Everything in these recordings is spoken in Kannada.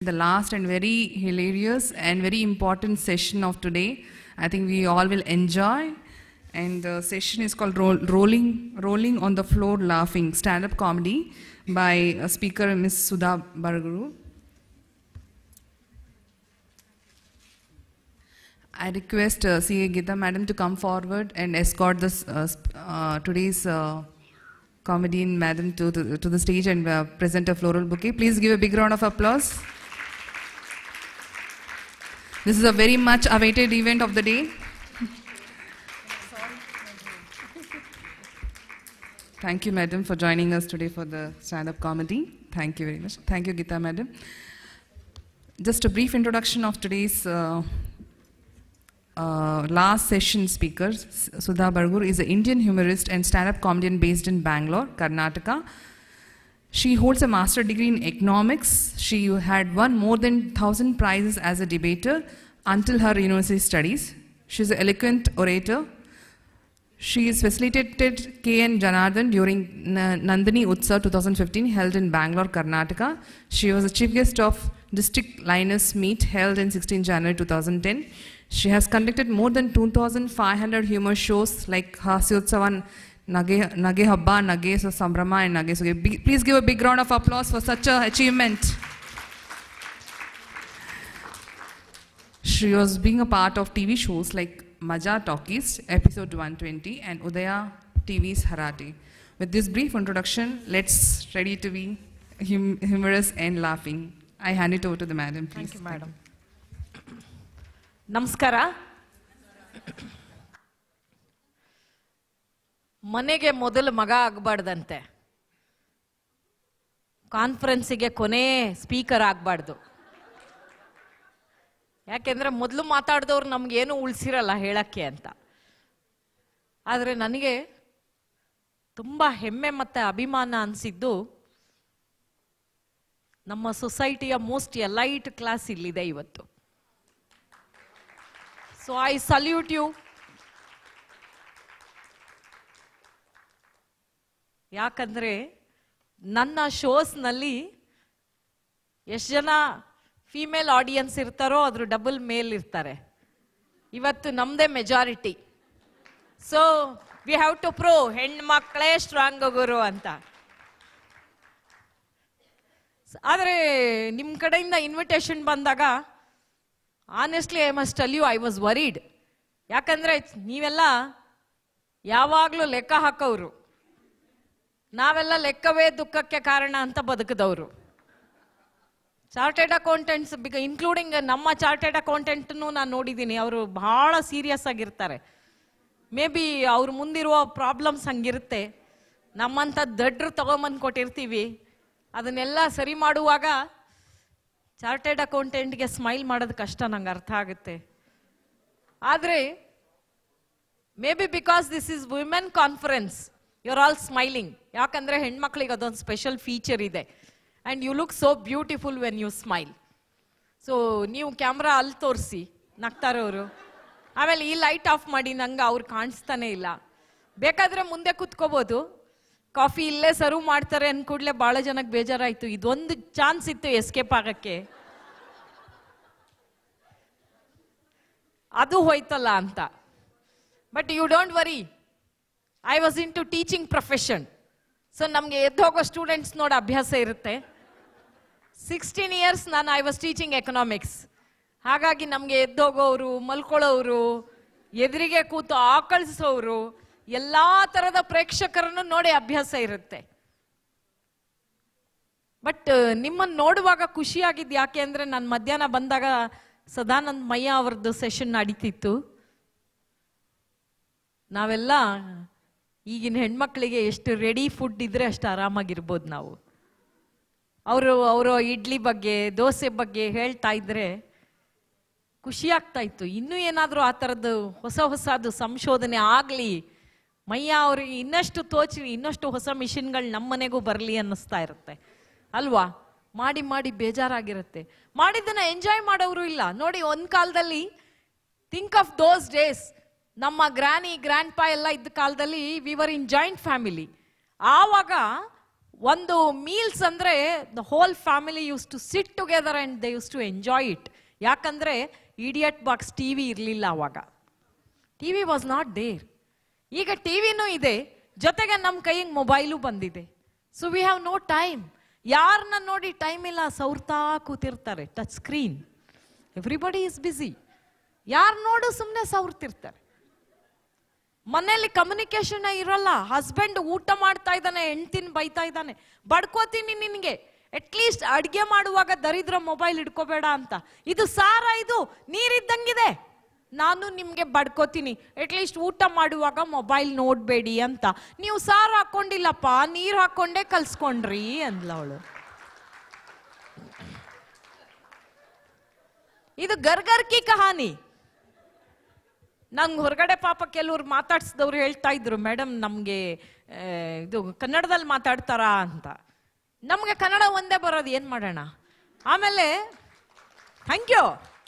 The last and very hilarious and very important session of today. I think we all will enjoy. And the session is called Roll, Rolling, Rolling on the Floor Laughing, stand up comedy by uh, speaker Ms. Sudha Barguru. I request uh, CA Gita Madam to come forward and escort this uh, sp- uh, today's uh, comedian madam to the, to the stage and uh, present a floral bouquet. Please give a big round of applause. This is a very much awaited event of the day. Thank you, madam, for joining us today for the stand-up comedy. Thank you very much. Thank you, Gita, madam. Just a brief introduction of today's uh, uh, last session speaker. S- Sudha Bargur is an Indian humorist and stand-up comedian based in Bangalore, Karnataka. She holds a master degree in economics. She had won more than 1,000 prizes as a debater until her university studies. She's an eloquent orator. She has facilitated K.N. Janardhan during Na- Nandini Utsav 2015 held in Bangalore, Karnataka. She was the chief guest of District Linus Meet held in 16 January 2010. She has conducted more than 2,500 humor shows like Hasyotsavan, Nage, Nage Habba, Nage So Sambrama, and Nage So. Big- Please give a big round of applause for such an achievement. She was being a part of TV shows like Maja Talkies, episode 120, and Udaya TV's Harate. With this brief introduction, let's ready to be hum- humorous and laughing. I hand it over to the madam, please. Thank you madam ನಮಸ್ಕಾರ ಮನೆಗೆ ಮೊದಲು ಮಗ ಆಗಬಾರ್ದಂತೆ ಕಾನ್ಫರೆನ್ಸಿಗೆ ಕೊನೆ ಸ್ಪೀಕರ್ ಆಗಬಾರ್ದು ಯಾಕೆಂದ್ರೆ ಮೊದಲು ಮಾತಾಡಿದವ್ರು ನಮ್ಗೇನು ಉಳಿಸಿರಲ್ಲ ಹೇಳಕ್ಕೆ ಅಂತ ಆದರೆ ನನಗೆ ತುಂಬ ಹೆಮ್ಮೆ ಮತ್ತು ಅಭಿಮಾನ ಅನಿಸಿದ್ದು ನಮ್ಮ ಸೊಸೈಟಿಯ ಮೋಸ್ಟ್ ಎಲೈಟ್ ಕ್ಲಾಸ್ ಇಲ್ಲಿದೆ ಇವತ್ತು ಸೊ ಐ ಸಲ್ಯೂಟ್ ಯು ಯಾಕಂದ್ರೆ ನನ್ನ ಶೋಸ್ನಲ್ಲಿ ಎಷ್ಟು ಜನ ಫೀಮೇಲ್ ಆಡಿಯನ್ಸ್ ಇರ್ತಾರೋ ಅದ್ರ ಡಬಲ್ ಮೇಲ್ ಇರ್ತಾರೆ ಇವತ್ತು ನಮ್ಮದೇ majority so we have to prove ಹೆಣ್ಮಕ್ಳೇ ಸ್ಟ್ರಾಂಗ್ ಗುರು ಅಂತ ಆದರೆ ನಿಮ್ಮ ಕಡೆಯಿಂದ ಇನ್ವಿಟೇಷನ್ ಬಂದಾಗ honestly I must tell you I was worried ಯಾಕಂದ್ರೆ ನೀವೆಲ್ಲ ಯಾವಾಗಲೂ ಲೆಕ್ಕ ಹಾಕೋರು ನಾವೆಲ್ಲ ಲೆಕ್ಕವೇ ದುಃಖಕ್ಕೆ ಕಾರಣ ಅಂತ ಬದುಕಿದವರು ಚಾರ್ಟೆಡ್ ಅಕೌಂಟೆಂಟ್ಸ್ ಬಿಗ ಇನ್ಕ್ಲೂಡಿಂಗ್ ನಮ್ಮ ಚಾರ್ಟೆಡ್ ಅಕೌಂಟೆಂಟ್ನು ನಾನು ನೋಡಿದ್ದೀನಿ ಅವರು ಬಹಳ ಸೀರಿಯಸ್ ಆಗಿರ್ತಾರೆ ಮೇ ಬಿ ಅವ್ರ ಮುಂದಿರುವ ಪ್ರಾಬ್ಲಮ್ಸ್ ಹಂಗಿರುತ್ತೆ ನಮ್ಮಂಥ ದಡ್ರು ತಗೊಂಬಂದು ಕೊಟ್ಟಿರ್ತೀವಿ ಅದನ್ನೆಲ್ಲ ಸರಿ ಮಾಡುವಾಗ ಚಾರ್ಟೆಡ್ ಅಕೌಂಟೆಂಟ್ಗೆ ಸ್ಮೈಲ್ ಮಾಡೋದು ಕಷ್ಟ ನಂಗೆ ಅರ್ಥ ಆಗುತ್ತೆ ಆದರೆ may be because this is women conference you are all smiling ಯಾಕಂದ್ರೆ ಹೆಣ್ಮಕ್ಳಿಗೆ ಅದೊಂದು ಸ್ಪೆಷಲ್ ಫೀಚರ್ ಇದೆ and you look so beautiful when you smile so ನೀವು ಕ್ಯಾಮ್ರಾ ಅಲ್ಲಿ ತೋರಿಸಿ ನಗ್ತಾರವರು ಆಮೇಲೆ ಈ ಲೈಟ್ ಆಫ್ ಮಾಡಿ ನಂಗೆ ಅವ್ರು ಕಾಣಿಸ್ತಾನೆ ಇಲ್ಲ ಬೇಕಾದ್ರೆ ಮುಂದೆ ಕುತ್ಕೋಬೋದು ಕಾಫಿ ಇಲ್ಲೇ ಸರ್ವ್ ಮಾಡ್ತಾರೆ ಅಂದ ಕೂಡಲೇ ಭಾಳ ಜನಕ್ಕೆ ಬೇಜಾರಾಯಿತು ಇದೊಂದು ಚಾನ್ಸ್ ಇತ್ತು ಎಸ್ಕೇಪ್ ಆಗಕ್ಕೆ ಅದು ಹೋಯ್ತಲ್ಲ ಅಂತ but you don't worry I was into teaching profession so ನಮಗೆ ಎದ್ದು ಹೋಗೋ ಸ್ಟೂಡೆಂಟ್ಸ್ ನೋಡೋ ಅಭ್ಯಾಸ ಇರುತ್ತೆ ಸಿಕ್ಸ್ಟೀನ್ ಇಯರ್ಸ್ ನಾನು ಐ ವಾಸ್ ಟೀಚಿಂಗ್ ಎಕನಾಮಿಕ್ಸ್ ಹಾಗಾಗಿ ನಮಗೆ ಎದ್ದೋಗೋರು ಮಲ್ಕೊಳ್ಳೋರು ಎದುರಿಗೆ ಕೂತು ಆಕಳಿಸೋರು ಎಲ್ಲ ಥರದ ಪ್ರೇಕ್ಷಕರನ್ನು ನೋಡಿ ಅಭ್ಯಾಸ ಇರುತ್ತೆ ಬಟ್ ನಿಮ್ಮನ್ನು ನೋಡುವಾಗ ಖುಷಿಯಾಗಿದ್ದು ಯಾಕೆ ಅಂದರೆ ನಾನು ಮಧ್ಯಾಹ್ನ ಬಂದಾಗ ಸದಾನಂದ್ ಮಯ್ಯ ಅವ್ರದ್ದು ಸೆಷನ್ ನಡೀತಿತ್ತು ನಾವೆಲ್ಲ ಈಗಿನ ಹೆಣ್ಮಕ್ಳಿಗೆ ಎಷ್ಟು ರೆಡಿ ಫುಡ್ ಇದ್ರೆ ಅಷ್ಟು ಆರಾಮಾಗಿರ್ಬೋದು ನಾವು ಅವರು ಅವರು ಇಡ್ಲಿ ಬಗ್ಗೆ ದೋಸೆ ಬಗ್ಗೆ ಹೇಳ್ತಾ ಇದ್ರೆ ಖುಷಿ ಆಗ್ತಾ ಇತ್ತು ಇನ್ನೂ ಏನಾದರೂ ಆ ಥರದ್ದು ಹೊಸ ಹೊಸದು ಸಂಶೋಧನೆ ಆಗಲಿ ಮಯ್ಯ ಅವ್ರಿಗೆ ಇನ್ನಷ್ಟು ತೋಚಲಿ ಇನ್ನಷ್ಟು ಹೊಸ ಮಿಷಿನ್ಗಳು ನಮ್ಮ ಮನೆಗೂ ಬರಲಿ ಅನ್ನಿಸ್ತಾ ಇರುತ್ತೆ ಅಲ್ವಾ ಮಾಡಿ ಮಾಡಿ ಬೇಜಾರಾಗಿರುತ್ತೆ ಮಾಡಿದ್ದನ್ನ ಎಂಜಾಯ್ ಮಾಡೋರು ಇಲ್ಲ ನೋಡಿ ಒಂದು ಕಾಲದಲ್ಲಿ ಥಿಂಕ್ ಆಫ್ ದೋಸ್ ಡೇಸ್ ನಮ್ಮ ಗ್ರಾನಿ ಗ್ರ್ಯಾಂಡ್ ಪಾ ಎಲ್ಲ ಇದ್ದ ಕಾಲದಲ್ಲಿ we were in joint family ಆವಾಗ ಒಂದು ಮೀಲ್ಸ್ ಅಂದ್ರೆ the whole family used to sit together and they used to enjoy it ಯಾಕಂದ್ರೆ ಇಡಿಯಟ್ ಬಾಕ್ಸ್ ಟಿ ವಿ ಇರಲಿಲ್ಲ ಅವಾಗ TV was not there ಈಗ ಟಿ ವಿನೂ ಇದೆ ಜೊತೆಗೆ ನಮ್ಮ ಕೈಗೆ ಮೊಬೈಲು ಬಂದಿದೆ so we have no time ಯಾರನ್ನ ನೋಡಿ ಟೈಮ್ ಇಲ್ಲ ಸೌರ್ತಾ ಕೂತಿರ್ತಾರೆ touch screen everybody is busy ಯಾರು ನೋಡು ಸುಮ್ಮನೆ ಸೌರ್ತಿರ್ತಾರೆ ಮನೆಯಲ್ಲಿ ಕಮ್ಯುನಿಕೇಶನ್ ಇರಲ್ಲ ಹಸ್ಬೆಂಡ್ ಊಟ ಮಾಡ್ತಾ ಇದ್ದಾನೆ ಹೆಂಡ್ತಿನ ಬೈತಾ ಇದ್ದಾನೆ ಬಡ್ಕೋತೀನಿ ನಿನಗೆ ಅಟ್ಲೀಸ್ಟ್ ಅಡ್ಗೆ ಮಾಡುವಾಗ ದರಿದ್ರ ಮೊಬೈಲ್ ಇಟ್ಕೋಬೇಡ ಅಂತ ಇದು ಸಾರ ಇದು ನೀರಿದ್ದಂಗಿದೆ ನಾನು ನಿಮ್ಗೆ ಬಡ್ಕೋತೀನಿ ಅಟ್ಲೀಸ್ಟ್ ಊಟ ಮಾಡುವಾಗ ಮೊಬೈಲ್ ನೋಡ್ಬೇಡಿ ಅಂತ ನೀವು ಸಾರು ಹಾಕೊಂಡಿಲ್ಲಪ್ಪ ನೀರು ಹಾಕೊಂಡೇ ಕಲ್ಸ್ಕೊಂಡ್ರಿ ಅಂದ್ಲ ಅವಳು ಇದು ಗರ್ಗರ್ಕಿ ಕಹಾನಿ ನಂಗೆ ಹೊರಗಡೆ ಪಾಪ ಕೆಲವ್ರು ಮಾತಾಡ್ಸಿದವ್ರು ಹೇಳ್ತಾ ಇದ್ರು ಮೇಡಮ್ ನಮಗೆ ಇದು ಕನ್ನಡದಲ್ಲಿ ಮಾತಾಡ್ತಾರಾ ಅಂತ ನಮಗೆ ಕನ್ನಡ ಒಂದೇ ಬರೋದು ಏನು ಮಾಡೋಣ ಆಮೇಲೆ ಥ್ಯಾಂಕ್ ಯು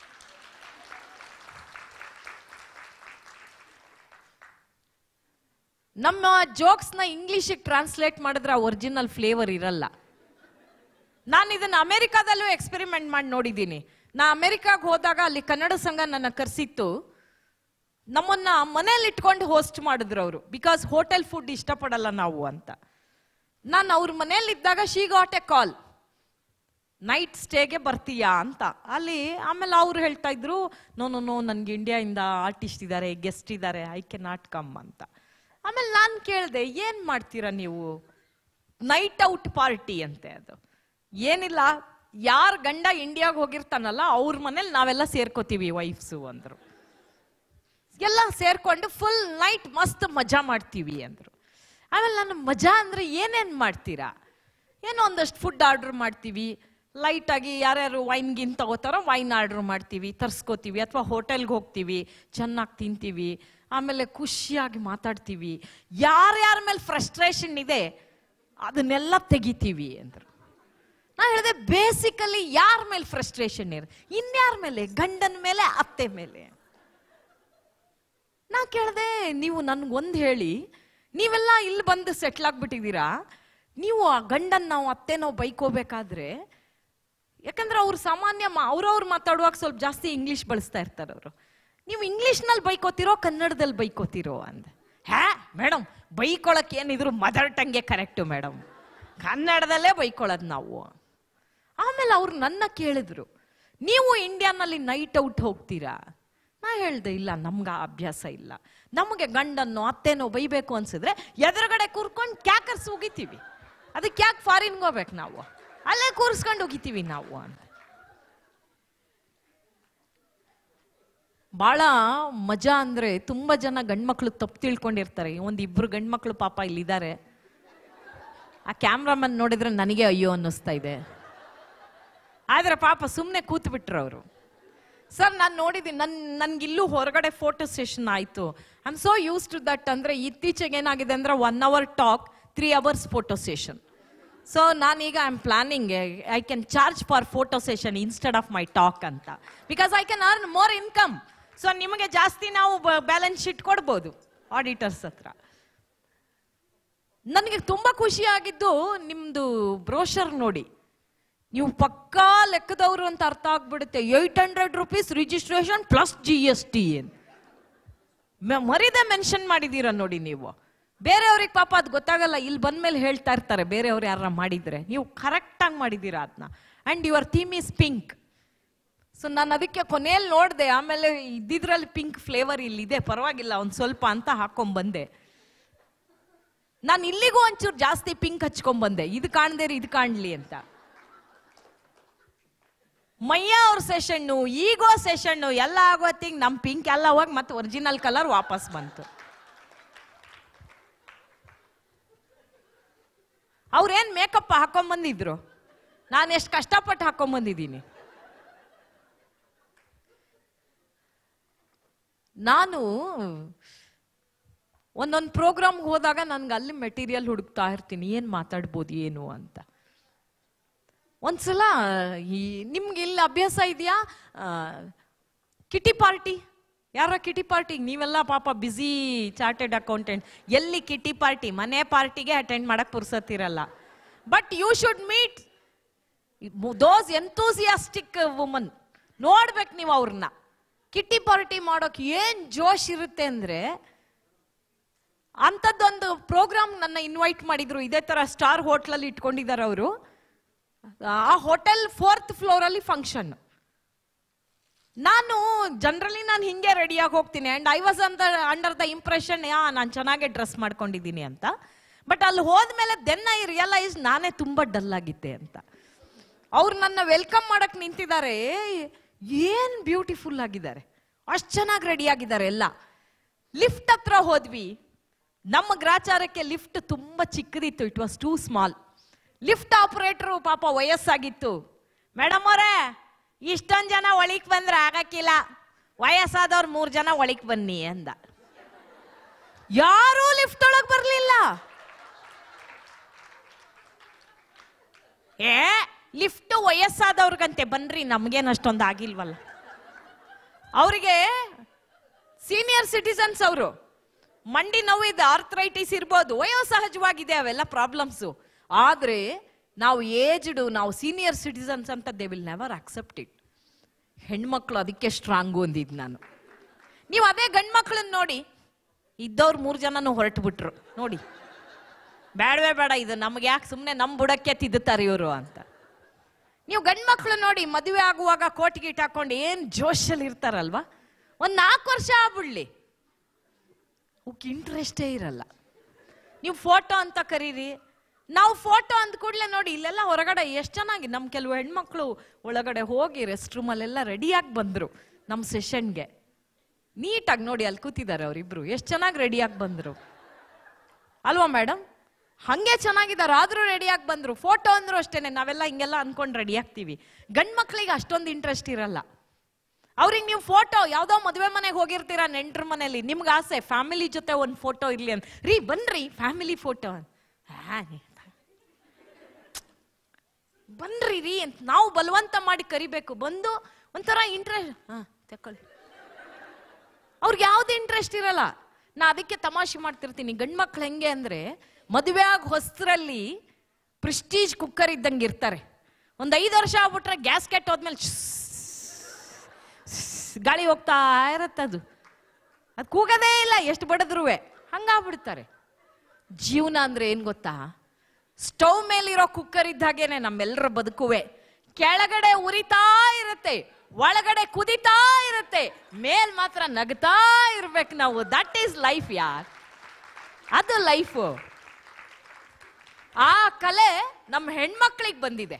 ನಮ್ಮ ಜೋಕ್ಸ್ನ ಇಂಗ್ಲಿಷಿಗೆ ಟ್ರಾನ್ಸ್ಲೇಟ್ ಮಾಡಿದ್ರೆ ಒರಿಜಿನಲ್ ಫ್ಲೇವರ್ ಇರಲ್ಲ ನಾನು ಇದನ್ನ ಅಮೆರಿಕಾದಲ್ಲೂ ಎಕ್ಸ್ಪೆರಿಮೆಂಟ್ ಮಾಡಿ ನೋಡಿದ್ದೀನಿ ನಾ ಅಮೆರಿಕಾಗೆ ಹೋದಾಗ ಅಲ್ಲಿ ಕನ್ನಡ ಸಂಘ ನನ್ನ ಕರೆಸಿತ್ತು ನಮ್ಮನ್ನ ಮನೇಲಿ ಇಟ್ಕೊಂಡು ಹೋಸ್ಟ್ ಮಾಡಿದ್ರು ಅವರು ಬಿಕಾಸ್ ಹೋಟೆಲ್ ಫುಡ್ ಇಷ್ಟಪಡಲ್ಲ ನಾವು ಅಂತ ನಾನು ಅವ್ರ ಮನೇಲಿ ಇದ್ದಾಗ she got a call night ಸ್ಟೇಗೆ ಬರ್ತೀಯಾ ಅಂತ ಅಲ್ಲಿ ಆಮೇಲೆ ಅವ್ರು ಹೇಳ್ತಾ ಇದ್ರು ನೋ ನೋ ನೋ ನನ್ಗೆ ಇಂಡಿಯಾಯಿಂದ ಆರ್ಟಿಸ್ಟ್ ಇದ್ದಾರೆ ಗೆಸ್ಟ್ ಇದ್ದಾರೆ ಐ ಕೆ ನಾಟ್ ಕಮ್ ಅಂತ ಆಮೇಲೆ ನಾನು ಕೇಳಿದೆ ಏನು ಮಾಡ್ತೀರಾ ನೀವು ನೈಟ್ ಔಟ್ ಪಾರ್ಟಿ ಅಂತೆ ಅದು ಏನಿಲ್ಲ ಯಾರ ಗಂಡ ಇಂಡಿಯಾಗೆ ಹೋಗಿರ್ತಾನಲ್ಲ ಅವ್ರ ಮನೇಲಿ ನಾವೆಲ್ಲ ಸೇರ್ಕೋತೀವಿ ವೈಫ್ಸು ಅಂದರು ಎಲ್ಲ ಸೇರ್ಕೊಂಡು ಫುಲ್ ನೈಟ್ ಮಸ್ತ್ ಮಜಾ ಮಾಡ್ತೀವಿ ಅಂದರು ಆಮೇಲೆ ನಾನು ಮಜಾ ಅಂದರೆ ಏನೇನು ಮಾಡ್ತೀರಾ ಏನೋ ಒಂದಷ್ಟು ಫುಡ್ ಆರ್ಡ್ರ್ ಮಾಡ್ತೀವಿ ಲೈಟಾಗಿ ಯಾರ್ಯಾರು ವೈನ್ಗಿನ್ ತಗೋತಾರೋ ವೈನ್ ಆರ್ಡ್ರ್ ಮಾಡ್ತೀವಿ ತರ್ಸ್ಕೋತೀವಿ ಅಥವಾ ಹೋಟೆಲ್ಗೆ ಹೋಗ್ತೀವಿ ಚೆನ್ನಾಗಿ ತಿಂತೀವಿ ಆಮೇಲೆ ಖುಷಿಯಾಗಿ ಮಾತಾಡ್ತೀವಿ ಯಾರ್ಯಾರ ಮೇಲೆ ಫ್ರಸ್ಟ್ರೇಷನ್ ಇದೆ ಅದನ್ನೆಲ್ಲ ತೆಗಿತೀವಿ ಅಂದರು ನಾ ಹೇಳಿದೆ ಬೇಸಿಕಲಿ ಯಾರ ಮೇಲೆ ಫ್ರಸ್ಟ್ರೇಷನ್ ಇರ ಇನ್ಯಾರ ಮೇಲೆ ಗಂಡನ ಮೇಲೆ ಅತ್ತೆ ಮೇಲೆ ನಾ ಕೇಳಿದೆ ನೀವು ನನ್ಗೊಂದು ಹೇಳಿ ನೀವೆಲ್ಲ ಇಲ್ಲಿ ಬಂದು ಸೆಟ್ಲ್ ಆಗ್ಬಿಟ್ಟಿದ್ದೀರಾ ನೀವು ಆ ಗಂಡನ್ ನಾವು ಅತ್ತೆ ನಾವು ಬೈಕೋಬೇಕಾದ್ರೆ ಯಾಕಂದ್ರೆ ಅವ್ರು ಸಾಮಾನ್ಯ ಮಾ ಅವ್ರವ್ರು ಮಾತಾಡುವಾಗ ಸ್ವಲ್ಪ ಜಾಸ್ತಿ ಇಂಗ್ಲಿಷ್ ಬಳಸ್ತಾ ಇರ್ತಾರೆ ಅವರು ನೀವು ಇಂಗ್ಲಿಷ್ನಲ್ಲಿ ಬೈಕೋತಿರೋ ಕನ್ನಡದಲ್ಲಿ ಬೈಕೋತಿರೋ ಅಂದೆ ಹ್ಯಾ ಮೇಡಮ್ ಬೈಕೊಳಕ್ ಏನಿದ್ರು ಮದರ್ ಟಂಗೆ ಕರೆಕ್ಟು ಮೇಡಮ್ ಕನ್ನಡದಲ್ಲೇ ಬೈಕೊಳ್ಳೋದು ನಾವು ಆಮೇಲೆ ಅವ್ರು ನನ್ನ ಕೇಳಿದ್ರು ನೀವು ಇಂಡಿಯಾನಲ್ಲಿ ನೈಟ್ ಔಟ್ ಹೋಗ್ತೀರಾ ನಾ ಹೇಳ್ದೆ ಇಲ್ಲ ನಮ್ಗೆ ಆ ಅಭ್ಯಾಸ ಇಲ್ಲ ನಮಗೆ ಗಂಡನ್ನು ಅತ್ತೆನೋ ಬೈಬೇಕು ಅನ್ಸಿದ್ರೆ ಎದುರುಗಡೆ ಕೂರ್ಕೊಂಡು ಕ್ಯಾಕರ್ಸ್ ಉಗಿತೀವಿ ಅದಕ್ಕೆ ಯಾಕೆ ಫಾರಿನ್ಗೆ ಹೋಗ್ಬೇಕು ನಾವು ಅಲ್ಲೇ ಕೂರಿಸ್ಕೊಂಡು ಉಗಿತೀವಿ ನಾವು ಅಂತ ಭಾಳ ಮಜಾ ಅಂದ್ರೆ ತುಂಬಾ ಜನ ಗಂಡ್ಮಕ್ಳು ತಪ್ಪು ತಿಳ್ಕೊಂಡಿರ್ತಾರೆ ಒಂದ್ ಇಬ್ರು ಗಂಡ್ಮಕ್ಳು ಪಾಪ ಇಲ್ಲಿದ್ದಾರೆ ಆ ಕ್ಯಾಮ್ರಾಮನ್ ನೋಡಿದ್ರೆ ನನಗೆ ಅಯ್ಯೋ ಅನ್ನಿಸ್ತಾ ಇದೆ ಆದ್ರೆ ಪಾಪ ಸುಮ್ಮನೆ ಕೂತ್ ಬಿಟ್ರು ಅವರು ಸರ್ ನಾನು ನೋಡಿದ್ದೀನಿ ನನ್ ನನ್ಗಿಲ್ಲೂ ಹೊರಗಡೆ ಫೋಟೋ ಸೆಷನ್ ಆಯಿತು I am so used to that ಅಂದರೆ ಇತ್ತೀಚೆಗೆ ಏನಾಗಿದೆ ಅಂದರೆ one hour talk three hours photo session so ನಾನೀಗ I am planning I can charge for photo session instead of my talk ಅಂತ because I can earn more income so ನಿಮಗೆ ಜಾಸ್ತಿ ನಾವು ಬ್ಯಾಲೆನ್ಸ್ ಶೀಟ್ ಕೊಡ್ಬೋದು ಆಡಿಟರ್ಸ್ ಹತ್ರ ನನಗೆ ತುಂಬ ಖುಷಿಯಾಗಿದ್ದು ನಿಮ್ಮದು ಬ್ರೋಷರ್ ನೋಡಿ ನೀವು ಪಕ್ಕಾ ಲೆಕ್ಕದವರು ಅಂತ ಅರ್ಥ ಆಗ್ಬಿಡುತ್ತೆ eight hundred rupees registration plus G S T ಏನು ಮರಿದೆ ಮೆನ್ಷನ್ ಮಾಡಿದ್ದೀರ ನೋಡಿ ನೀವು ಬೇರೆಯವ್ರಿಗೆ ಪಾಪ ಅದು ಗೊತ್ತಾಗಲ್ಲ ಇಲ್ಲಿ ಬಂದ್ಮೇಲೆ ಹೇಳ್ತಾ ಇರ್ತಾರೆ ಬೇರೆಯವ್ರು ಯಾರ ಮಾಡಿದ್ರೆ ನೀವು ಕರೆಕ್ಟಾಗಿ ಮಾಡಿದ್ದೀರಾ ಅದನ್ನ and your theme is pink so ನಾನು ಅದಕ್ಕೆ ಕೊನೆಯಲ್ಲಿ ನೋಡಿದೆ ಆಮೇಲೆ ಇದ್ದಿದ್ರಲ್ಲಿ ಪಿಂಕ್ ಫ್ಲೇವರ್ ಇಲ್ಲಿದೆ ಪರವಾಗಿಲ್ಲ ಒಂದು ಸ್ವಲ್ಪ ಅಂತ ಹಾಕೊಂಡ್ಬಂದೆ ನಾನು ಇಲ್ಲಿಗೂ ಒಂಚೂರು ಜಾಸ್ತಿ ಪಿಂಕ್ ಹಚ್ಕೊಂಡ್ಬಂದೆ ಇದು ಕಾಣ್ದೇ ಇದು ಕಾಣ್ಲಿ ಅಂತ ಮಯ್ಯ ಅವ್ರ ಸೆಷನ್ನು ಈಗೋ ಸೆಷನ್ನು ಎಲ್ಲ ಆಗೋತ್ತಿಗೆ ನಮ್ಮ ಪಿಂಕ್ ಎಲ್ಲ ಹೋಗಿ ಮತ್ತೆ ಒರಿಜಿನಲ್ ಕಲರ್ ವಾಪಸ್ ಬಂತು ಅವ್ರೇನ್ ಮೇಕಪ್ ಹಾಕೊಂಬಂದಿದ್ರು ನಾನು ಎಷ್ಟು ಕಷ್ಟಪಟ್ಟು ಹಾಕೊಂಬಂದಿದ್ದೀನಿ ನಾನು ಒಂದೊಂದು ಪ್ರೋಗ್ರಾಮ್ಗೆ ಹೋದಾಗ ನನ್ಗೆ ಅಲ್ಲಿ ಮೆಟೀರಿಯಲ್ ಹುಡುಕ್ತಾ ಇರ್ತೀನಿ ಏನು ಮಾತಾಡ್ಬೋದು ಏನು ಅಂತ ಒಂದ್ಸಲ ಈ ನಿಮ್ಗೆ ಇಲ್ಲಿ ಅಭ್ಯಾಸ ಇದೆಯಾ ಕಿಟಿ ಪಾರ್ಟಿ ಯಾರ ಕಿಟಿ ಪಾರ್ಟಿ ನೀವೆಲ್ಲ ಪಾಪ ಬ್ಯುಸಿ ಚಾರ್ಟೆಡ್ ಅಕೌಂಟೆಂಟ್ ಎಲ್ಲಿ ಕಿಟಿ ಪಾರ್ಟಿ ಮನೆ ಪಾರ್ಟಿಗೆ ಅಟೆಂಡ್ ಮಾಡಕ್ ಪುರ್ಸತ್ತಿರಲ್ಲ but you should meet those enthusiastic woman ನೋಡ್ಬೇಕು ನೀವು ಅವ್ರನ್ನ ಕಿಟ್ಟಿ ಪಾರ್ಟಿ ಮಾಡೋಕೆ ಏನ್ ಜೋಶ್ ಇರುತ್ತೆ ಅಂದ್ರೆ ಅಂಥದ್ದೊಂದು ಪ್ರೋಗ್ರಾಮ್ ನನ್ನ ಇನ್ವೈಟ್ ಮಾಡಿದ್ರು ಇದೇ ತರ ಸ್ಟಾರ್ ಹೋಟ್ಲಲ್ಲಿ ಇಟ್ಕೊಂಡಿದ್ದಾರೆ ಅವರು ಆ ಹೋಟೆಲ್ ಫೋರ್ತ್ ಫ್ಲೋರ್ ಅಲ್ಲಿ ಫಂಕ್ಷನ್ ನಾನು ಜನರಲಿ ನಾನು ಹಿಂಗೆ ರೆಡಿಯಾಗಿ ಹೋಗ್ತೀನಿ ಅಂಡ್ ಐ ವಾಸ್ ಅಂತ ಅಂಡರ್ ದ ಇಂಪ್ರೆಷನ್ ಯಾ ನಾನು ಚೆನ್ನಾಗೆ ಡ್ರೆಸ್ ಮಾಡ್ಕೊಂಡಿದ್ದೀನಿ ಅಂತ ಬಟ್ ಅಲ್ಲಿ ಹೋದ್ಮೇಲೆ ದೆನ್ ಐ ರಿಯಲೈಸ್ ನಾನೇ ತುಂಬಾ ಡಲ್ ಆಗಿದ್ದೆ ಅಂತ ಅವ್ರು ನನ್ನ ವೆಲ್ಕಮ್ ಮಾಡಕ್ ನಿಂತಿದ್ದಾರೆ ಏನ್ ಬ್ಯೂಟಿಫುಲ್ ಆಗಿದ್ದಾರೆ ಅಷ್ಟು ಚೆನ್ನಾಗಿ ರೆಡಿ ಆಗಿದ್ದಾರೆ ಎಲ್ಲ ಲಿಫ್ಟ್ ಹತ್ರ ಹೋದ್ವಿ ನಮ್ಮ ಗ್ರಾಚಾರಕ್ಕೆ ಲಿಫ್ಟ್ ತುಂಬಾ ಚಿಕ್ಕದಿತ್ತು it was too small lift operator ಪಾಪ ವಯಸ್ಸಾಗಿತ್ತು ಮೇಡಮ್ ಅವರೇ ಇಷ್ಟೊಂದ್ ಜನ ಒಳಿಕ್ ಬಂದ್ರೆ ಆಗಕ್ಕಿಲ್ಲ ವಯಸ್ಸಾದವ್ರು ಮೂರ್ ಜನ ಒಳಿಕ್ ಬನ್ನಿ ಅಂದ ಯಾರೂ ಲಿಫ್ಟ್ ಒಳಗ್ ಬರ್ಲಿಲ್ಲ ಏ ಲಿಫ್ಟ್ ವಯಸ್ಸಾದವ್ರಿಗಂತೆ ಬನ್ರಿ ನಮ್ಗೇನ್ ಅಷ್ಟೊಂದು ಆಗಿಲ್ವಲ್ಲ ಅವರಿಗೆ ಸೀನಿಯರ್ ಸಿಟಿಸನ್ಸ್ ಅವರು ಮಂಡಿ ನೋವಿದೆ ಆರ್ಥರೈಟಿಸ್ ಇರ್ಬೋದು ವಯೋಸಹಜವಾಗಿದೆ ಅವೆಲ್ಲ ಪ್ರಾಬ್ಲಮ್ಸು ಆದ್ರೆ ನಾವು ಏಜ್ಡ್ ನಾವು ಸೀನಿಯರ್ ಸಿಟಿಸನ್ಸ್ ಅಂತ they will never accept it ಹೆಣ್ಮಕ್ಳು ಅದಕ್ಕೆ ಸ್ಟ್ರಾಂಗು ಅಂದಿದ್ ನಾನು ನೀವು ಅದೇ ಗಂಡ್ಮಕ್ಳನ್ನ ನೋಡಿ ಇದ್ದವ್ರು ಮೂರು ಜನನು ಹೊರಟು ಬಿಟ್ರು ನೋಡಿ ಬೇಡವೇ ಬೇಡ ಇದು ನಮ್ಗೆ ಯಾಕೆ ಸುಮ್ಮನೆ ನಮ್ಮ ಬುಡಕ್ಕೆ ತಿದ್ದುತ್ತಾರೆ ಇವರು ಅಂತ ನೀವು ಗಂಡ್ಮಕ್ಳು ನೋಡಿ ಮದುವೆ ಆಗುವಾಗ ಕೋಟ್ ಗೀಟ್ ಹಾಕೊಂಡು ಏನ್ ಜೋಶಲ್ಲಿ ಇರ್ತಾರಲ್ವಾ ಒಂದ್ ನಾಲ್ಕು ವರ್ಷ ಆಗ್ಬಿಡ್ಲಿ ಅವಕ್ಕೆ ಇಂಟ್ರೆಸ್ಟೇ ಇರಲ್ಲ ನೀವು ಫೋಟೋ ಅಂತ ಕರೀರಿ ನಾವು ಫೋಟೋ ಅಂದ ಕೂಡಲೇ ನೋಡಿ ಇಲ್ಲೆಲ್ಲ ಹೊರಗಡೆ ಎಷ್ಟು ಚೆನ್ನಾಗಿ ನಮ್ಮ ಕೆಲವು ಹೆಣ್ಮಕ್ಳು ಒಳಗಡೆ ಹೋಗಿ ರೆಸ್ಟ್ ರೂಮಲ್ಲೆಲ್ಲ ರೆಡಿಯಾಗಿ ಬಂದರು ನಮ್ಮ ಸೆಷನ್ಗೆ ನೀಟಾಗಿ ನೋಡಿ ಅಲ್ಲಿ ಕೂತಿದ್ದಾರೆ ಅವರಿಬ್ರು ಎಷ್ಟು ಚೆನ್ನಾಗಿ ರೆಡಿಯಾಗಿ ಬಂದರು ಅಲ್ವಾ ಮೇಡಮ್ ಹಂಗೆ ಚೆನ್ನಾಗಿದ್ದಾರೆ ಆದ್ರೂ ರೆಡಿಯಾಗಿ ಬಂದ್ರು ಫೋಟೋ ಅಂದ್ರು ಅಷ್ಟೇನೆ ನಾವೆಲ್ಲ ಹಿಂಗೆಲ್ಲ ಅನ್ಕೊಂಡು ರೆಡಿ ಆಗ್ತೀವಿ ಗಂಡ್ ಮಕ್ಳಿಗೆ ಅಷ್ಟೊಂದು ಇಂಟ್ರೆಸ್ಟ್ ಇರಲ್ಲ ಅವ್ರಿಗೆ ನೀವು ಫೋಟೋ ಯಾವ್ದೋ ಮದುವೆ ಮನೆಗೆ ಹೋಗಿರ್ತೀರಾ ನೆಂಟ್ರ ಮನೇಲಿ ನಿಮ್ಗೆ ಆಸೆ ಫ್ಯಾಮಿಲಿ ಜೊತೆ ಒಂದು ಫೋಟೋ ಇರ್ಲಿ ಅಂತ ರೀ ಬನ್ರಿ ಫ್ಯಾಮಿಲಿ ಫೋಟೋ ಬನ್ರಿ ರೀ ಅಂತ ನಾವು ಬಲವಂತ ಮಾಡಿ ಕರಿಬೇಕು ಬಂದು ಒಂಥರ ಇಂಟ್ರೆಸ್ಟ್ ಹಾ ತಕೊಳ್ಳಿ ಅವ್ರಿಗೆ ಯಾವ್ದು ಇಂಟ್ರೆಸ್ಟ್ ಇರಲ್ಲ ನಾ ಅದಕ್ಕೆ ತಮಾಷೆ ಮಾಡ್ತಿರ್ತೀನಿ ಗಂಡ್ ಮಕ್ಳು ಹೆಂಗೆ ಅಂದ್ರೆ ಮದುವೆ ಆಗ ಹೊಸ್ತರಲ್ಲಿ ಪ್ರಿಸ್ಟೀಜ್ ಕುಕ್ಕರ್ ಇದ್ದಂಗೆ ಇರ್ತಾರೆ ಒಂದ್ ಐದು ವರ್ಷ ಆಗ್ಬಿಟ್ರೆ ಗ್ಯಾಸ್ ಕೆಟ್ಟ ಹೋದ್ಮೇಲೆ ಗಾಳಿ ಹೋಗ್ತಾ ಇರತ್ತೆ ಅದು ಅದು ಕೂಗದೇ ಇಲ್ಲ ಎಷ್ಟು ಬಡದ್ರುವೆ ಹಂಗಾಗ್ಬಿಡ್ತಾರೆ ಜೀವನ ಅಂದ್ರೆ ಏನ್ ಗೊತ್ತಾ ಸ್ಟವ್ ಮೇಲಿರೋ ಕುಕ್ಕರ್ ಇದ್ದಾಗೇನೆ ನಮ್ಮೆಲ್ಲರ ಬದುಕುವೆ ಕೆಳಗಡೆ ಉರಿತಾ ಇರುತ್ತೆ ಒಳಗಡೆ ಕುದಿತಾ ಇರುತ್ತೆ ಮೇಲ್ ಮಾತ್ರ ನಗ್ತಾ ಇರ್ಬೇಕು ನಾವು ದಟ್ ಈಸ್ ಲೈಫ್ ಯಾರ್ ಅದು ಲೈಫು ಆ ಕಲೆ ನಮ್ಮ ಹೆಣ್ಮಕ್ಳಿಗೆ ಬಂದಿದೆ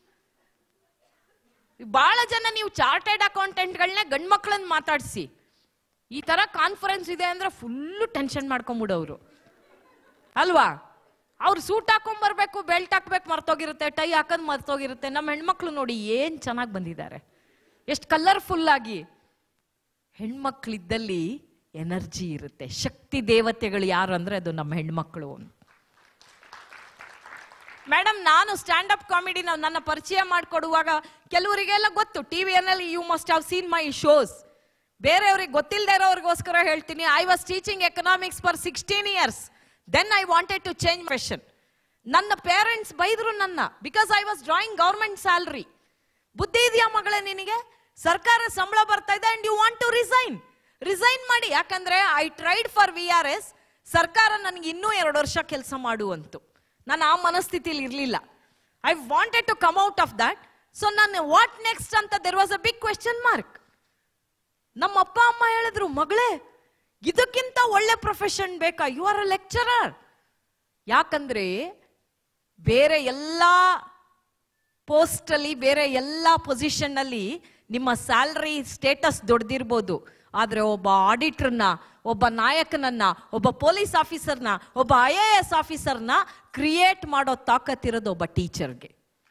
ಬಹಳ ಜನ ನೀವು ಚಾರ್ಟೆಡ್ ಅಕೌಂಟೆಂಟ್ಗಳನ್ನ ಗಂಡ್ ಮಕ್ಳನ್ನ ಮಾತಾಡಿಸಿ ಈ ತರ ಕಾನ್ಫರೆನ್ಸ್ ಇದೆ ಅಂದ್ರೆ ಫುಲ್ಲು ಟೆನ್ಷನ್ ಮಾಡ್ಕೊಂಬಿಡೋರು ಅಲ್ವಾ ಅವ್ರು ಸೂಟ್ ಹಾಕೊಂಡ್ ಬರ್ಬೇಕು ಬೆಲ್ಟ್ ಹಾಕ್ಬೇಕು ಮರ್ತೋಗಿರುತ್ತೆ ಟೈ ಹಾಕೊಂಡ್ ಮರ್ತೋಗಿರುತ್ತೆ ನಮ್ಮ ಹೆಣ್ಮಕ್ಳು ನೋಡಿ ಏನ್ ಚೆನ್ನಾಗಿ ಬಂದಿದ್ದಾರೆ ಎಷ್ಟು ಕಲರ್ಫುಲ್ ಆಗಿ ಹೆಣ್ಮಕ್ಳಿದ್ದಲ್ಲಿ ಎನರ್ಜಿ ಇರುತ್ತೆ ಶಕ್ತಿ ದೇವತೆಗಳು ಯಾರು ಅಂದ್ರೆ ಅದು ನಮ್ಮ ಹೆಣ್ಮಕ್ಳು ಮೇಡಮ್ ನಾನು ಸ್ಟ್ಯಾಂಡ್ ಅಪ್ ಕಾಮಿಡಿ ನನ್ನ ಪರಿಚಯ ಮಾಡಿಕೊಡುವಾಗ ಕೆಲವರಿಗೆಲ್ಲ ಗೊತ್ತು ಟಿವಿಯಲ್ಲಿ you must have seen my shows ಬೇರೆಯವ್ರಿಗೆ ಗೊತ್ತಿಲ್ಲದೆ ಇರೋರಿಗೋಸ್ಕರ ಹೇಳ್ತೀನಿ I was teaching economics for sixteen years then I wanted to change profession ನನ್ನ ಪೇರೆಂಟ್ಸ್ ಬೈದ್ರು ನನ್ನ because I was drawing government salary ಬುದ್ಧಿ ಇದೆಯಾ ಮಗಳೇ ನಿನಗೆ ಸರ್ಕಾರ ಸಂಬಳ ಬರ್ತಾ ಇದೆ and you want to resign resign ಮಾಡಿ ಯಾಕಂದ್ರೆ I tried for V R S ಸರ್ಕಾರ ನನಗೆ ಇನ್ನೂ ಎರಡು ವರ್ಷ ಕೆಲಸ ಮಾಡು ಅಂತು ನಾನು ಆ ಮನಸ್ಥಿತಿಲಿ ಇರಲಿಲ್ಲ I wanted to come out of that so ನಾನು ವಾಟ್ ನೆಕ್ಸ್ಟ್ ಅಂತ there was a big question mark ನಮ್ಮ ಅಪ್ಪ ಅಮ್ಮ ಹೇಳಿದ್ರು ಮಗಳೇ ಇದಕ್ಕಿಂತ ಒಳ್ಳೆ ಪ್ರೊಫೆಷನ್ ಬೇಕಾ ಯು ಆರ್ ಅ ಲೆಕ್ಚರರ್ ಯಾಕಂದ್ರೆ ಬೇರೆ ಎಲ್ಲ ಪೋಸ್ಟಲ್ಲಿ ಬೇರೆ ಎಲ್ಲ ಪೊಸಿಷನ್ನಲ್ಲಿ ನಿಮ್ಮ ಸ್ಯಾಲ್ರಿ ಸ್ಟೇಟಸ್ ದೊಡ್ಡದಿರ್ಬೋದು ಆದರೆ ಒಬ್ಬ ಆಡಿಟರ್ನ ಒಬ್ಬ ನಾಯಕನನ್ನ ಒಬ್ಬ ಪೊಲೀಸ್ ಆಫೀಸರ್ನ ಒಬ್ಬ ಐ ಎ ಎಸ್ ಆಫೀಸರ್ನ ಕ್ರಿಯೇಟ್ ಮಾಡೋ ತಾಕತ್ತಿರೋದು ಒಬ್ಬ ಟೀಚರ್ಗೆ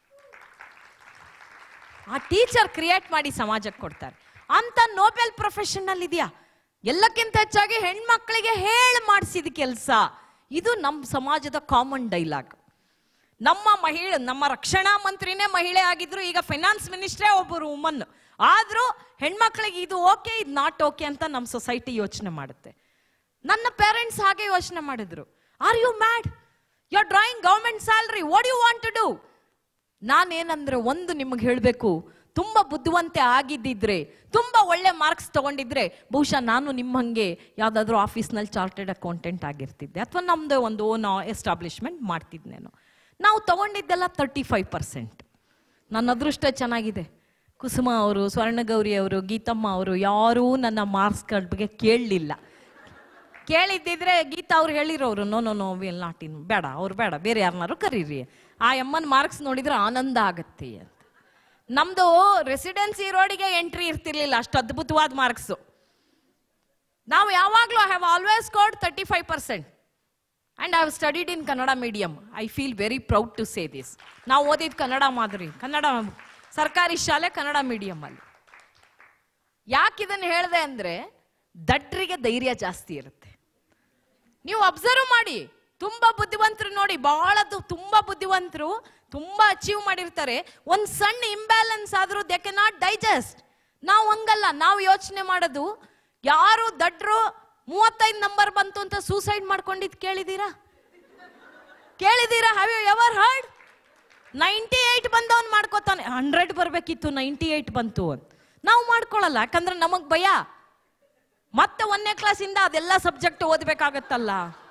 ಆ ಟೀಚರ್ ಕ್ರಿಯೇಟ್ ಮಾಡಿ ಸಮಾಜಕ್ಕೆ ಕೊಡ್ತಾರೆ ಅಂತ ನೋಬೆಲ್ ಪ್ರೊಫೆಷನ್ ಅಲ್ಲಿ ಇದೆಯಾ ಎಲ್ಲಕ್ಕಿಂತ ಹೆಚ್ಚಾಗಿ ಹೆಣ್ಮಕ್ಳಿಗೆ ಹೇಳಿ ಮಾಡಿಸಿದ ಕೆಲಸ ಇದು ನಮ್ಮ ಸಮಾಜದ ಕಾಮನ್ ಡೈಲಾಗ್ ನಮ್ಮ ಮಹಿಳೆ ನಮ್ಮ ರಕ್ಷಣಾ ಮಂತ್ರಿನೇ ಮಹಿಳೆ ಆಗಿದ್ರು ಈಗ ಫೈನಾನ್ಸ್ ಮಿನಿಸ್ಟ್ರೇ ಒಬ್ಬರು ವುಮನ್ ಆದ್ರೂ ಹೆಣ್ಮಕ್ಳಿಗೆ ಇದು ಓಕೆ ಇದು ನಾಟ್ ಓಕೆ ಅಂತ ನಮ್ಮ ಸೊಸೈಟಿ ಯೋಚನೆ ಮಾಡುತ್ತೆ ನನ್ನ ಪೇರೆಂಟ್ಸ್ ಹಾಗೆ ಯೋಚನೆ ಮಾಡಿದ್ರು are you mad you are drawing government salary what you want to do ನಾನೇನಂದ್ರೆ ಒಂದು ನಿಮಗೆ ಹೇಳಬೇಕು ತುಂಬ ಬುದ್ಧಿವಂತೆ ಆಗಿದ್ದಿದ್ರೆ ತುಂಬ ಒಳ್ಳೆ ಮಾರ್ಕ್ಸ್ ತಗೊಂಡಿದ್ರೆ ಬಹುಶಃ ನಾನು ನಿಮ್ಮ ಹಂಗೆ ಯಾವುದಾದ್ರೂ ಆಫೀಸ್ನಲ್ಲಿ ಚಾರ್ಟೆಡ್ ಅಕೌಂಟೆಂಟ್ ಆಗಿರ್ತಿದ್ದೆ ಅಥವಾ ನಮ್ಮದು ಒಂದು ಓನ್ ಎಸ್ಟಾಬ್ಲಿಷ್ಮೆಂಟ್ ಮಾಡ್ತಿದ್ನೇನೋ ನಾವು ತಗೊಂಡಿದ್ದೆಲ್ಲ ತರ್ಟಿ ಫೈವ್ ಪರ್ಸೆಂಟ್ ನನ್ನ ಅದೃಷ್ಟ ಚೆನ್ನಾಗಿದೆ ಕುಸುಮ ಅವರು ಸ್ವರ್ಣಗೌರಿ ಅವರು ಗೀತಮ್ಮ ಅವರು ಯಾರೂ ನನ್ನ ಮಾರ್ಕ್ಸ್ಗಳ ಬಗ್ಗೆ ಕೇಳಲಿಲ್ಲ ಕೇಳಿದ್ದಿದ್ರೆ ಗೀತಾ ಅವ್ರು ಹೇಳಿರೋರು no no no will not in ಬೇಡ ಅವ್ರು ಬೇಡ ಬೇರೆ ಯಾರನ್ನಾರು ಕರೀರಿ ಆ ಎಮ್ಮನ್ ಮಾರ್ಕ್ಸ್ ನೋಡಿದ್ರೆ ಆನಂದ ಆಗತ್ತೆ ಅಂತ ನಮ್ದು ರೆಸಿಡೆನ್ಸಿ ರೋಡಿಗೆ ಎಂಟ್ರಿ ಇರ್ತಿರ್ಲಿಲ್ಲ ಅಷ್ಟು ಅದ್ಭುತವಾದ ಮಾರ್ಕ್ಸು ನಾವು ಯಾವಾಗಲೂ I have always got thirty five percent and I have studied in Kannada medium I feel very proud to say this ನಾವು ಓದಿದ ಕನ್ನಡ ಮಾದರಿ ಕನ್ನಡ ಸರ್ಕಾರಿ ಶಾಲೆ ಕನ್ನಡ ಮೀಡಿಯಮಲ್ಲಿ ಯಾಕೆ ಇದನ್ನು ಹೇಳಿದೆ ಅಂದರೆ ದಡ್ರಿಗೆ ಧೈರ್ಯ ಜಾಸ್ತಿ ಇರುತ್ತೆ ನೀವು ಅಬ್ಸರ್ವ್ ಮಾಡಿ ತುಂಬಾ ಬುದ್ಧಿವಂತರು ನೋಡಿ ಬಹಳ ದು- ತುಂಬಾ ಬುದ್ಧಿವಂತರು ತುಂಬಾ ಅಚೀವ್ ಮಾಡಿರ್ತಾರೆ ಒಂದ್ ಸಣ್ಣ ಇಂಬ್ಯಾಲೆನ್ಸ್ ಆದ್ರೂ ದೇ ಕೆ ನಾಟ್ ಡೈಜೆಸ್ಟ್ ನಾವು ಹಂಗಲ್ಲ ನಾವು ಯೋಚನೆ ಮಾಡೋದು ಯಾರು ದಡ್ರು ಮೂವತ್ತೈದು ನಂಬರ್ ಬಂತು ಅಂತ ಸೂಸೈಡ್ ಮಾಡ್ಕೊಂಡಿದ್ ಕೇಳಿದೀರಾ ಕೇಳಿದೀರಾ have you ever heard ninety eight ಬಂದವನ್ ಮಾಡ್ಕೋತಾನೆ ಹಂಡ್ರೆಡ್ ಬರ್ಬೇಕಿತ್ತು ನೈಂಟಿ ಏಯ್ಟ್ ಬಂತು ಅಂತ ನಾವು ಮಾಡ್ಕೊಳಲ್ಲ ಯಾಕಂದ್ರೆ ನಮಗ್ ಭಯ ಮತ್ತೆ ಒಂದನೇ ಕ್ಲಾಸಿಂದ ಅದೆಲ್ಲ ಸಬ್ಜೆಕ್ಟ್ ಓದ್ಬೇಕಾಗತ್ತಲ್ಲ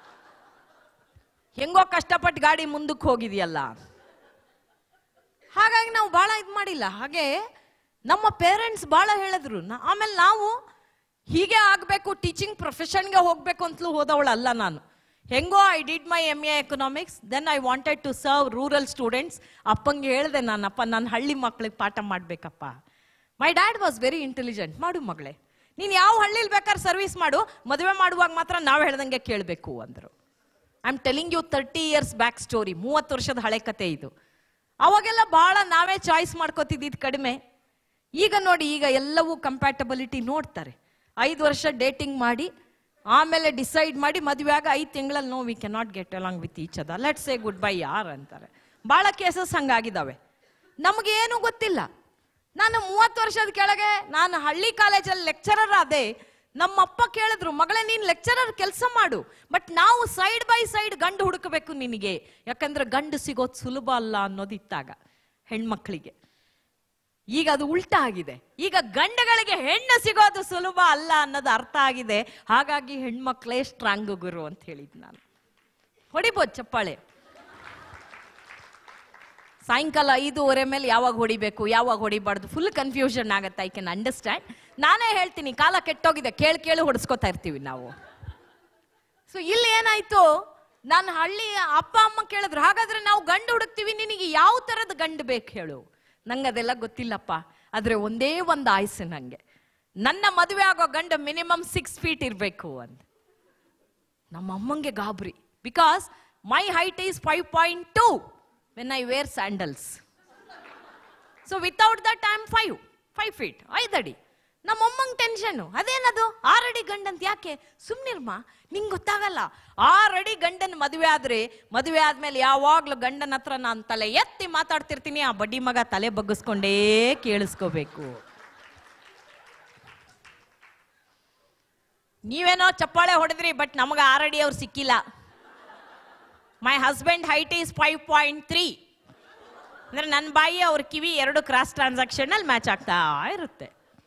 ಹೆಂಗೋ ಕಷ್ಟಪಟ್ಟು ಗಾಡಿ ಮುಂದಕ್ಕೆ ಹೋಗಿದೆಯಲ್ಲ ಹಾಗಾಗಿ ನಾವು ಬಹಳ ಇದು ಮಾಡಿಲ್ಲ ಹಾಗೆ ನಮ್ಮ ಪೇರೆಂಟ್ಸ್ ಬಹಳ ಹೇಳಿದ್ರು ನಾ- ಆಮೇಲೆ ನಾವು ಹೀಗೆ ಆಗಬೇಕು ಟೀಚಿಂಗ್ ಪ್ರೊಫೆಷನ್ಗೆ ಹೋಗ್ಬೇಕು ಅಂತಲೂ ಹೋದವಳಲ್ಲ ನಾನು ಹೆಂಗೋ I did my M A economics then I wanted to serve rural students ಅಪ್ಪಂಗೆ ಹೇಳಿದೆ ನಾನಪ್ಪ ನಾನು ಹಳ್ಳಿ ಮಕ್ಳಿಗೆ ಪಾಠ ಮಾಡಬೇಕಪ್ಪ my dad was very intelligent ಮಾಡು ಮಗಳೇ ನೀನು ಯಾವ ಹಳ್ಳಿಲಿ ಬೇಕಾದ್ರೆ ಸರ್ವಿಸ್ ಮಾಡು ಮದುವೆ ಮಾಡುವಾಗ ಮಾತ್ರ ನಾವು ಹೇಳ್ದಂಗೆ ಕೇಳಬೇಕು ಅಂದರು I am telling you thirty years back story ಮೂವತ್ತು ವರ್ಷದ ಹಳೆ ಕತೆ ಇದು ಅವಾಗೆಲ್ಲ ಬಹಳ ನಾವೇ ಚಾಯ್ಸ್ ಮಾಡ್ಕೋತಿದ್ದಿದ್ದು ಕಡಿಮೆ ಈಗ ನೋಡಿ ಈಗ ಎಲ್ಲವೂ ಕಂಪ್ಯಾಟಬಿಲಿಟಿ ನೋಡ್ತಾರೆ ಐದು ವರ್ಷ ಡೇಟಿಂಗ್ ಮಾಡಿ ಆಮೇಲೆ ಡಿಸೈಡ್ ಮಾಡಿ ಮದುವೆ ಆಗ ಐದು ತಿಂಗಳಲ್ಲಿ no we cannot get along with each ಅದ ಲೆಟ್ಸ್ ಸೇ ಗುಡ್ ಬೈ ಯಾರ್ ಅಂತಾರೆ ಭಾಳ ಕೇಸಸ್ ಹಂಗಾಗಿದ್ದಾವೆ ನಮಗೇನು ಗೊತ್ತಿಲ್ಲ ನಾನು ಮೂವತ್ತು ವರ್ಷದ ಕೆಳಗೆ ನಾನು ಹಳ್ಳಿ ಕಾಲೇಜಲ್ಲಿ ಲೆಕ್ಚರರ್ ಆದೆ ನಮ್ಮಪ್ಪ ಕೇಳಿದ್ರು ಮಗಳೇ ನೀನು ಲೆಕ್ಚರರ್ ಕೆಲಸ ಮಾಡು ಬಟ್ ನಾವು ಸೈಡ್ ಬೈ ಸೈಡ್ ಗಂಡು ಹುಡುಕಬೇಕು ನಿನಗೆ ಯಾಕಂದ್ರೆ ಗಂಡು ಸಿಗೋದು ಸುಲಭ ಅಲ್ಲ ಅನ್ನೋದಿತ್ತಾಗ ಹೆಣ್ಮಕ್ಳಿಗೆ ಈಗ ಅದು ಉಲ್ಟಾ ಆಗಿದೆ ಈಗ ಗಂಡುಗಳಿಗೆ ಹೆಣ್ಣು ಸಿಗೋದು ಸುಲಭ ಅಲ್ಲ ಅನ್ನೋದು ಅರ್ಥ ಆಗಿದೆ ಹಾಗಾಗಿ ಹೆಣ್ಮಕ್ಳೇ ಸ್ಟ್ರಾಂಗ್ ಗುರು ಅಂತ ಹೇಳಿದ್ ನಾನು ಹೊಡಿಬೋದು ಚಪ್ಪಾಳೆ ಸಾಯಂಕಾಲ ಐದೂವರೆ ಮೇಲೆ ಯಾವಾಗ ಹೊಡಿಬೇಕು ಯಾವಾಗ ಹೊಡಿಬಾರ್ದು ಫುಲ್ ಕನ್ಫ್ಯೂಷನ್ ಆಗುತ್ತೆ ಐ ಕ್ಯಾನ್ ಅಂಡರ್ಸ್ಟ್ಯಾಂಡ್ ನಾನೇ ಹೇಳ್ತೀನಿ ಕಾಲ ಕೆಟ್ಟೋಗಿದೆ ಕೇಳಿ ಕೇಳಿ ಹೊಡಿಸ್ಕೊತಾ ಇರ್ತೀವಿ ನಾವು ಸೊ ಇಲ್ಲಿ ಏನಾಯ್ತು ನಾನು ಹಳ್ಳಿ ಅಪ್ಪ ಅಮ್ಮ ಕೇಳಿದ್ರು ಹಾಗಾದ್ರೆ ನಾವು ಗಂಡು ಹುಡುಕ್ತೀವಿ ನಿನಗೆ ಯಾವ ಥರದ ಗಂಡು ಬೇಕು ಹೇಳು ನಂಗೆ ಅದೆಲ್ಲ ಗೊತ್ತಿಲ್ಲಪ್ಪ ಆದ್ರೆ ಒಂದೇ ಒಂದು ಆಯ್ಸು ನಂಗೆ ನನ್ನ ಮದುವೆ ಆಗೋ ಗಂಡು ಮಿನಿಮಮ್ ಸಿಕ್ಸ್ ಫೀಟ್ ಇರಬೇಕು ಅಂತ ನಮ್ಮ ಅಮ್ಮಂಗೆ ಗಾಬರಿ because my height is five point two when I wear sandals so without that I am five five feet ಐದಡಿ ನಮ್ಮ ಅಮ್ಮಂಗೆ ಟೆನ್ಷನ್ನು ಅದೇನದು ಆರಡಿ ಗಂಡಂತ ಯಾಕೆ ಸುಮ್ನಿರ್ಮ ನಿಂಗೆ ಗೊತ್ತಾಗಲ್ಲ ಆರಡಿ ಗಂಡನ ಮದುವೆ ಆದ್ರೆ ಮದುವೆ ಆದ್ಮೇಲೆ ಯಾವಾಗ್ಲೂ ಗಂಡನ ಹತ್ರ ನಾನು ತಲೆ ಎತ್ತಿ ಮಾತಾಡ್ತಿರ್ತೀನಿ ಆ ಬಡ್ಡಿ ಮಗ ತಲೆ ಬಗ್ಗಿಸ್ಕೊಂಡೇ ಕೇಳಿಸ್ಕೋಬೇಕು ನೀವೇನೋ ಚಪ್ಪಾಳೆ ಹೊಡೆದ್ರಿ ಬಟ್ ನಮಗೆ ಆರಡಿ ಅವ್ರು ಸಿಕ್ಕಿಲ್ಲ my husband height is five point three ಅಂದ್ರೆ ನನ್ನ ಬಾಯಿ ಅವ್ರ ಕಿವಿ ಎರಡು ಕ್ರಾಸ್ ಟ್ರಾನ್ಸಾಕ್ಷನ್ ಅಲ್ಲಿ ಮ್ಯಾಚ್ ಆಗ್ತಾ ಇರುತ್ತೆ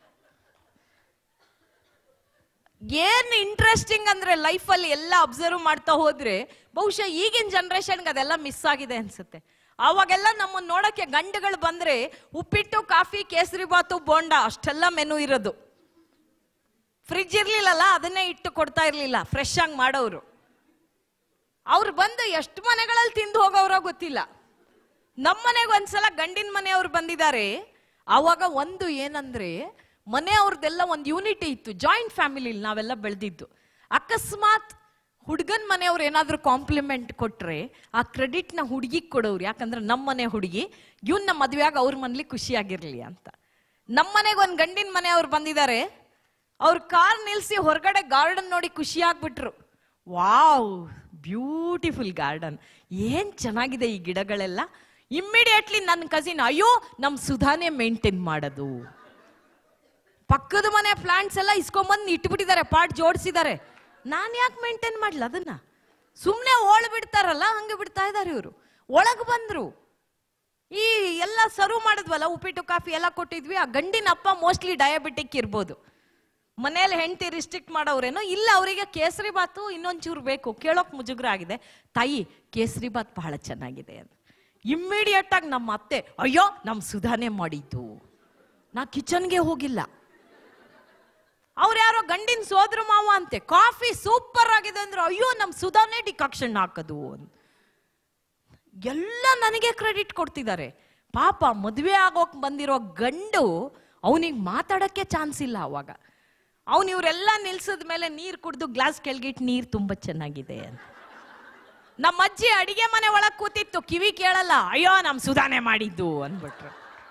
ಏನ್ ಇಂಟ್ರೆಸ್ಟಿಂಗ್ ಅಂದ್ರೆ ಲೈಫಲ್ಲಿ ಎಲ್ಲ ಅಬ್ಸರ್ವ್ ಮಾಡ್ತಾ ಹೋದ್ರೆ ಬಹುಶಃ ಈಗಿನ ಜನ್ರೇಷನ್ಗೆ ಅದೆಲ್ಲ ಮಿಸ್ ಆಗಿದೆ ಅನ್ಸುತ್ತೆ ಅವಾಗೆಲ್ಲ ನಮ್ಮನ್ನ ನೋಡಕ್ಕೆ ಗಂಡುಗಳು ಬಂದ್ರೆ ಉಪ್ಪಿಟ್ಟು ಕಾಫಿ ಕೇಸರಿ ಬಾತು ಬೋಂಡ ಅಷ್ಟೆಲ್ಲ ಮೆನು ಇರೋದು ಫ್ರಿಜ್ ಇರ್ಲಿಲ್ಲಲ್ಲ ಅದನ್ನೇ ಇಟ್ಟು ಕೊಡ್ತಾ ಇರ್ಲಿಲ್ಲ ಫ್ರೆಶ್ ಆಗಿ ಮಾಡೋರು ಅವ್ರು ಬಂದು ಎಷ್ಟು ಮನೆಗಳಲ್ಲಿ ತಿಂದು ಹೋಗೋರೋ ಗೊತ್ತಿಲ್ಲ ನಮ್ಮ ಮನೆಗೆ ಒಂದ್ಸಲ ಗಂಡಿನ ಮನೆಯವ್ರು ಬಂದಿದ್ದಾರೆ ಆವಾಗ ಒಂದು ಏನಂದ್ರೆ ಮನೆಯವ್ರದ್ದೆಲ್ಲ ಒಂದು ಯೂನಿಟಿ ಇತ್ತು ಜಾಯಿಂಟ್ ಫ್ಯಾಮಿಲಿಲಿ ನಾವೆಲ್ಲ ಬೆಳೆದಿದ್ದು ಅಕಸ್ಮಾತ್ ಹುಡುಗನ ಮನೆಯವ್ರು ಏನಾದರೂ ಕಾಂಪ್ಲಿಮೆಂಟ್ ಕೊಟ್ರೆ ಆ ಕ್ರೆಡಿಟ್ನ ಹುಡುಗಿಗೆ ಕೊಡೋರು ಯಾಕಂದ್ರೆ ನಮ್ಮ ಮನೆ ಹುಡುಗಿ ಇವನ್ನ ಮದುವೆಯಾಗ ಅವ್ರ ಮನೇಲಿ ಖುಷಿಯಾಗಿರ್ಲಿ ಅಂತ ನಮ್ಮ ಮನೆಗೆ ಒಂದು ಗಂಡಿನ ಮನೆಯವ್ರು ಬಂದಿದ್ದಾರೆ ಅವ್ರ ಕಾರ್ ನಿಲ್ಸಿ ಹೊರಗಡೆ ಗಾರ್ಡನ್ ನೋಡಿ ಖುಷಿ ಆಗ್ಬಿಟ್ರು ವಾವ್ ಬ್ಯೂಟಿಫುಲ್ ಗಾರ್ಡನ್ ಏನ್ ಚೆನ್ನಾಗಿದೆ ಈ ಗಿಡಗಳೆಲ್ಲ ಇಮ್ಮಿಡಿಯೇಟ್ಲಿ ನನ್ನ ಕಸಿನ್ ಅಯ್ಯೋ ನಮ್ ಸುಧಾನೆ ಮೇಂಟೈನ್ ಮಾಡೋದು ಪಕ್ಕದ ಮನೆ ಪ್ಲಾಂಟ್ಸ್ ಎಲ್ಲ ಇಸ್ಕೊಂಬಂದು ಇಟ್ಬಿಟ್ಟಿದ್ದಾರೆ ಪಾಟ್ ಜೋಡಿಸಿದ್ದಾರೆ ನಾನು ಯಾಕೆ ಮೇಂಟೈನ್ ಮಾಡಲ ಅದನ್ನ ಸುಮ್ಮನೆ ಓಳ್ ಬಿಡ್ತಾರಲ್ಲ ಹಂಗೆ ಬಿಡ್ತಾ ಇದ್ದಾರೆ ಇವರು ಒಳಗೆ ಬಂದ್ರು ಈ ಎಲ್ಲ ಸರ್ವ್ ಮಾಡಿದ್ವಲ್ಲ ಉಪ್ಪಿಟ್ಟು ಕಾಫಿ ಎಲ್ಲ ಕೊಟ್ಟಿದ್ವಿ ಆ ಗಂಡಿನ ಅಪ್ಪ ಮೋಸ್ಟ್ಲಿ ಡಯಾಬಿಟಿಕ್ ಇರ್ಬೋದು ಮನೇಲಿ ಹೆಂಡತಿ ರಿಸ್ಟ್ರಿಕ್ಟ್ ಮಾಡೋರೇನೋ ಇಲ್ಲ ಅವರಿಗೆ ಕೇಸರಿ ಬಾತು ಇನ್ನೊಂಚೂರು ಬೇಕು ಕೇಳೋಕ್ ಮುಜುಗ್ರ ಆಗಿದೆ ತಾಯಿ ಕೇಸರಿ ಬಾತ್ ಬಹಳ ಚೆನ್ನಾಗಿದೆ ಅಂತ ಇಮ್ಮಿಡಿಯೇಟ್ ಆಗಿ ನಮ್ಮ ಅತ್ತೆ ಅಯ್ಯೋ ನಮ್ ಸುಧಾನೆ ಮಾಡಿದ್ದು ನಾ ಕಿಚನ್ಗೆ ಹೋಗಿಲ್ಲ ಅವ್ರು ಯಾರೋ ಗಂಡಿನ ಸೋದ್ರ ಮಾವ ಅಂತೆ ಕಾಫಿ ಸೂಪರ್ ಆಗಿದೆ ಅಂದ್ರೆ ಅಯ್ಯೋ ನಮ್ ಸುಧಾನೆ ಡಿಕಾಕ್ಷನ್ ಹಾಕದು ಅಂತ ಎಲ್ಲ ನನಗೆ ಕ್ರೆಡಿಟ್ ಕೊಡ್ತಿದ್ದಾರೆ ಪಾಪ ಮದುವೆ ಆಗೋಕ್ ಬಂದಿರೋ ಗಂಡು ಅವನಿಗೆ ಮಾತಾಡಕ್ಕೆ ಚಾನ್ಸ್ ಇಲ್ಲ ಅವಾಗ ಅವನು ಇವರೆಲ್ಲ ನಿಲ್ಸಿದ ಮೇಲೆ ನೀರು ಕುಡಿದು ಗ್ಲಾಸ್ ಕೆಳಗಿಟ್ಟು ನೀರು ತುಂಬಾ ಚೆನ್ನಾಗಿದೆ ಅಂತ ನಮ್ಮ ಅಜ್ಜಿ ಅಡಿಗೆ ಮನೆ ಒಳಗ್ ಕೂತಿತ್ತು ಕಿವಿ ಕೇಳಲ್ಲ ಅಯ್ಯೋ ನಮ್ ಸುಧಾನೆ ಮಾಡಿದ್ದು ಅಂದ್ಬಿಟ್ರು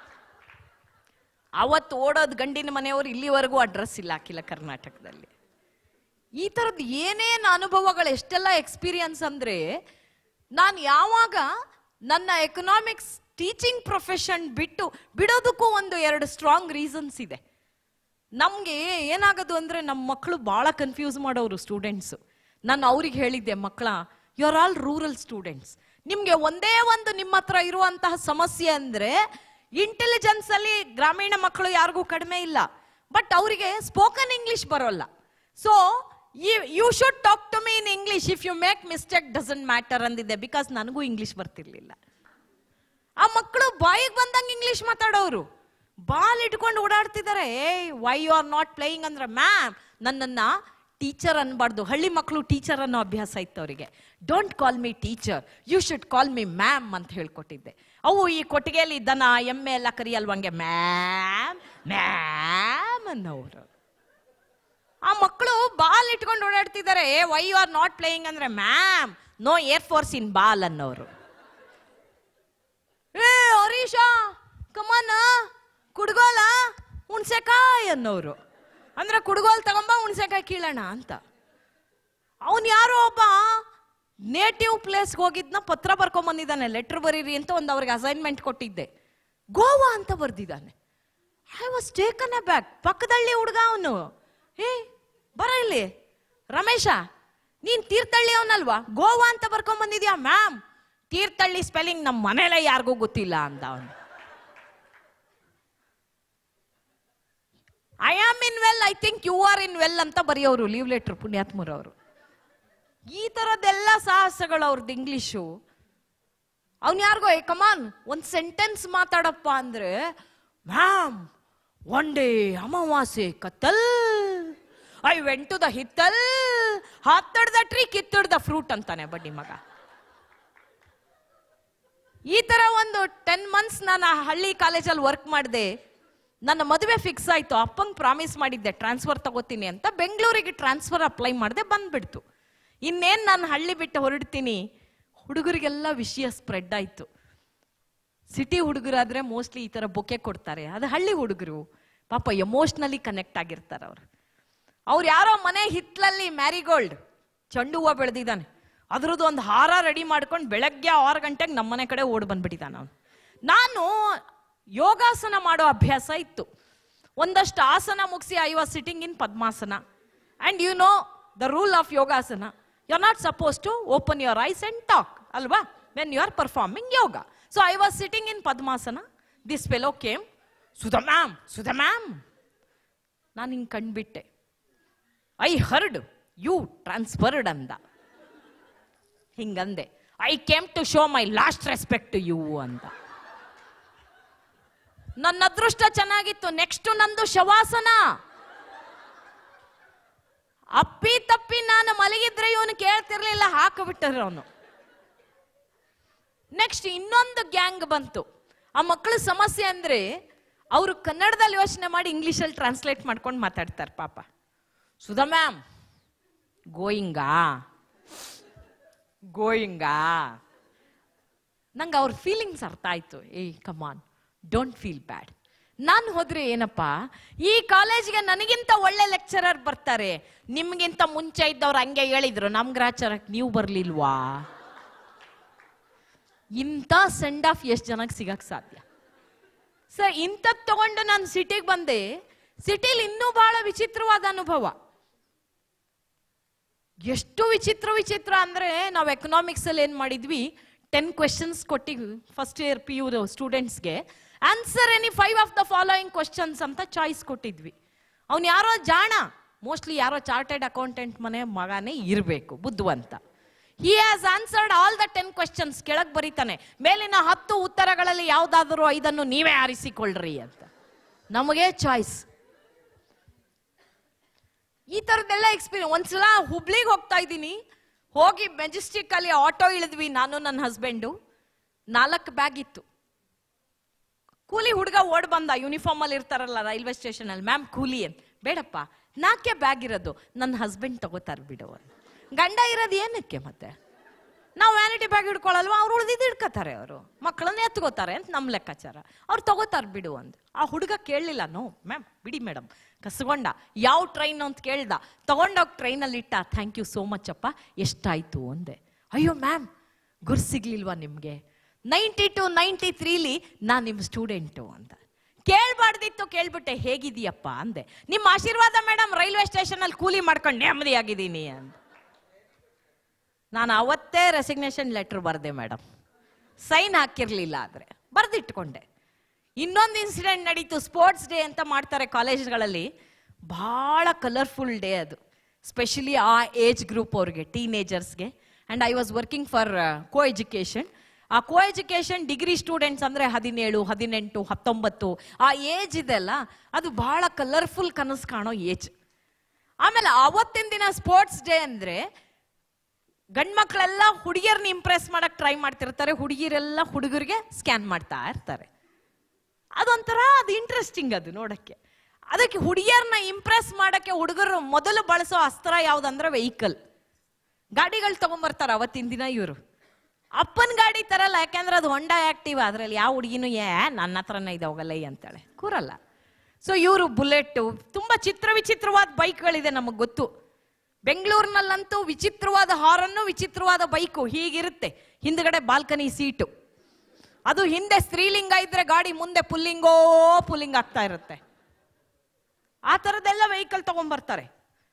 ಅವತ್ತು ಓಡೋದ್ ಗಂಡಿನ ಮನೆಯವರು ಇಲ್ಲಿವರೆಗೂ ಅಡ್ರೆಸ್ ಇಲ್ಲ ಅಖಿಲ ಕರ್ನಾಟಕದಲ್ಲಿ ಈ ಥರದ್ದು ಏನೇನು ಅನುಭವಗಳು ಎಷ್ಟೆಲ್ಲ ಎಕ್ಸ್ಪೀರಿಯನ್ಸ್ ಅಂದ್ರೆ ನಾನು ಯಾವಾಗ ನನ್ನ ಎಕನಾಮಿಕ್ಸ್ ಟೀಚಿಂಗ್ ಪ್ರೊಫೆಷನ್ ಬಿಟ್ಟು ಬಿಡೋದಕ್ಕೂ ಒಂದು ಎರಡು ಸ್ಟ್ರಾಂಗ್ ರೀಸನ್ಸ್ ಇದೆ ನಮಗೆ ಏನಾಗೋದು ಅಂದ್ರೆ ನಮ್ಮ ಮಕ್ಕಳು ಭಾಳ ಕನ್ಫ್ಯೂಸ್ ಮಾಡೋರು ಸ್ಟೂಡೆಂಟ್ಸು ನಾನು ಅವ್ರಿಗೆ ಹೇಳಿದ್ದೆ ಮಕ್ಕಳ you are all rural students ನಿಮಗೆ ಒಂದೇ ಒಂದು ನಿಮ್ಮ ಹತ್ರ ಇರುವಂತಹ ಸಮಸ್ಯೆ ಅಂದ್ರೆ ಇಂಟೆಲಿಜೆನ್ಸ್ ಅಲ್ಲಿ ಗ್ರಾಮೀಣ ಮಕ್ಕಳು ಯಾರಿಗೂ ಕಡಿಮೆ ಇಲ್ಲ ಬಟ್ ಅವರಿಗೆ ಸ್ಪೋಕನ್ ಇಂಗ್ಲಿಷ್ ಬರೋಲ್ಲ so you should talk to me in English if you make mistake doesn't matter ಅಂದಿದ್ದೆ ಬಿಕಾಸ್ ನನಗೂ ಇಂಗ್ಲಿಷ್ ಬರ್ತಿರ್ಲಿಲ್ಲ ಆ ಮಕ್ಕಳು ಬಾಯಿಗೆ ಬಂದಂಗೆ ಇಂಗ್ಲಿಷ್ ಮಾತಾಡೋರು ಬಾಲ್ ಇಟ್ಕೊಂಡು ಓಡಾಡ್ತಿದ್ದಾರೆ ಏ why you are not playing ಅಂದ್ರೆ ಮ್ಯಾಮ್ ನನ್ನನ್ನ ಟೀಚರ್ ಅನ್ಬಾರ್ದು ಹಳ್ಳಿ ಮಕ್ಕಳು ಟೀಚರ್ ಅನ್ನೋ ಅಭ್ಯಾಸ ಇತ್ತು ಅವರಿಗೆ don't call me teacher you should call me ma'am ಅಂತ ಹೇಳ್ಕೊಟ್ಟಿದ್ದೆ ಅವು ಈ ಕೊಟ್ಟಿಗೆಯಲ್ಲಿ ದನ ಎಮ್ಮೆ ಎಲ್ಲ ಕರಿಯಲ್ವಂಗೆ ಮ್ಯಾಮ್ ಮ್ಯಾಮ್ ಅನ್ನೋರು ಆ ಮಕ್ಕಳು ಬಾಲ್ ಇಟ್ಕೊಂಡು ಓಡಾಡ್ತಿದ್ದಾರೆ ಏ why you are not playing ಅಂದ್ರೆ ma'am no air force in ball ಅನ್ನೋರು ಏ ಹರೀಶಾ ಕಮನ ಕುಡ್ಗೋಲ ಹುಣ್ಸೆಕಾಯಿ ಅನ್ನೋರು ಅಂದ್ರೆ ಕುಡ್ಗೋಲ್ ತಗೊಂಬ ಹುಣ್ಸೆಕಾಯಿ ಕೀಳೋಣ ಅಂತ ಅವನ್ ಯಾರೋ ಒಬ್ಬ ನೇಟಿವ್ ಪ್ಲೇಸ್ಗೆ ಹೋಗಿದ್ನ ಪತ್ರ ಬರ್ಕೊಂಡ್ ಬಂದಿದ್ದಾನೆ ಲೆಟರ್ ಬರೀರಿ ಅಂತ ಒಂದು ಅವ್ರಿಗೆ ಅಸೈನ್ಮೆಂಟ್ ಕೊಟ್ಟಿದ್ದೆ ಗೋವಾ ಅಂತ ಬರ್ದಿದ್ದಾನೆ I was taken aback ಪಕ್ಕದಳ್ಳಿ ಹುಡುಗ ಅವನು ಏ ಬರ ಇಲ್ಲಿ ರಮೇಶ ನೀನ್ ತೀರ್ಥಹಳ್ಳಿ ಅವನಲ್ವಾ ಗೋವಾ ಅಂತ ಬರ್ಕೊಂಡ್ ಬಂದಿದ್ಯಾ ಮ್ಯಾಮ್ ತೀರ್ಥಹಳ್ಳಿ ಸ್ಪೆಲ್ಲಿಂಗ್ ನಮ್ಮ ಮನೇಲೆ ಯಾರಿಗೂ ಗೊತ್ತಿಲ್ಲ ಅಂತ ಅವನು I am in well I think you are in well ಅಂತ ಬರೆಯೋರು ಲೀವ್ ಲೆಟರ್ ಪುಣ್ಯಾತ್ಮರವರು ಈ ಥರದ್ದೆಲ್ಲ ಸಾಹಸಗಳು ಅವ್ರದ್ದು ಇಂಗ್ಲಿಷು ಅವ್ನು ಯಾರಿಗೋ ಏ ಕಮಾನ್ ಒಂದು ಸೆಂಟೆನ್ಸ್ ಮಾತಾಡಪ್ಪ ಅಂದ್ರೆ ಮ್ಯಾಮ್ ಒನ್ ಡೇ ಅಮಾವಾಸ್ಯೆ ಕತ್ತಲ್ ಐ ವೆಂಟ್ ಟು ದ ಹಿತ್ತಲ್ ಹತ್ತಡ್ ದ ಟ್ರೀ ಕಿತ್ತಡ್ ದ ಫ್ರೂಟ್ ಅಂತಾನೆ ಬಡ್ಡಿ ಮಗ ಈ ತರ ಒಂದು ಟೆನ್ ಮಂತ್ಸ್ ನಾನು ಆ ಹಳ್ಳಿ ಕಾಲೇಜಲ್ಲಿ ವರ್ಕ್ ಮಾಡಿದೆ ನನ್ನ ಮದುವೆ ಫಿಕ್ಸ್ ಆಯ್ತು ಅಪ್ಪಂಗೆ ಪ್ರಾಮಿಸ್ ಮಾಡಿದ್ದೆ ಟ್ರಾನ್ಸ್ಫರ್ ತಗೋತೀನಿ ಅಂತ ಬೆಂಗಳೂರಿಗೆ ಟ್ರಾನ್ಸ್ಫರ್ ಅಪ್ಲೈ ಮಾಡಿದೆ ಬಂದ್ಬಿಡ್ತು ಇನ್ನೇನು ನಾನು ಹಳ್ಳಿ ಬಿಟ್ಟು ಹೊರಡ್ತೀನಿ ಹುಡುಗರಿಗೆಲ್ಲ ವಿಷಯ ಸ್ಪ್ರೆಡ್ ಆಯ್ತು ಸಿಟಿ ಹುಡುಗರಾದ್ರೆ ಮೋಸ್ಟ್ಲಿ ಈ ತರ ಬೊಕ್ಕೆ ಕೊಡ್ತಾರೆ ಅದು ಹಳ್ಳಿ ಹುಡುಗರು ಪಾಪ ಎಮೋಷ್ನಲಿ ಕನೆಕ್ಟ್ ಆಗಿರ್ತಾರೆ ಅವ್ರು ಅವ್ರು ಯಾರೋ ಮನೆ ಹಿತ್ಲಲ್ಲಿ ಮ್ಯಾರಿಗೋಲ್ಡ್ ಚೆಂಡು ಹೂವು ಬೆಳೆದಿದ್ದಾನೆ ಅದ್ರದ್ದು ಒಂದು ಹಾರ ರೆಡಿ ಮಾಡ್ಕೊಂಡು ಬೆಳಗ್ಗೆ ಆರು ಗಂಟೆಗೆ ನಮ್ಮನೆ ಕಡೆ ಓಡ್ ಬಂದ್ಬಿಟ್ಟಿದ್ದಾನೆ ಅವನು ನಾನು ಯೋಗಾಸನ ಮಾಡೋ ಅಭ್ಯಾಸ ಇತ್ತು ಒಂದಷ್ಟು ಆಸನ ಮುಗಿಸಿ I was sitting in padmasana and you know the rule of yogasana you are not suppose to open your eyes and talk ಅಲ್ವಾ when you are performing yoga so I was sitting in padmasana this fellow came Sudha ma'am Sudha ma'am ನಾನು ಹಿಂಗೆ ಕಂಡ್ಬಿಟ್ಟೆ ಐ ಹರ್ಡ್ ಯು ಟ್ರಾನ್ಸ್ಫರ್ಡ್ ಅಂದ ಹಿಂಗಂದೆ I came to show my last respect to you ಅಂತ ನನ್ನ ಅದೃಷ್ಟ ಚೆನ್ನಾಗಿತ್ತು ನೆಕ್ಸ್ಟ್ ನಂದು ಶವಾಸನ ಅಪ್ಪಿ ತಪ್ಪಿ ನಾನು ಮಲಗಿದ್ರೆ ಇವನು ಕೇಳ್ತಿರ್ಲಿಲ್ಲ ಹಾಕಿಬಿಟ್ಟರು ಅವನು ನೆಕ್ಸ್ಟ್ ಇನ್ನೊಂದು ಗ್ಯಾಂಗ್ ಬಂತು ಆ ಮಕ್ಕಳ ಸಮಸ್ಯೆ ಅಂದ್ರೆ ಅವರು ಕನ್ನಡದಲ್ಲಿ ಯೋಚನೆ ಮಾಡಿ ಇಂಗ್ಲಿಷಲ್ಲಿ ಟ್ರಾನ್ಸ್ಲೇಟ್ ಮಾಡ್ಕೊಂಡು ಮಾತಾಡ್ತಾರೆ ಪಾಪ ಸುಧಾ ಮ್ಯಾಮ್ ಗೋಯಿಂಗಾ ಗೋಯಿಂಗಾ ನಂಗೆ ಅವ್ರ ಫೀಲಿಂಗ್ಸ್ ಅರ್ಥ ಆಯ್ತು ಏಯ್ ಕಮಾನ್ ಡೋಂಟ್ ಫೀಲ್ ಬ್ಯಾಡ್ ನಾನು ಹೋದ್ರೆ ಏನಪ್ಪ ಈ ಕಾಲೇಜ್ಗೆ ನನಗಿಂತ ಒಳ್ಳೆ ಲೆಕ್ಚರರ್ ಬರ್ತಾರೆ ನಿಮ್ಗಿಂತ ಮುಂಚೆ ಇದ್ದವ್ರು ಹಂಗೆ ಹೇಳಿದ್ರು ನಮ್ ಗ್ರಾಚಾರಕ್ಕೆ ನೀವು ಬರ್ಲಿಲ್ವಾ ಇಂಥ ಸೆಂಡ್ ಆಫ್ ಎಷ್ಟು ಜನಕ್ಕೆ ಸಿಗಕ್ ಸಾಧ್ಯ ಸರ್ ಇಂಥದ್ದು ತಗೊಂಡು ನಾನು ಸಿಟಿಗೆ ಬಂದೆ ಸಿಟಿಲಿ ಇನ್ನೂ ಬಹಳ ವಿಚಿತ್ರವಾದ ಅನುಭವ ಎಷ್ಟು ವಿಚಿತ್ರ ವಿಚಿತ್ರ ಅಂದ್ರೆ ನಾವು ಎಕನಾಮಿಕ್ಸ್ ಅಲ್ಲಿ ಏನ್ ಮಾಡಿದ್ವಿ ಟೆನ್ ಕ್ವೆಶನ್ಸ್ ಕೊಟ್ಟಿವಿ ಫಸ್ಟ್ ಇಯರ್ ಪಿ ಯು ಸ್ಟೂಡೆಂಟ್ಸ್ಗೆ answer any five of the following questions ಅಂತ ಚಾಯ್ಸ್ ಕೊಟ್ಟಿದ್ವಿ ಅವ್ನು ಯಾರೋ ಜಾಣ ಮೋಸ್ಟ್ಲಿ ಯಾರೋ ಚಾರ್ಟೆಡ್ ಅಕೌಂಟೆಂಟ್ ಮನೆ ಮಗನೇ ಇರಬೇಕು ಬುದ್ಧಿವಂತ he has answered all the ten questions ಕೆಳಗೆ ಬರೀತಾನೆ ಮೇಲಿನ ಹತ್ತು ಉತ್ತರಗಳಲ್ಲಿ ಯಾವ್ದಾದರೂ ಐದನ್ನು ನೀವೇ ಆರಿಸಿಕೊಳ್ಳ್ರಿ ಅಂತ ನಮಗೆ ಚಾಯ್ಸ್ ಈ ಥರದ್ದೆಲ್ಲ ಎಕ್ಸ್ಪೀರಿಯನ್ಸ್ ಒಂದ್ಸಲ ಹುಬ್ಳಿಗೆ ಹೋಗ್ತಾ ಇದ್ದೀನಿ ಹೋಗಿ ಮೆಜೆಸ್ಟಿಕ್ ಅಲ್ಲಿ ಆಟೋ ಇಳಿದ್ವಿ ನಾನು ನನ್ನ ಹಸ್ಬೆಂಡು ನಾಲ್ಕು ಬ್ಯಾಗ್ ಇತ್ತು ಕೂಲಿ ಹುಡುಗ ಓಡ್ ಬಂದ ಯೂನಿಫಾರ್ಮ್ ಅಲ್ಲಿ ಇರ್ತಾರಲ್ಲ ರೈಲ್ವೆ ಸ್ಟೇಷನ್ ಅಲ್ಲಿ ಮ್ಯಾಮ್ ಕೂಲಿ ಅಂತ ಬೇಡಪ್ಪ ನಾಲ್ಕೇ ಬ್ಯಾಗ್ ಇರೋದು ನನ್ನ ಹಸ್ಬೆಂಡ್ ತಗೋತಾರ ಬಿಡು ಅಂತ ಗಂಡ ಇರೋದು ಏನಕ್ಕೆ ಮತ್ತೆ ನಾವು ವ್ಯಾನಿಟಿ ಬ್ಯಾಗ್ ಹಿಡ್ಕೊಳಲ್ವಾ ಅವ್ರು ಉಳ್ದಿದ್ದು ಹಿಡ್ಕೋತಾರೆ ಅವರು ಮಕ್ಕಳನ್ನ ಎತ್ಕೋತಾರೆ ಅಂತ ನಮ್ಮ ಲೆಕ್ಕಾಚಾರ ಅವ್ರು ತಗೋತಾರ ಬಿಡು ಅಂದ್ ಆ ಹುಡುಗ ಕೇಳಲಿಲ್ಲ ನೋ ಮ್ಯಾಮ್ ಬಿಡಿ ಮೇಡಮ್ ಕಸ್ಕೊಂಡ ಯಾವ ಟ್ರೈನ್ ಅಂತ ಕೇಳ್ದ ತಗೊಂಡೋಗಿ ಟ್ರೈನಲ್ಲಿ ಇಟ್ಟ ಥ್ಯಾಂಕ್ ಯು ಸೋ ಮಚ್ ಅಪ್ಪ ಎಷ್ಟಾಯ್ತು ಅಂದೆ ಅಯ್ಯೋ ಮ್ಯಾಮ್ ಗುರ್ ಸಿಗ್ಲಿಲ್ವಾ ನಿಮ್ಗೆ ನೈಂಟಿ ಟು ನೈಂಟಿ ತ್ರೀಲಿ ನಾನು ನಿಮ್ಮ ಸ್ಟೂಡೆಂಟು ಅಂತ ಕೇಳ್ಬಾರ್ದಿತ್ತು ಕೇಳ್ಬಿಟ್ಟೆ ಹೇಗಿದೀಯಪ್ಪ ಅಂದೆ ನಿಮ್ಮ ಆಶೀರ್ವಾದ ಮೇಡಮ್ ರೈಲ್ವೆ ಸ್ಟೇಷನ್ ಅಲ್ಲಿ ಕೂಲಿ ಮಾಡ್ಕೊಂಡು ನೆಮ್ಮದಿಯಾಗಿದ್ದೀನಿ ಅಂತ ನಾನು ಅವತ್ತೇ ರೆಸಿಗ್ನೇಷನ್ ಲೆಟರ್ ಬರೆದೆ ಮೇಡಮ್ ಸೈನ್ ಹಾಕಿರ್ಲಿಲ್ಲ ಆದರೆ ಬರೆದಿಟ್ಕೊಂಡೆ ಇನ್ನೊಂದು ಇನ್ಸಿಡೆಂಟ್ ನಡೀತು ಸ್ಪೋರ್ಟ್ಸ್ ಡೇ ಅಂತ ಮಾಡ್ತಾರೆ ಕಾಲೇಜ್ಗಳಲ್ಲಿ ಭಾಳ ಕಲರ್ಫುಲ್ ಡೇ ಅದು ಸ್ಪೆಷಲಿ ಆ ಏಜ್ ಗ್ರೂಪ್ ಅವ್ರಿಗೆ ಟೀನೇಜರ್ಸ್ಗೆ and I was working for coeducation ಆ ಕೋ ಎಜುಕೇಷನ್ ಡಿಗ್ರಿ ಸ್ಟೂಡೆಂಟ್ಸ್ ಅಂದರೆ ಹದಿನೇಳು ಹದಿನೆಂಟು ಹತ್ತೊಂಬತ್ತು ಆ ಏಜ್ ಇದೆಲ್ಲ ಅದು ಭಾಳ ಕಲರ್ಫುಲ್ ಕನಸು ಕಾಣೋ ಏಜ್ ಆಮೇಲೆ ಅವತ್ತಿನ ದಿನ ಸ್ಪೋರ್ಟ್ಸ್ ಡೇ ಅಂದರೆ ಗಂಡ್ಮಕ್ಳೆಲ್ಲ ಹುಡುಗಿಯರ್ನ ಇಂಪ್ರೆಸ್ ಮಾಡಕ್ ಟ್ರೈ ಮಾಡ್ತಿರ್ತಾರೆ ಹುಡುಗಿರೆಲ್ಲ ಹುಡುಗರಿಗೆ ಸ್ಕ್ಯಾನ್ ಮಾಡ್ತಾ ಇರ್ತಾರೆ ಅದೊಂಥರ ಅದು ಇಂಟ್ರೆಸ್ಟಿಂಗ್ ಅದು ನೋಡಕ್ಕೆ ಅದಕ್ಕೆ ಹುಡುಗಿಯರ್ನ ಇಂಪ್ರೆಸ್ ಮಾಡಕ್ಕೆ ಹುಡುಗರು ಮೊದಲು ಬಳಸೋ ಅಸ್ತ್ರ ಯಾವ್ದಂದ್ರೆ ವೆಹಿಕಲ್ ಗಾಡಿಗಳು ತಗೊಂಬರ್ತಾರೆ ಅವತ್ತಿನ ದಿನ ಇವರು ಅಪ್ಪನ ಗಾಡಿ ತರಲ್ಲ ಯಾಕೆಂದ್ರೆ ಅದು ಹೊಂಡಾ ಆಕ್ಟಿವ್ ಅದ್ರಲ್ಲಿ ಯಾವ ಹುಡುಗಿನೂ ಏ ನನ್ನ ಹತ್ರನೇ ಇದೆ ಹೋಗಲ್ಲ ಅಂತಾಳೆ ಕೂರಲ್ಲ ಸೊ ಇವರು ಬುಲೆಟ್ ತುಂಬಾ ಚಿತ್ರ ವಿಚಿತ್ರವಾದ ಬೈಕ್ಗಳಿದೆ ನಮಗೆ ಗೊತ್ತು ಬೆಂಗಳೂರಿನಲ್ಲಂತೂ ವಿಚಿತ್ರವಾದ ಹಾರನ್ನು ವಿಚಿತ್ರವಾದ ಬೈಕು ಹೀಗಿರುತ್ತೆ ಹಿಂದ್ಗಡೆ ಬಾಲ್ಕನಿ ಸೀಟು ಅದು ಹಿಂದೆ ಸ್ತ್ರೀಲಿಂಗ ಇದ್ರೆ ಗಾಡಿ ಮುಂದೆ ಪುಲ್ಲಿಂಗೋ ಪುಲ್ಲಿಂಗ್ ಆಗ್ತಾ ಇರುತ್ತೆ ಆ ಥರದ್ದೆಲ್ಲ ವೆಹಿಕಲ್ ತಗೊಂಡ್ಬರ್ತಾರೆ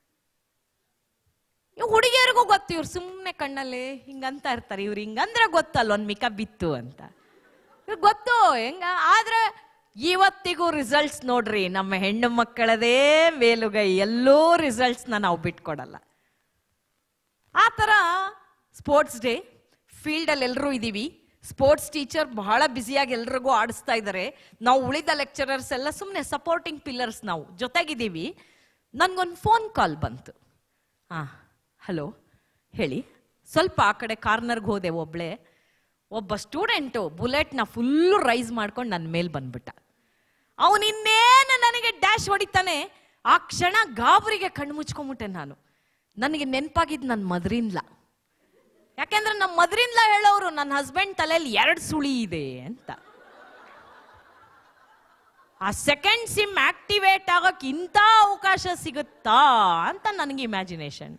ಇವ್ ಹುಡುಗಿಯರಿಗೂ ಗೊತ್ತು ಇವ್ರು ಸುಮ್ಮನೆ ಕಣ್ಣಲ್ಲಿ ಹಿಂಗಂತ ಇರ್ತಾರೆ ಇವ್ರು ಹಿಂಗಂದ್ರೆ ಗೊತ್ತಲ್ಲ ಒಂದ್ ಮಿಕ ಬಿತ್ತು ಅಂತ ಇವ್ರ್ ಗೊತ್ತು ಹೆಂಗ ಆದ್ರೆ ಇವತ್ತಿಗೂ ರಿಸಲ್ಟ್ಸ್ ನೋಡ್ರಿ ನಮ್ಮ ಹೆಣ್ಣು ಮಕ್ಕಳದೇ ಮೇಲುಗೈ ಎಲ್ಲೋ ರಿಸಲ್ಟ್ಸ್ನ ನಾವು ಬಿಟ್ಕೊಡಲ್ಲ ಆ ಥರ ಸ್ಪೋರ್ಟ್ಸ್ ಡೇ ಫೀಲ್ಡಲ್ಲಿ ಎಲ್ಲರೂ ಇದ್ದೀವಿ ಸ್ಪೋರ್ಟ್ಸ್ ಟೀಚರ್ ಬಹಳ ಬ್ಯುಸಿಯಾಗಿ ಎಲ್ರಿಗೂ ಆಡಿಸ್ತಾ ಇದ್ದಾರೆ ನಾವು ಉಳಿದ ಲೆಕ್ಚರರ್ಸ್ ಎಲ್ಲ ಸುಮ್ಮನೆ ಸಪೋರ್ಟಿಂಗ್ ಪಿಲ್ಲರ್ಸ್ ನಾವು ಜೊತೆಗಿದ್ದೀವಿ ನನಗೊಂದು ಫೋನ್ ಕಾಲ್ ಬಂತು ಹಾಂ ಹಲೋ ಹೇಳಿ ಸ್ವಲ್ಪ ಆ ಕಡೆ ಕಾರ್ನರ್ಗೆ ಹೋದೆ ಒಬ್ಳೆ ಒಬ್ಬ ಸ್ಟೂಡೆಂಟು ಬುಲೆಟ್ನ ಫುಲ್ಲು ರೈಸ್ ಮಾಡ್ಕೊಂಡು ನನ್ನ ಮೇಲೆ ಬಂದ್ಬಿಟ್ಟ ಅವನಿನ್ನೇನು ನನಗೆ ಡ್ಯಾಶ್ ಹೊಡಿತಾನೆ ಆ ಕ್ಷಣ ಗಾಬರಿಗೆ ಕಣ್ಣು ಮುಚ್ಕೊಂಬಿಟ್ಟೆ ನಾನು ನನಗೆ ನೆನಪಾಗಿದ್ದು ನನ್ನ ಮದ್ರಿನ್ಲ ಯಾಕೆಂದ್ರೆ ನಮ್ಮ ಮದ್ರಿನ್ಲ ಹೇಳೋರು ನನ್ನ ಹಸ್ಬೆಂಡ್ ತಲೆಯಲ್ಲಿ ಎರಡು ಸುಳಿ ಇದೆ ಅಂತ ಆ ಸೆಕೆಂಡ್ ಸಿಮ್ ಆಕ್ಟಿವೇಟ್ ಆಗಕ್ಕೆ ಇಂಥ ಅವಕಾಶ ಸಿಗುತ್ತಾ ಅಂತ ನನಗೆ ಇಮ್ಯಾಜಿನೇಷನ್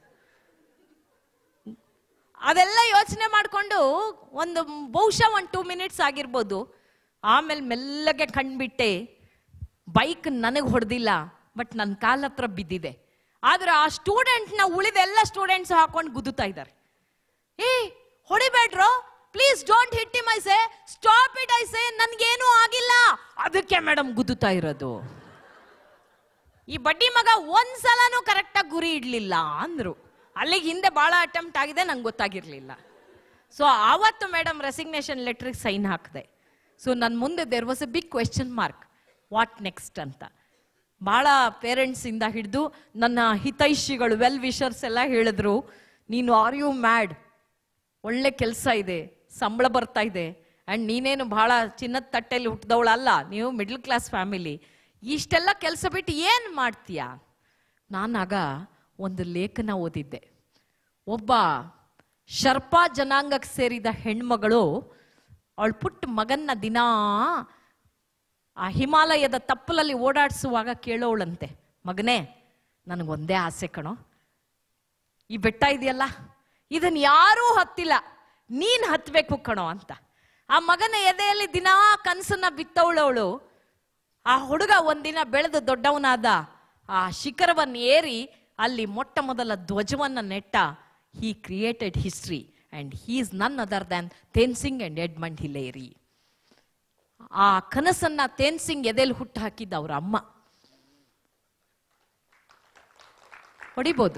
ಅದೆಲ್ಲ ಯೋಚನೆ ಮಾಡಿಕೊಂಡು ಒಂದು ಬಹುಶಃ ಒಂದು ಟೂ ಮಿನಿಟ್ಸ್ ಆಗಿರ್ಬೋದು ಆಮೇಲೆ ಮೆಲ್ಲಗೆ ಕಣ್ಬಿಟ್ಟೆ ಬೈಕ್ ನನಗೆ ಹೊಡೆದಿಲ್ಲ ಬಟ್ ನನ್ನ ಕಾಲ ಹತ್ರ ಬಿದ್ದಿದೆ ಆದ್ರೆ ಆ ಸ್ಟೂಡೆಂಟ್ನ ಉಳಿದ ಎಲ್ಲ ಸ್ಟೂಡೆಂಟ್ಸ್ ಹಾಕೊಂಡು ಗುದ್ದುತ್ತಾ ಇದ್ದಾರೆ ಏ ಹೊಡಿಬೇಡ್ರೋ please don't hit him I say stop it I say ನನ್ಗೇನೂ ಆಗಿಲ್ಲ ಅದಕ್ಕೆ ಮೇಡಮ್ ಗುದ್ದುತ್ತಾ ಇರೋದು ಈ ಬಡ್ಡಿ ಮಗ ಒಂದ್ಸಲನೂ ಕರೆಕ್ಟಾಗಿ ಗುರಿ ಇಡ್ಲಿಲ್ಲ ಅಂದ್ರು ಅಲ್ಲಿಗೆ ಹಿಂದೆ ಬಹಳ ಅಟೆಂಪ್ಟ್ ಆಗಿದೆ ನಂಗೆ ಗೊತ್ತಾಗಿರ್ಲಿಲ್ಲ ಸೊ ಆವತ್ತು ಮೇಡಮ್ ರೆಸಿಗ್ನೇಷನ್ ಲೆಟ್ರಿಗೆ ಸೈನ್ ಹಾಕಿದೆ ಸೊ ನನ್ನ ಮುಂದೆ there was a big question mark what next ಅಂತ ಭಾಳ ಪೇರೆಂಟ್ಸಿಂದ ಹಿಡಿದು ನನ್ನ ಹಿತೈಷಿಗಳು ವೆಲ್ ವಿಷರ್ಸ್ ಎಲ್ಲ ಹೇಳಿದ್ರು ನೀನು ಆರ್ ಯು ಮ್ಯಾಡ್ ಒಳ್ಳೆ ಕೆಲಸ ಇದೆ ಸಂಬಳ ಬರ್ತಾ ಇದೆ ಆ್ಯಂಡ್ ನೀನೇನು ಭಾಳ ಚಿನ್ನದ ತಟ್ಟೆಯಲ್ಲಿ ಹುಟ್ಟಿದವಳಲ್ಲ ನೀವು ಮಿಡ್ಲ್ ಕ್ಲಾಸ್ ಫ್ಯಾಮಿಲಿ ಇಷ್ಟೆಲ್ಲ ಕೆಲಸ ಬಿಟ್ಟು ಏನು ಮಾಡ್ತೀಯಾ ನಾನಾಗ ಒಂದು ಲೇಖನ ಓದಿದ್ದೆ ಒಬ್ಬ ಶರ್ಪಾ ಜನಾಂಗಕ್ಕೆ ಸೇರಿದ ಹೆಣ್ಮಗಳು ಅವಳ ಪುಟ್ಟ ಮಗನ್ನ ದಿನಾ ಆ ಹಿಮಾಲಯದ ತಪ್ಪಲಲ್ಲಿ ಓಡಾಡಿಸುವಾಗ ಕೇಳೋಳಂತೆ ಮಗನೇ ನನಗೊಂದೇ ಆಸೆ ಕಣೋ ಈ ಬೆಟ್ಟ ಇದೆಯಲ್ಲ ಇದನ್ನ ಯಾರೂ ಹತ್ತಿಲ್ಲ ನೀನ್ ಹತ್ಬೇಕು ಕಣೋ ಅಂತ ಆ ಮಗನ ಎದೆಯಲ್ಲಿ ದಿನಾ ಕನಸನ್ನ ಬಿತ್ತವಳವಳು ಆ ಹುಡುಗ ಒಂದಿನ ಬೆಳೆದು ದೊಡ್ಡವನಾದ ಆ ಶಿಖರವನ್ನು ಏರಿ ಅಲ್ಲಿ ಮೊಟ್ಟ ಮೊದಲ ಧ್ವಜವನ್ನ ನೆಟ್ಟ he created history and he is none other than Tenzing and Edmund Hillary ಆ ಕನಸನ್ನ ತೇನ್ಸಿಂಗ್ ಎದೆಲ್ ಹುಟ್ಟು ಹಾಕಿದ್ದ ಅವ್ರ ಅಮ್ಮ ಹೊಡಿಬೋದು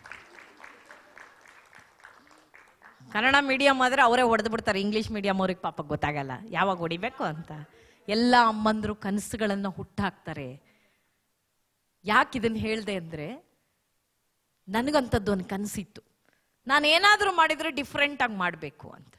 ಕನ್ನಡ ಮೀಡಿಯಂ ಆದ್ರೆ ಅವರೇ ಹೊಡೆದು ಬಿಡ್ತಾರೆ ಇಂಗ್ಲಿಷ್ ಮೀಡಿಯಂ ಅವ್ರಿಗೆ ಪಾಪ ಗೊತ್ತಾಗಲ್ಲ ಯಾವಾಗ ಹೊಡಿಬೇಕು ಅಂತ ಎಲ್ಲ ಅಮ್ಮಂದ್ರು ಕನಸುಗಳನ್ನ ಹುಟ್ಟಾಕ್ತಾರೆ ಯಾಕೆ ಇದನ್ನ ಹೇಳ್ದೆ ಅಂದ್ರೆ ನನಗಂಥದ್ದು ಒಂದು ಕನಸಿತ್ತು ನಾನು ಏನಾದರೂ ಮಾಡಿದ್ರೆ ಡಿಫ್ರೆಂಟ್ ಆಗಿ ಮಾಡಬೇಕು ಅಂತ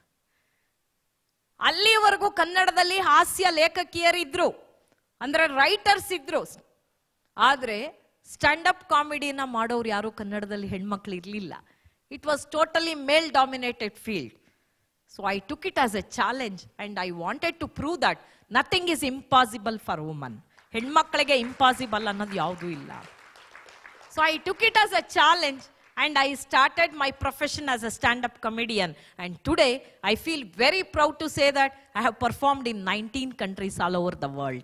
ಅಲ್ಲಿವರೆಗೂ ಕನ್ನಡದಲ್ಲಿ ಹಾಸ್ಯ ಲೇಖಕಿಯರಿದ್ರು ಅಂದ್ರೆ ರೈಟರ್ಸ್ ಇದ್ರು ಆದ್ರೆ ಸ್ಟ್ಯಾಂಡ್ ಅಪ್ ಕಾಮಿಡಿನ ಮಾಡೋರು ಯಾರು ಕನ್ನಡದಲ್ಲಿ ಹೆಣ್ಮಕ್ಳು ಇರಲಿಲ್ಲ it was totally male dominated field so I took it as a challenge and I wanted to prove that nothing is impossible for woman ಹೆಣ್ಮಕ್ಳಿಗೆ ಇಂಪಾಸಿಬಲ್ ಅನ್ನೋದು ಯಾವುದೂ ಇಲ್ಲ So I took it as a challenge and I started my profession as a stand up comedian. And today I feel very proud to say that I have performed in 19 countries all over the world.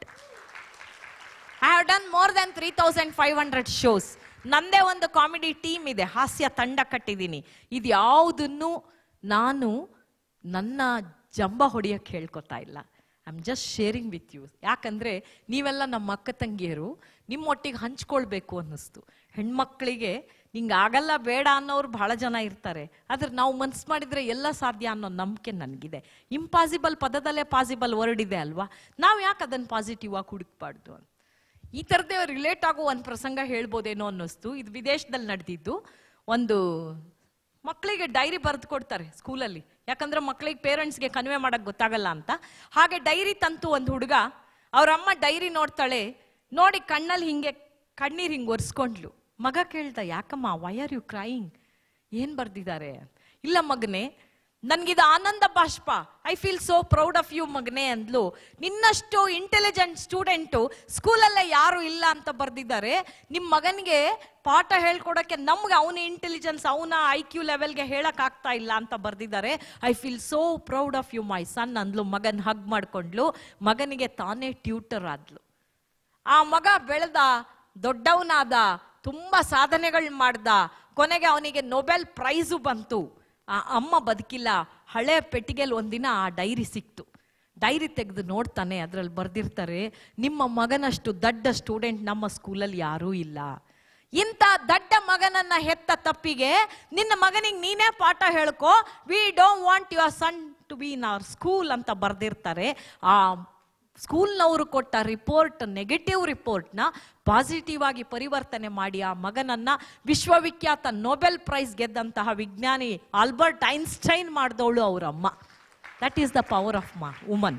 I have done more than 3,500 shows. ನಂದೇ ಒಂದು ಕಾಮಿಡಿ ಟೀಮ್ ಇದೆ ಹಾಸ್ಯ ತಂಡ ಕಟ್ಟಿದ್ದೀನಿ ಇದು ಯಾವುದನ್ನು ನಾನು ನನ್ನ ಜಂಬ ಹೊಡಿಯಕ್ಕೆ ಹೇಳ್ಕೊತಾ ಇಲ್ಲ I am just sharing with you ಯಾಕಂದ್ರೆ ನೀವೆಲ್ಲ ನಮ್ಮ ಅಕ್ಕ ತಂಗಿಯರು ನಿಮ್ಮೊಟ್ಟಿಗೆ ಹಂಚ್ಕೊಳ್ಬೇಕು ಅನ್ನಿಸ್ತು ಹೆಣ್ಮಕ್ಳಿಗೆ ನಿಂಗೆ ಆಗಲ್ಲ ಬೇಡ ಅನ್ನೋರು ಬಹಳ ಜನ ಇರ್ತಾರೆ ಆದ್ರೆ ನಾವು ಮನ್ಸು ಮಾಡಿದ್ರೆ ಎಲ್ಲ ಸಾಧ್ಯ ಅನ್ನೋ ನಂಬಿಕೆ ನನಗಿದೆ ಇಂಪಾಸಿಬಲ್ ಪದದಲ್ಲೇ ಪಾಸಿಬಲ್ ವರ್ಡ್ ಇದೆ ಅಲ್ವಾ ನಾವು ಯಾಕೆ ಅದನ್ನು ಪಾಸಿಟಿವ್ ಆಗಿ ಹುಡುಕ್ಬಾರ್ದು ಅಂತ ಈ ಥರದ್ದೇ ರಿಲೇಟ್ ಆಗೋ ಒಂದು ಪ್ರಸಂಗ ಹೇಳ್ಬೋದೇನೋ ಅನ್ನಿಸ್ತು ಇದು ವಿದೇಶದಲ್ಲಿ ನಡೆದಿದ್ದು ಒಂದು ಮಕ್ಕಳಿಗೆ ಡೈರಿ ಬರೆದು ಕೊಡ್ತಾರೆ ಸ್ಕೂಲಲ್ಲಿ ಯಾಕಂದ್ರೆ ಮಕ್ಕಳಿಗೆ ಪೇರೆಂಟ್ಸ್ಗೆ ಕನ್ವೆ ಮಾಡಕ್ ಗೊತ್ತಾಗಲ್ಲ ಅಂತ ಹಾಗೆ ಡೈರಿ ತಂತು ಒಂದು ಹುಡುಗ ಅವ್ರ ಅಮ್ಮ ಡೈರಿ ನೋಡ್ತಾಳೆ ನೋಡಿ ಕಣ್ಣಲ್ಲಿ ಹಿಂಗೆ ಕಣ್ಣೀರ್ ಹಿಂಗೆ ಒರೆಸ್ಕೊಂಡ್ಲು ಮಗ ಕೇಳ್ದ ಯಾಕಮ್ಮ ವೈ ಆರ್ ಯು ಕ್ರೈಯಿಂಗ್ ಏನ್ ಬರ್ದಿದ್ದಾರೆ ಇಲ್ಲ ಮಗನೇ ನನ್ಗಿದು ಆನಂದ ಬಾಷ್ಪ I feel so proud of you ಮಗನೇ ಅಂದ್ಲು ನಿನ್ನಷ್ಟು ಇಂಟೆಲಿಜೆಂಟ್ ಸ್ಟೂಡೆಂಟು ಸ್ಕೂಲಲ್ಲೇ ಯಾರು ಇಲ್ಲ ಅಂತ ಬರ್ದಿದ್ದಾರೆ ನಿಮ್ಮ ಮಗನಿಗೆ ಪಾಠ ಹೇಳ್ಕೊಡಕ್ಕೆ ನಮ್ಗೆ ಅವನ ಇಂಟೆಲಿಜೆನ್ಸ್ ಅವನ ಐ ಕ್ಯೂ ಲೆವೆಲ್ಗೆ ಹೇಳಕ್ ಆಗ್ತಾ ಇಲ್ಲ ಅಂತ ಬರ್ದಿದ್ದಾರೆ I feel so proud of you my son ಅಂದ್ಲು ಮಗನ್ ಹಗ್ ಮಾಡ್ಕೊಂಡ್ಲು ಮಗನಿಗೆ ತಾನೇ ಟ್ಯೂಟರ್ ಆದ್ಲು ಆ ಮಗ ಬೆಳೆದ ದೊಡ್ಡವನಾದ ತುಂಬಾ ಸಾಧನೆಗಳು ಮಾಡ್ದ ಕೊನೆಗೆ ಅವನಿಗೆ ನೊಬೆಲ್ ಪ್ರೈಸು ಬಂತು ಆ ಅಮ್ಮ ಬದುಕಿಲ್ಲ ಹಳೆ ಪೆಟ್ಟಿಗೆಲ್ ಒಂದಿನ ಆ ಡೈರಿ ಸಿಕ್ತು ಡೈರಿ ತೆಗೆದು ನೋಡ್ತಾನೆ ಅದ್ರಲ್ಲಿ ಬರ್ದಿರ್ತಾರೆ ನಿಮ್ಮ ಮಗನಷ್ಟು ದಡ್ಡ ಸ್ಟೂಡೆಂಟ್ ನಮ್ಮ ಸ್ಕೂಲಲ್ಲಿ ಯಾರೂ ಇಲ್ಲ ಇಂಥ ದಡ್ಡ ಮಗನನ್ನ ಹೆತ್ತ ತಪ್ಪಿಗೆ ನಿನ್ನ ಮಗನಿಗೆ ನೀನೇ ಪಾಠ ಹೇಳ್ಕೊ we don't want your son to be in our school ಅಂತ ಬರ್ದಿರ್ತಾರೆ ಆ ಸ್ಕೂಲ್ನವರು ಕೊಟ್ಟ ರಿಪೋರ್ಟ್ ನೆಗೆಟಿವ್ ರಿಪೋರ್ಟ್ನ ಪಾಸಿಟಿವ್ ಆಗಿ ಪರಿವರ್ತನೆ ಮಾಡಿ ಆ ಮಗನನ್ನ ವಿಶ್ವವಿಖ್ಯಾತ ನೊಬೆಲ್ ಪ್ರೈಸ್ ಗೆದ್ದಂತಹ ವಿಜ್ಞಾನಿ ಆಲ್ಬರ್ಟ್ ಐನ್ಸ್ಟೈನ್ ಮಾಡಿದವಳು ಅವ್ರ ಅಮ್ಮ that is the power of ma woman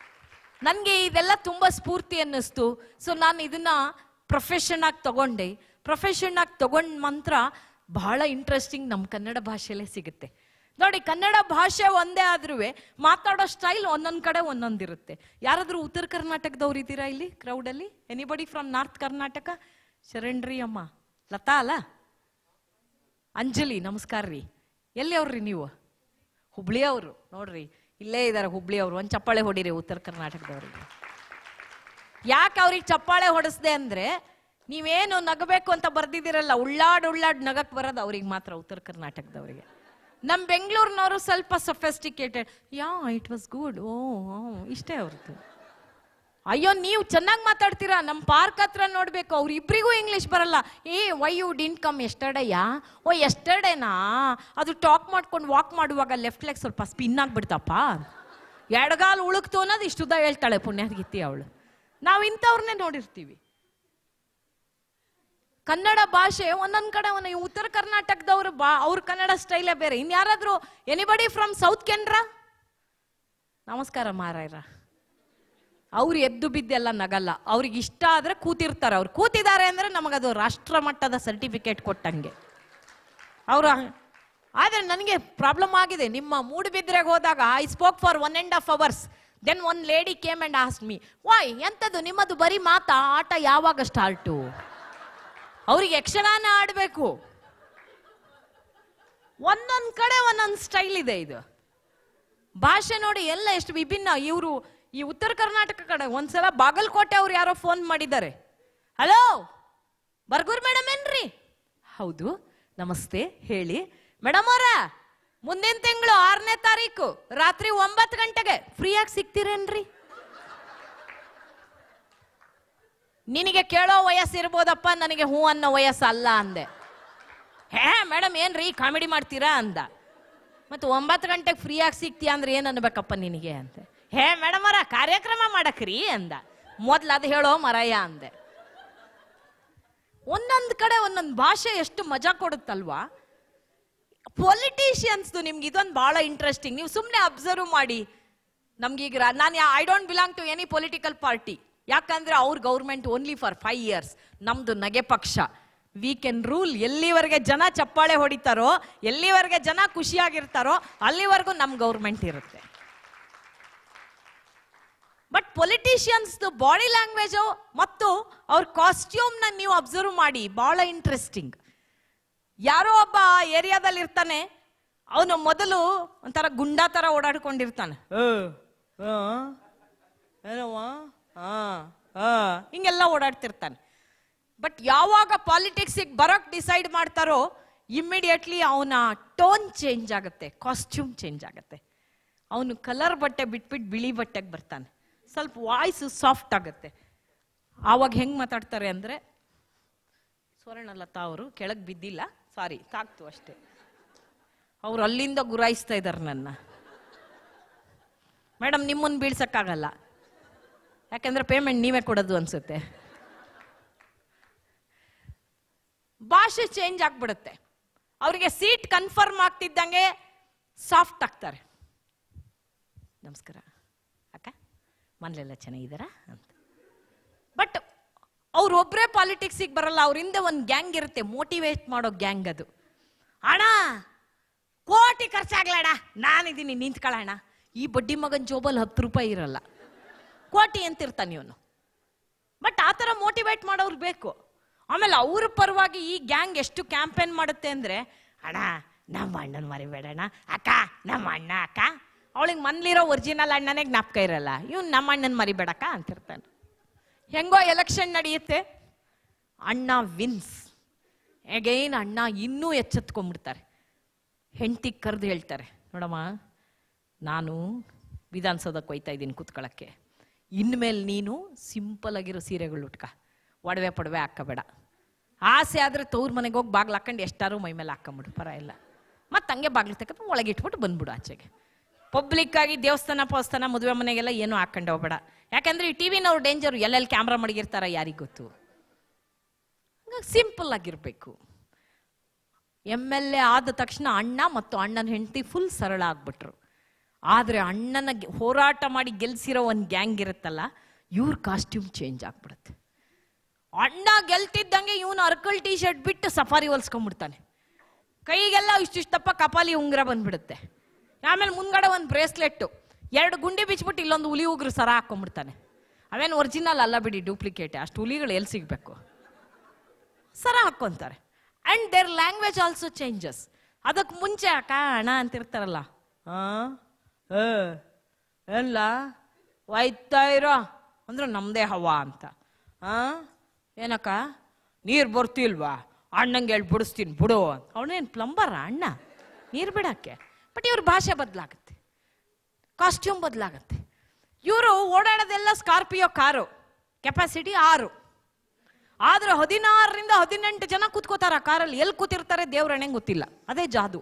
ನನಗೆ ಇದೆಲ್ಲ ತುಂಬ ಸ್ಫೂರ್ತಿ ಅನ್ನಿಸ್ತು ಸೊ ನಾನು ಇದನ್ನ ಪ್ರೊಫೆಷನ್ ಆಗಿ ತಗೊಂಡೆ ಪ್ರೊಫೆಷನ್ ಆಗಿ ತಗೊಂಡ ಮಂತ್ರ ಬಹಳ ಇಂಟ್ರೆಸ್ಟಿಂಗ್ ನಮ್ಮ ಕನ್ನಡ ಭಾಷೆಯಲ್ಲೇ ಸಿಗುತ್ತೆ ನೋಡಿ ಕನ್ನಡ ಭಾಷೆ ಒಂದೇ ಆದ್ರೂ ಮಾತಾಡೋ ಸ್ಟೈಲ್ ಒಂದೊಂದು ಕಡೆ ಒಂದೊಂದಿರುತ್ತೆ ಯಾರಾದ್ರೂ ಉತ್ತರ ಕರ್ನಾಟಕದವ್ರು ಇದ್ದೀರಾ ಇಲ್ಲಿ ಕ್ರೌಡಲ್ಲಿ ಎನಿಬಡಿ ಫ್ರಮ್ ನಾರ್ತ್ ಕರ್ನಾಟಕ ಶರಣ್ರಿ ಅಮ್ಮ ಲತಾ ಅಲ್ಲ ಅಂಜಲಿ ನಮಸ್ಕಾರ ರೀ ಎಲ್ಲಿ ಅವ್ರಿ ನೀವು ಹುಬ್ಳಿ ಅವರು ನೋಡ್ರಿ ಇಲ್ಲೇ ಇದ್ದಾರೆ ಹುಬ್ಳಿ ಅವರು ಒಂದು ಚಪ್ಪಾಳೆ ಹೊಡಿರಿ ಉತ್ತರ ಕರ್ನಾಟಕದವ್ರಿಗೆ ಯಾಕೆ ಅವ್ರಿಗೆ ಚಪ್ಪಾಳೆ ಹೊಡೆಸ್ದೆ ಅಂದ್ರೆ ನೀವೇನು ನಗಬೇಕು ಅಂತ ಬರ್ದಿದ್ದೀರಲ್ಲ ಉಳ್ಳಾಡ್ ಉಳ್ಳಾಡ್ ನಗಕ್ ಬರೋದು ಅವ್ರಿಗೆ ಮಾತ್ರ ಉತ್ತರ ಕರ್ನಾಟಕದವರಿಗೆ ನಮ್ಮ ಬೆಂಗಳೂರಿನವರು ಸ್ವಲ್ಪ sophisticated ya it was good ಓ ಇಷ್ಟೇ ಅವ್ರದ್ದು ಅಯ್ಯೋ ನೀವು ಚೆನ್ನಾಗಿ ಮಾತಾಡ್ತೀರಾ ನಮ್ಮ ಪಾರ್ಕ್ ಹತ್ರ ನೋಡ್ಬೇಕು ಅವ್ರು ಇಬ್ರಿಗೂ ಇಂಗ್ಲಿಷ್ ಬರಲ್ಲ ಏ ವೈ ಯು ಡಿಂಟ್ ಕಮ್ ಎಸ್ಟರ್ಡೇಯಾ ಓ ಎಸ್ಟರ್ಡೇನಾ ಅದು ಟಾಕ್ ಮಾಡ್ಕೊಂಡು ವಾಕ್ ಮಾಡುವಾಗ ಲೆಫ್ಟ್ ಲೆಗ್ ಸ್ವಲ್ಪ ಸ್ಪಿನ್ ಆಗ್ಬಿಡ್ತಪ್ಪ ಎಡಗಾಲ್ ಉಳುಕ್ತು ಅನ್ನೋದು ಇಷ್ಟುದ ಹೇಳ್ತಾಳೆ ಪುಣ್ಯಗಿತ್ತಿ ಅವಳು ನಾವು ಇಂಥವ್ರನ್ನೇ ನೋಡಿರ್ತೀವಿ ಕನ್ನಡ ಭಾಷೆ ಒಂದೊಂದ್ ಕಡೆ ಒಂದ್ ಈ ಉತ್ತರ ಕರ್ನಾಟಕದವ್ರು ಬಾ ಅವ್ರ ಕನ್ನಡ ಸ್ಟೈಲೇ ಬೇರೆ ಇನ್ಯಾರಾದ್ರೂ ಎನಿಬಡಿ ಫ್ರಮ್ ಸೌತ್ ಕೆನ್ರಾ ನಮಸ್ಕಾರ ಮಾರಾಯರ ಅವ್ರು ಎದ್ದು ಬಿದ್ದೆಲ್ಲ ನಗಲ್ಲ ಅವ್ರಿಗೆ ಇಷ್ಟ ಆದ್ರೆ ಕೂತಿರ್ತಾರೆ ಅವ್ರು ಕೂತಿದ್ದಾರೆ ಅಂದ್ರೆ ನಮಗದು ರಾಷ್ಟ್ರ ಮಟ್ಟದ ಸರ್ಟಿಫಿಕೇಟ್ ಕೊಟ್ಟಂಗೆ ಅವ್ರ ಆದ್ರೆ ನನಗೆ ಪ್ರಾಬ್ಲಮ್ ಆಗಿದೆ ನಿಮ್ಮ ಮೂಡುಬಿದ್ರೆಗೆ ಹೋದಾಗ I spoke for one and half hours then one lady came and asked me why ಎಂತದ್ದು ನಿಮ್ಮದು ಬರೀ ಮಾತಾ ಆಟ ಯಾವಾಗ ಸ್ಟಾರ್ಟು ಅವ್ರಿಗೆ ಯಕ್ಷಗಾನ ಆಡಬೇಕು ಒಂದೊಂದ್ ಕಡೆ ಒಂದೊಂದು ಸ್ಟೈಲ್ ಇದೆ ಇದು ಭಾಷೆ ನೋಡಿ ಎಲ್ಲ ಎಷ್ಟು ವಿಭಿನ್ನ ಇವರು ಈ ಉತ್ತರ ಕರ್ನಾಟಕ ಕಡೆ ಒಂದ್ಸಲ ಬಾಗಲಕೋಟೆ ಅವ್ರು ಯಾರೋ ಫೋನ್ ಮಾಡಿದ್ದಾರೆ ಹಲೋ ಬರ್ಗೂರ್ ಮೇಡಮ್ ಏನ್ರಿ ಹೌದು ನಮಸ್ತೆ ಹೇಳಿ ಮೇಡಮ್ ಅವರ ಮುಂದಿನ ತಿಂಗಳು ಆರನೇ ತಾರೀಕು ರಾತ್ರಿ ಒಂಬತ್ತು ಗಂಟೆಗೆ ಫ್ರೀಯಾಗಿ ಸಿಗ್ತೀರೇನ್ರಿ ನಿನಗೆ ಕೇಳೋ ವಯಸ್ಸಿರ್ಬೋದಪ್ಪ ನನಗೆ ಹೂ ಅನ್ನೋ ವಯಸ್ಸಲ್ಲ ಅಂದೆ ಹೇ ಮೇಡಮ್ ಏನ್ರಿ ಕಾಮಿಡಿ ಮಾಡ್ತೀರಾ ಅಂದ ಮತ್ತು ಒಂಬತ್ತು ಗಂಟೆಗೆ ಫ್ರೀಯಾಗಿ ಸಿಗ್ತೀಯ ಅಂದ್ರೆ ಏನು ಅನ್ಬೇಕಪ್ಪ ನಿನಗೆ ಅಂತ ಹೇ ಮೇಡಮ್ ಅವರ ಕಾರ್ಯಕ್ರಮ ಮಾಡಕ್ರಿ ಅಂದ ಮೊದ್ಲು ಅದು ಹೇಳೋ ಮರಯ್ಯ ಅಂದೆ ಒಂದೊಂದು ಕಡೆ ಒಂದೊಂದು ಭಾಷೆ ಎಷ್ಟು ಮಜಾ ಕೊಡುತ್ತಲ್ವಾ ಪೊಲಿಟಿಷಿಯನ್ಸ್ದು ನಿಮ್ಗೆ ಇದೊಂದು ಭಾಳ ಇಂಟ್ರೆಸ್ಟಿಂಗ್ ನೀವು ಸುಮ್ಮನೆ ಅಬ್ಸರ್ವ್ ಮಾಡಿ ನಮ್ಗೀಗ ನಾನು I don't belong to any political party ಯಾಕಂದ್ರೆ ಅವ್ರ government only for five years ನಮ್ದು ನಗೆ ಪಕ್ಷ ವಿ ಕೆನ್ ರೂಲ್ ಎಲ್ಲಿವರೆಗೆ ಜನ ಚಪ್ಪಾಳೆ ಹೊಡಿತಾರೋ ಎಲ್ಲಿವರೆಗೆ ಜನ ಖುಷಿಯಾಗಿರ್ತಾರೋ ಅಲ್ಲಿವರೆಗೂ ನಮ್ಮ ಗೌರ್ಮೆಂಟ್ ಇರುತ್ತೆ ಬಟ್ ಪೊಲಿಟಿಷಿಯನ್ಸ್ದು ಬಾಡಿ ಲ್ಯಾಂಗ್ವೇಜು ಮತ್ತು ಅವ್ರ ಕಾಸ್ಟ್ಯೂಮ್ನ ನೀವು ಅಬ್ಸರ್ವ್ ಮಾಡಿ ಭಾಳ ಇಂಟ್ರೆಸ್ಟಿಂಗ್ ಯಾರೋ ಒಬ್ಬ ಏರಿಯಾದಲ್ಲಿ ಇರ್ತಾನೆ ಅವನು ಮೊದಲು ಒಂಥರ ಗುಂಡಾ ಥರ ಓಡಾಡ್ಕೊಂಡಿರ್ತಾನೆ ಏನವ್ವ ಹಿಂಗೆಲ್ಲ ಓಡಾಡ್ತಿರ್ತಾನೆ ಬಟ್ ಯಾವಾಗ ಪಾಲಿಟಿಕ್ಸಿಗೆ ಬರೋಕ್ ಡಿಸೈಡ್ ಮಾಡ್ತಾರೋ ಇಮ್ಮಿಡಿಯೇಟ್ಲಿ ಅವನ ಟೋನ್ ಚೇಂಜ್ ಆಗುತ್ತೆ ಕಾಸ್ಟ್ಯೂಮ್ ಚೇಂಜ್ ಆಗುತ್ತೆ ಅವನು ಕಲರ್ ಬಟ್ಟೆ ಬಿಟ್ಬಿಟ್ಟು ಬಿಳಿ ಬಟ್ಟೆಗೆ ಬರ್ತಾನೆ ಸ್ವಲ್ಪ ವಾಯ್ಸು ಸಾಫ್ಟ್ ಆಗುತ್ತೆ ಆವಾಗ ಹೆಂಗೆ ಮಾತಾಡ್ತಾರೆ ಅಂದರೆ ಸ್ವರ್ಣಲತಾ ಅವರು ಕೆಳಗೆ ಬಿದ್ದಿಲ್ಲ ಸಾರಿ ತಾಕ್ತು ಅಷ್ಟೇ ಅವ್ರು ಅಲ್ಲಿಂದ ಗುರಾಯಿಸ್ತಾ ಇದ್ದಾರೆ ನನ್ನ ಮೇಡಮ್ ನಿಮ್ಮನ್ನು ಬೀಳ್ಸಕ್ಕಾಗಲ್ಲ ಯಾಕಂದ್ರೆ ಪೇಮೆಂಟ್ ನೀವೇ ಕೊಡೋದು ಅನ್ಸುತ್ತೆ ಭಾಷೆ ಚೇಂಜ್ ಆಗ್ಬಿಡುತ್ತೆ ಅವರಿಗೆ ಸೀಟ್ ಕನ್ಫರ್ಮ್ ಆಗ್ತಿದ್ದಂಗೆ ಸಾಫ್ಟ್ ಆಗ್ತಾರೆ ನಮಸ್ಕಾರ ಅಕ್ಕ ಮನೇಲೆಲ್ಲ ಚೆನ್ನಾಗಿದ್ದಾರಾ ಅಂತ ಬಟ್ ಅವ್ರೊಬ್ಬರೇ ಪಾಲಿಟಿಕ್ಸಿಗೆ ಬರಲ್ಲ ಅವ್ರ ಹಿಂದೆ ಒಂದು ಗ್ಯಾಂಗ್ ಇರುತ್ತೆ ಮೋಟಿವೇಟ್ ಮಾಡೋ ಗ್ಯಾಂಗ್ ಅದು ಅಣ್ಣ ಕೋಟಿ ಖರ್ಚಾಗ್ಲಣ್ಣ ನಾನಿದ್ದೀನಿ ನಿಂತ್ಕೊಳ್ಳೋಣ ಈ ಬಡ್ಡಿ ಮಗನ ಜೋಬಲ್ಲಿ ಹತ್ತು ರೂಪಾಯಿ ಇರಲ್ಲ ಕೋಟಿ ಅಂತಿರ್ತಾನೆ ಇವನು ಬಟ್ ಆ ಥರ ಮೋಟಿವೇಟ್ ಮಾಡೋರು ಬೇಕು ಆಮೇಲೆ ಅವ್ರ ಪರವಾಗಿ ಈ ಗ್ಯಾಂಗ್ ಎಷ್ಟು ಕ್ಯಾಂಪೇನ್ ಮಾಡುತ್ತೆ ಅಂದ್ರೆ ಅಣ್ಣ ನಮ್ಮ ಅಣ್ಣನ ಮರಿಬೇಡಣ್ಣ ಅಕ್ಕ ನಮ್ಮ ಅಣ್ಣ ಅಕ್ಕ ಅವಳಿಗೆ ಮನ್ಲಿರೋ ಒರಿಜಿನಲ್ ಅಣ್ಣನೇ ಜ್ಞಾಪಕ ಇರಲ್ಲ ಇವ್ನು ನಮ್ಮ ಅಣ್ಣನ ಮರಿಬೇಡಕ್ಕ ಅಂತಿರ್ತಾನೆ ಹೆಂಗೋ ಎಲೆಕ್ಷನ್ ನಡೆಯುತ್ತೆ ಅಣ್ಣ ವಿನ್ಸ್ ಎಗೈನ್ ಅಣ್ಣ ಇನ್ನೂ ಎಚ್ಚೆತ್ಕೊಂಡ್ಬಿಡ್ತಾರೆ ಹೆಂಡತಿಗೆ ಕರೆದು ಹೇಳ್ತಾರೆ ನೋಡಮ್ಮ ನಾನು ವಿಧಾನಸೌಧಕ್ಕೆ ಹೋಯ್ತಾ ಇದ್ದೀನಿ ಕೂತ್ಕೊಳ್ಳೋಕ್ಕೆ ಇನ್ಮೇಲೆ ನೀನು ಸಿಂಪಲ್ ಆಗಿರೋ ಸೀರೆಗಳು ಉಟ್ಕ ಒಡವೆ ಪಡವೆ ಹಾಕಬೇಡ ಆಸೆ ಆದರೆ ತವ್ರ ಮನೆಗೆ ಹೋಗಿ ಬಾಗ್ಲು ಹಾಕೊಂಡು ಎಷ್ಟಾರು ಮೈ ಮೇಲೆ ಹಾಕೊಂಬಿಡು ಪರ ಇಲ್ಲ ಮತ್ತೆ ಹಂಗೆ ಬಾಗ್ಲು ತಕ್ಕ ಒಳಗೆ ಇಟ್ಬಿಟ್ಟು ಬಂದ್ಬಿಡು ಆಚೆಗೆ ಪಬ್ಲಿಕ್ ಆಗಿ ದೇವಸ್ಥಾನ ಪವಸ್ಥಾನ ಮದುವೆ ಮನೆಗೆಲ್ಲ ಏನೂ ಹಾಕೊಂಡು ಹೋಗ್ಬೇಡ ಯಾಕಂದ್ರೆ ಈ ಟಿ ವಿನವ್ರು ಡೇಂಜರು ಎಲ್ಲೆಲ್ಲಿ ಕ್ಯಾಮ್ರಾ ಮಡಗಿರ್ತಾರ ಯಾರಿಗೆ ಗೊತ್ತು ಸಿಂಪಲ್ ಆಗಿರಬೇಕು ಎಮ್ ಎಲ್ ಎ ಆದ ತಕ್ಷಣ ಅಣ್ಣ ಮತ್ತು ಅಣ್ಣನ ಹೆಂಡತಿ ಫುಲ್ ಸರಳ ಆಗ್ಬಿಟ್ರು ಆದರೆ ಅಣ್ಣನ ಗೆ- ಹೋರಾಟ ಮಾಡಿ ಗೆಲ್ಸಿರೋ ಒಂದು ಗ್ಯಾಂಗ್ ಇರುತ್ತಲ್ಲ ಇವ್ರ ಕಾಸ್ಟ್ಯೂಮ್ ಚೇಂಜ್ ಆಗ್ಬಿಡುತ್ತೆ ಅಣ್ಣ ಗೆಲ್ತಿದ್ದಂಗೆ ಇವನು ಅರ್ಕಲ್ ಟಿ ಶರ್ಟ್ ಬಿಟ್ಟು ಸಫಾರಿ ಹೊಲ್ಸ್ಕೊಂಡ್ಬಿಡ್ತಾನೆ ಕೈಗೆಲ್ಲ ಇಷ್ಟಿಷ್ಟಪ್ಪ ಕಪಾಲಿ ಉಂಗುರ ಬಂದ್ಬಿಡುತ್ತೆ ಆಮೇಲೆ ಮುಂದ್ಗಡೆ ಒಂದು ಬ್ರೇಸ್ಲೆಟ್ಟು ಎರಡು ಗುಂಡಿ ಬಿಚ್ಬಿಟ್ಟು ಇಲ್ಲೊಂದು ಹುಲಿ ಉಗುರು ಸರ ಹಾಕೊಂಡ್ಬಿಡ್ತಾನೆ ಅವೇನು ಒರಿಜಿನಲ್ ಅಲ್ಲ ಬಿಡಿ ಡೂಪ್ಲಿಕೇಟ್ ಅಷ್ಟು ಹುಲಿಗಳು ಎಲ್ಲಿ ಸಿಗಬೇಕು ಸರ ಹಾಕ್ಕೊಂತಾರೆ and their language also changes ಅದಕ್ಕೆ ಮುಂಚೆ ಅಕ್ಕ ಅಣ್ಣ ಅಂತಿರ್ತಾರಲ್ಲ ಆ ಏ ಎಲ್ಲ ಒಯ್ತಾ ಇರೋ ಅಂದ್ರೆ ನಮ್ದೇ ಹವಾ ಅಂತ ಆ ಏನಕ್ಕ ನೀರು ಬರ್ತಿಲ್ವಾ ಅಣ್ಣಂಗೆ ಹೇಳಿ ಬಿಡಿಸ್ತೀನಿ ಬಿಡು ಅಂತ ಅವನೇನು ಪ್ಲಂಬರ ಅಣ್ಣ ನೀರು ಬಿಡಕ್ಕೆ ಬಟ್ ಇವ್ರ ಭಾಷೆ ಬದಲಾಗುತ್ತೆ ಕಾಸ್ಟ್ಯೂಮ್ ಬದಲಾಗುತ್ತೆ ಇವರು ಓಡಾಡೋದೆಲ್ಲ ಸ್ಕಾರ್ಪಿಯೋ ಕಾರು ಕೆಪಾಸಿಟಿ ಆರು ಆದ್ರೆ ಹದಿನಾರರಿಂದ ಹದಿನೆಂಟು ಜನ ಕೂತ್ಕೋತಾರ ಆ ಕಾರಲ್ಲಿ ಎಲ್ಲಿ ಕೂತಿರ್ತಾರೆ ದೇವ್ರಣೆ ಗೊತ್ತಿಲ್ಲ ಅದೇ ಜಾದು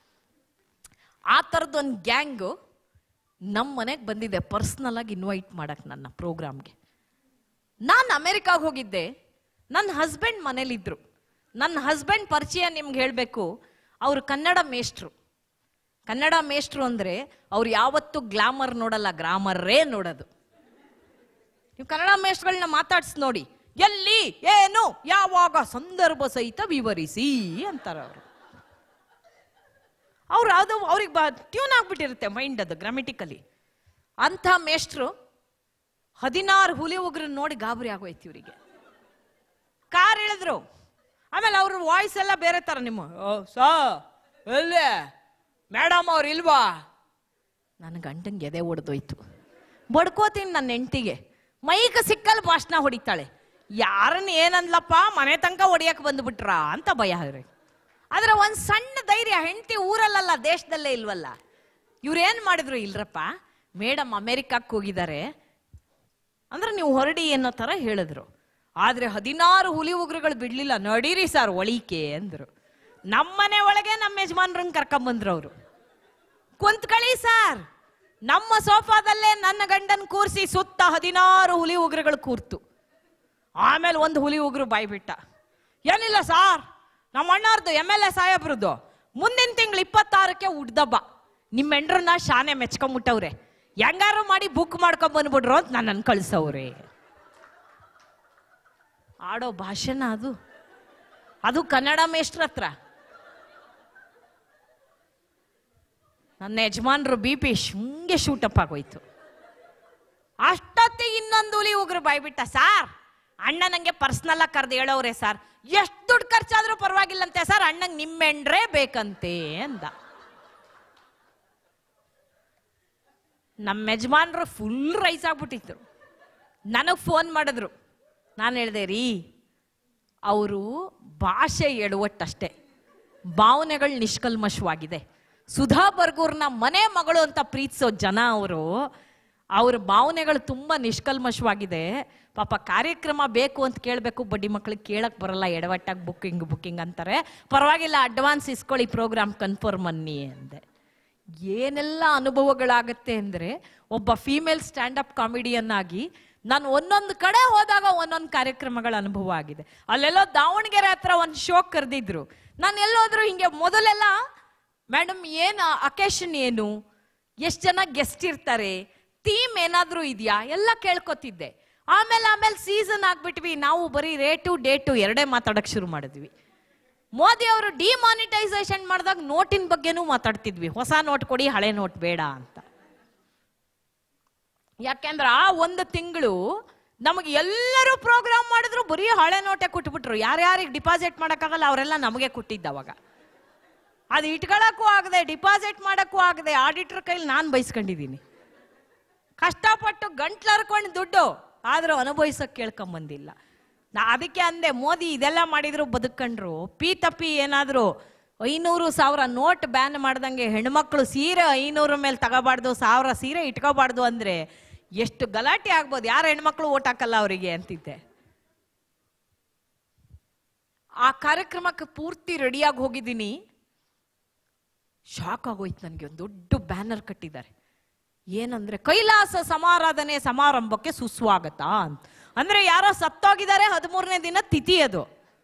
ಆ ಥರದ್ದು ಒಂದು ಗ್ಯಾಂಗು ನಮ್ಮ ಮನೆಗೆ ಬಂದಿದೆ ಪರ್ಸ್ನಲ್ ಆಗಿ ಇನ್ವೈಟ್ ಮಾಡಕ್ ನನ್ನ ಪ್ರೋಗ್ರಾಮ್ಗೆ ನಾನು ಅಮೆರಿಕಾಗೆ ಹೋಗಿದ್ದೆ ನನ್ನ ಹಸ್ಬೆಂಡ್ ಮನೇಲಿದ್ರು ನನ್ನ ಹಸ್ಬೆಂಡ್ ಪರಿಚಯ ನಿಮ್ಗೆ ಹೇಳಬೇಕು ಅವರು ಕನ್ನಡ ಮೇಷ್ಟ್ರು ಕನ್ನಡ ಮೇಷ್ಟ್ರು ಅಂದರೆ ಅವ್ರು ಯಾವತ್ತೂ ಗ್ಲಾಮರ್ ನೋಡಲ್ಲ ಗ್ರಾಮರೇ ನೋಡೋದು ನೀವು ಕನ್ನಡ ಮೇಷ್ಟ್ಗಳನ್ನ ಮಾತಾಡ್ಸಿ ನೋಡಿ ಎಲ್ಲಿ ಏನು ಯಾವಾಗ ಸಂದರ್ಭ ಸಹಿತ ವಿವರಿಸಿ ಅಂತಾರೆ ಅವರು ಅವ್ರು ಅದು ಅವ್ರಿಗೆ ಬ ಟ್ಯೂನ್ ಆಗ್ಬಿಟ್ಟಿರುತ್ತೆ ಮೈಂಡ್ ಅದು ಗ್ರಾಮೆಟಿಕಲಿ ಅಂಥ ಮೇಷ್ಟ್ರು ಹದಿನಾರು ಹುಲಿ ಉಗ್ರನ್ನ ನೋಡಿ ಗಾಬರಿ ಆಗೋಯ್ತು ಇವರಿಗೆ ಕಾರ್ ಇಳಿದ್ರು ಆಮೇಲೆ ಅವ್ರ ವಾಯ್ಸ್ ಎಲ್ಲ ಬೇರೆ ತರ ನಿಮ್ಮ "ಓ, ಸಾ ಎಲ್ಲೇ ಮೇಡಮ್ ಅವ್ರು ಇಲ್ವಾ ನನ್ನ ಗಂಟಂಗೆ ಎದೆ ಒಡೆದೋಯ್ತು ಬಡ್ಕೋತೀನಿ ನನ್ನ ಹೆಂಡ್ತಿಗೆ ಮೈಕ ಸಿಕ್ಕಲ್ಲಿ ಭಾಷಣ ಹೊಡಿತಾಳೆ ಯಾರನ್ನ ಏನನ್ಲಪ್ಪ ಮನೆ ತನಕ ಹೊಡಿಯಕ್ ಬಂದ್ಬಿಟ್ರ ಅಂತ ಭಯ ಅವ್ರಿಗೆ ಆದ್ರೆ ಒಂದ್ ಸಣ್ಣ ಧೈರ್ಯ ಹೆಂಡತಿ ಊರಲ್ಲಲ್ಲ ದೇಶದಲ್ಲೇ ಇಲ್ವಲ್ಲ ಇವ್ರೇನ್ ಮಾಡಿದ್ರು ಇಲ್ರಪ್ಪ ಮೇಡಮ್ ಅಮೆರಿಕಕ್ಕೆ ಹೋಗಿದ್ದಾರೆ ಅಂದ್ರೆ ನೀವು ಹೊರಡಿ ಅನ್ನೋ ತರ ಹೇಳಿದ್ರು ಆದ್ರೆ ಹದಿನಾರು ಹುಲಿ ಉಗ್ರಗಳು ಬಿಡ್ಲಿಲ್ಲ ನಡೀರಿ ಸರ್ ಒಳಿಕೆ ಅಂದ್ರು ನಮ್ಮನೆ ಒಳಗೆ ನಮ್ಮ ಯಜಮಾನ್ರಂಗ್ ಕರ್ಕೊಂಬಂದ್ರು ಅವರು ಕುಂತ್ಕಳಿ ಸರ್ ನಮ್ಮ ಸೋಫಾದಲ್ಲೇ ನನ್ನ ಗಂಡನ್ ಕೂರಿಸಿ ಸುತ್ತ ಹದಿನಾರು ಹುಲಿ ಉಗ್ರಗಳು ಕೂರ್ತು ಆಮೇಲೆ ಒಂದು ಹುಲಿ ಉಗ್ರು ಬಾಯ್ಬಿಟ್ಟ ಏನಿಲ್ಲ ಸಾರ್ ನಮ್ಮ ಅಣ್ಣಾರ್ದು ಎಮ್ ಎಲ್ ಎ ಸಾಹೇಬ್ರದ್ದು ಮುಂದಿನ ತಿಂಗಳು ಇಪ್ಪತ್ತಾರಕ್ಕೆ ಉಡ್ದಬ್ಬ ನಿಮ್ಮ ಹೆಂಡ್ರನ್ನ ಶಾನೆ ಮೆಚ್ಕೊಂಬಿಟ್ಟವ್ರೆ ಹೆಂಗಾರು ಮಾಡಿ ಬುಕ್ ಮಾಡ್ಕೊಂಡ್ ಬಂದ್ಬಿಡ್ರು ಅಂತ ನನ್ನನ್ನು ಕಳ್ಸವ್ರೆ ಆಡೋ ಭಾಷಣ ಅದು ಅದು ಕನ್ನಡ ಮೇಷ್ಟ್ರ ಹತ್ರ ನನ್ನ ಯಜಮಾನ್ರು ಬಿ ಪಿ ಹಿಂಗೆ ಶೂಟಪ್ ಆಗೋಯ್ತು ಅಷ್ಟೊತ್ತಿಗೆ ಇನ್ನೊಂದು ಹುಲಿ ಉಗ್ರು ಬಾಯ್ಬಿಟ್ಟ ಸಾರ್ ಅಣ್ಣ ನಂಗೆ ಪರ್ಸ್ನಲ್ ಆಗಿ ಕರೆದು ಹೇಳೋರೆ ಸರ್ ಎಷ್ಟು ದುಡ್ಡು ಖರ್ಚಾದ್ರೂ ಪರವಾಗಿಲ್ಲಂತೆ ಸರ್ ಅಣ್ಣಂಗೆ ನಿಮ್ಮೆಂಡ್ರೇ ಬೇಕಂತೆ ಅಂದ ನಮ್ಮ ಯಜಮಾನ್ರು ಫುಲ್ ರೈಸ್ ಆಗ್ಬಿಟ್ಟಿದ್ರು ನನಗೆ ಫೋನ್ ಮಾಡಿದ್ರು ನಾನು ಹೇಳಿದೆ ರೀ ಅವರು ಭಾಷೆ ಎಡುವಟ್ಟಷ್ಟೇ ಭಾವನೆಗಳು ನಿಷ್ಕಲ್ಮಶವಾಗಿದೆ ಸುಧಾ ಬರ್ಗೂರ್ನ ಮನೆ ಮಗಳು ಅಂತ ಪ್ರೀತಿಸೋ ಜನ ಅವರು ಅವ್ರ ಭಾವನೆಗಳು ತುಂಬ ನಿಷ್ಕಲ್ಮಶವಾಗಿದೆ ಪಾಪ ಕಾರ್ಯಕ್ರಮ ಬೇಕು ಅಂತ ಕೇಳಬೇಕು ಬಡ್ಡಿ ಮಕ್ಳಿಗೆ ಕೇಳಕ್ ಬರಲ್ಲ ಎಡವಟ್ಟಾಗಿ ಬುಕ್ಕಿಂಗ್ ಬುಕ್ಕಿಂಗ್ ಅಂತಾರೆ ಪರವಾಗಿಲ್ಲ ಅಡ್ವಾನ್ಸ್ ಇಸ್ಕೊಳ್ಳಿ ಪ್ರೋಗ್ರಾಮ್ ಕನ್ಫರ್ಮ್ ಅನ್ನಿ ಅಂದೆ ಏನೆಲ್ಲ ಅನುಭವಗಳಾಗತ್ತೆ ಅಂದರೆ ಒಬ್ಬ ಫೀಮೇಲ್ ಸ್ಟ್ಯಾಂಡಪ್ ಕಾಮಿಡಿಯನ್ ಆಗಿ ನಾನು ಒಂದೊಂದು ಕಡೆ ಹೋದಾಗ ಒಂದೊಂದು ಕಾರ್ಯಕ್ರಮಗಳ ಅನುಭವ ಆಗಿದೆ ಅಲ್ಲೆಲ್ಲೋ ದಾವಣಗೆರೆ ಹತ್ರ ಒಂದು ಶೋ ಕರೆದಿದ್ರು ನಾನು ಎಲ್ಲೋದ್ರು ಹಿಂಗೆ ಮೊದಲೆಲ್ಲ ಮೇಡಮ್ ಏನು ಅಕೇಶನ್ ಏನು ಎಷ್ಟು ಜನ ಗೆಸ್ಟ್ ಇರ್ತಾರೆ ಥೀಮ್ ಏನಾದರೂ ಇದೆಯಾ ಎಲ್ಲ ಕೇಳ್ಕೊತಿದ್ದೆ ಆಮೇಲೆ ಆಮೇಲೆ ಸೀಸನ್ ಆಗ್ಬಿಟ್ವಿ ನಾವು ಬರೀ ರೇಟು ಡೇಟು ಎರಡೇ ಮಾತಾಡಕ್ ಶುರು ಮಾಡಿದ್ವಿ ಮೋದಿ ಅವರು ಡಿಮಾನಿಟೈಸೇಷನ್ ಮಾಡಿದಾಗ ನೋಟಿನ ಬಗ್ಗೆನೂ ಮಾತಾಡ್ತಿದ್ವಿ ಹೊಸ ನೋಟ್ ಕೊಡಿ ಹಳೆ ನೋಟ್ ಬೇಡ ಅಂತ ಯಾಕೆಂದ್ರೆ ಆ ಒಂದು ತಿಂಗಳು ನಮಗೆ ಎಲ್ಲರೂ ಪ್ರೋಗ್ರಾಮ್ ಮಾಡಿದ್ರು ಬರೀ ಹಳೆ ನೋಟೆ ಕೊಟ್ಬಿಟ್ರು ಯಾರ್ಯಾರಿಗೆ ಡಿಪಾಸಿಟ್ ಮಾಡೋಕ್ಕಾಗಲ್ಲ ಅವರೆಲ್ಲ ನಮಗೆ ಕೊಟ್ಟಿದ್ದ ಅವಾಗ ಅದು ಇಟ್ಕೊಳ್ಳೋಕ್ಕೂ ಆಗದೆ ಡಿಪಾಸಿಟ್ ಮಾಡೋಕ್ಕೂ ಆಗದೆ ಆಡಿಟರ್ ಕೈಲಿ ನಾನು ಬೈಸ್ಕೊಂಡಿದ್ದೀನಿ ಕಷ್ಟಪಟ್ಟು ಗಂಟ್ಲರ್ಕೊಂಡು ದುಡ್ಡು ಆದ್ರೂ ಅನುಭವಿಸೋಕೆ ಕೇಳ್ಕೊಂಬಂದಿಲ್ಲ ನಾ ಅದಕ್ಕೆ ಅಂದೆ ಮೋದಿ ಇದೆಲ್ಲ ಮಾಡಿದ್ರು ಬದುಕೊಂಡ್ರು ಪಿ ತಪ್ಪಿ ಏನಾದ್ರು ಐನೂರು ಸಾವಿರ ನೋಟ್ ಬ್ಯಾನ್ ಮಾಡ್ದಂಗೆ ಹೆಣ್ಮಕ್ಳು ಸೀರೆ ಐನೂರ ಮೇಲೆ ತಗೋಬಾರ್ದು ಸಾವಿರ ಸೀರೆ ಇಟ್ಕೋಬಾರ್ದು ಅಂದ್ರೆ ಎಷ್ಟು ಗಲಾಟೆ ಆಗ್ಬೋದು ಯಾರು ಹೆಣ್ಮಕ್ಳು ಓಟ್ ಹಾಕಲ್ಲ ಅವರಿಗೆ ಅಂತಿದ್ದೆ ಆ ಕಾರ್ಯಕ್ರಮಕ್ಕೆ ಪೂರ್ತಿ ರೆಡಿಯಾಗಿ ಹೋಗಿದ್ದೀನಿ ಶಾಕ್ ಆಗೋಯ್ತು ನನಗೆ ಒಂದು ದೊಡ್ಡ ಬ್ಯಾನರ್ ಕಟ್ಟಿದ್ದಾರೆ ಏನಂದ್ರೆ ಕೈಲಾಸ ಸಮಾರಾಧನೆ ಸಮಾರಂಭಕ್ಕೆ ಸುಸ್ವಾಗತ ಅಂತ ಅಂದ್ರೆ ಯಾರೋ ಸತ್ತೋಗಿದ್ದಾರೆ ಹದಿಮೂರನೇ ದಿನ ತಿಥಿ ಅದು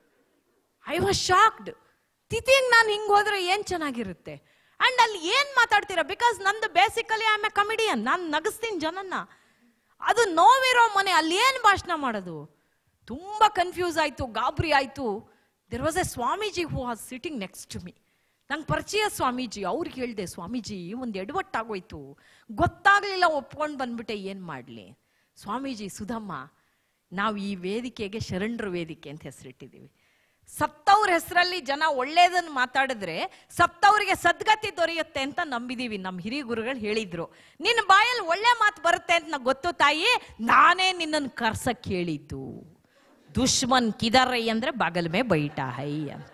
ಐ ವಾಸ್ ಶಾಕ್ಡ್ ತಿಥಿಗೆ ನಾನು ಹಿಂಗೆ ಹೋದ್ರೆ ಏನ್ ಚೆನ್ನಾಗಿರುತ್ತೆ ಅಂಡ್ ಅಲ್ಲಿ ಏನ್ ಮಾತಾಡ್ತೀರಾ ಬಿಕಾಸ್ ನಂದು ಬೇಸಿಕಲಿ ಐ ಎ ಕಮಿಡಿಯನ್ ನಾನು ನಗಿಸ್ತೀನಿ ಜನನ್ನ ಅದು ನೋವಿರೋ ಮನೆ ಅಲ್ಲಿ ಏನ್ ಭಾಷಣ ಮಾಡೋದು ತುಂಬಾ ಕನ್ಫ್ಯೂಸ್ ಆಯ್ತು ಗಾಬರಿ ಆಯ್ತು there was a swamiji who was sitting next to me ನಂಗೆ ಪರಿಚಯ ಸ್ವಾಮೀಜಿ ಅವ್ರಿಗೆ ಹೇಳ್ದೆ ಸ್ವಾಮೀಜಿ ಒಂದು ಎಡವಟ್ಟಾಗೋಯ್ತು ಗೊತ್ತಾಗ್ಲಿಲ್ಲ ಒಪ್ಕೊಂಡು ಬಂದ್ಬಿಟ್ಟೆ ಏನ್ ಮಾಡ್ಲಿ ಸ್ವಾಮೀಜಿ ಸುಧಮ್ಮ ನಾವು ಈ ವೇದಿಕೆಗೆ ಶರಣರ ವೇದಿಕೆ ಅಂತ ಹೆಸರಿಟ್ಟಿದ್ದೀವಿ ಸತ್ತವ್ರ ಹೆಸರಲ್ಲಿ ಜನ ಒಳ್ಳೇದನ್ನ ಮಾತಾಡಿದ್ರೆ ಸತ್ತವ್ರಿಗೆ ಸದ್ಗತಿ ದೊರೆಯುತ್ತೆ ಅಂತ ನಂಬಿದೀವಿ ನಮ್ಮ ಹಿರಿಯ ಗುರುಗಳು ಹೇಳಿದ್ರು ನಿನ್ನ ಬಾಯಲ್ಲಿ ಒಳ್ಳೆ ಮಾತು ಬರುತ್ತೆ ಅಂತ ನಂಗೆ ಗೊತ್ತು ತಾಯಿ ನಾನೇ ನಿನ್ನನ್ನು ಕರ್ಸಕ್ ಹೇಳಿದ್ದು ದುಶ್ಮನ್ ಕಿದರೈ ಅಂದ್ರೆ ಬಗಲ್ ಮೇ ಬೈಟಾ ಹೈ ಅಂತ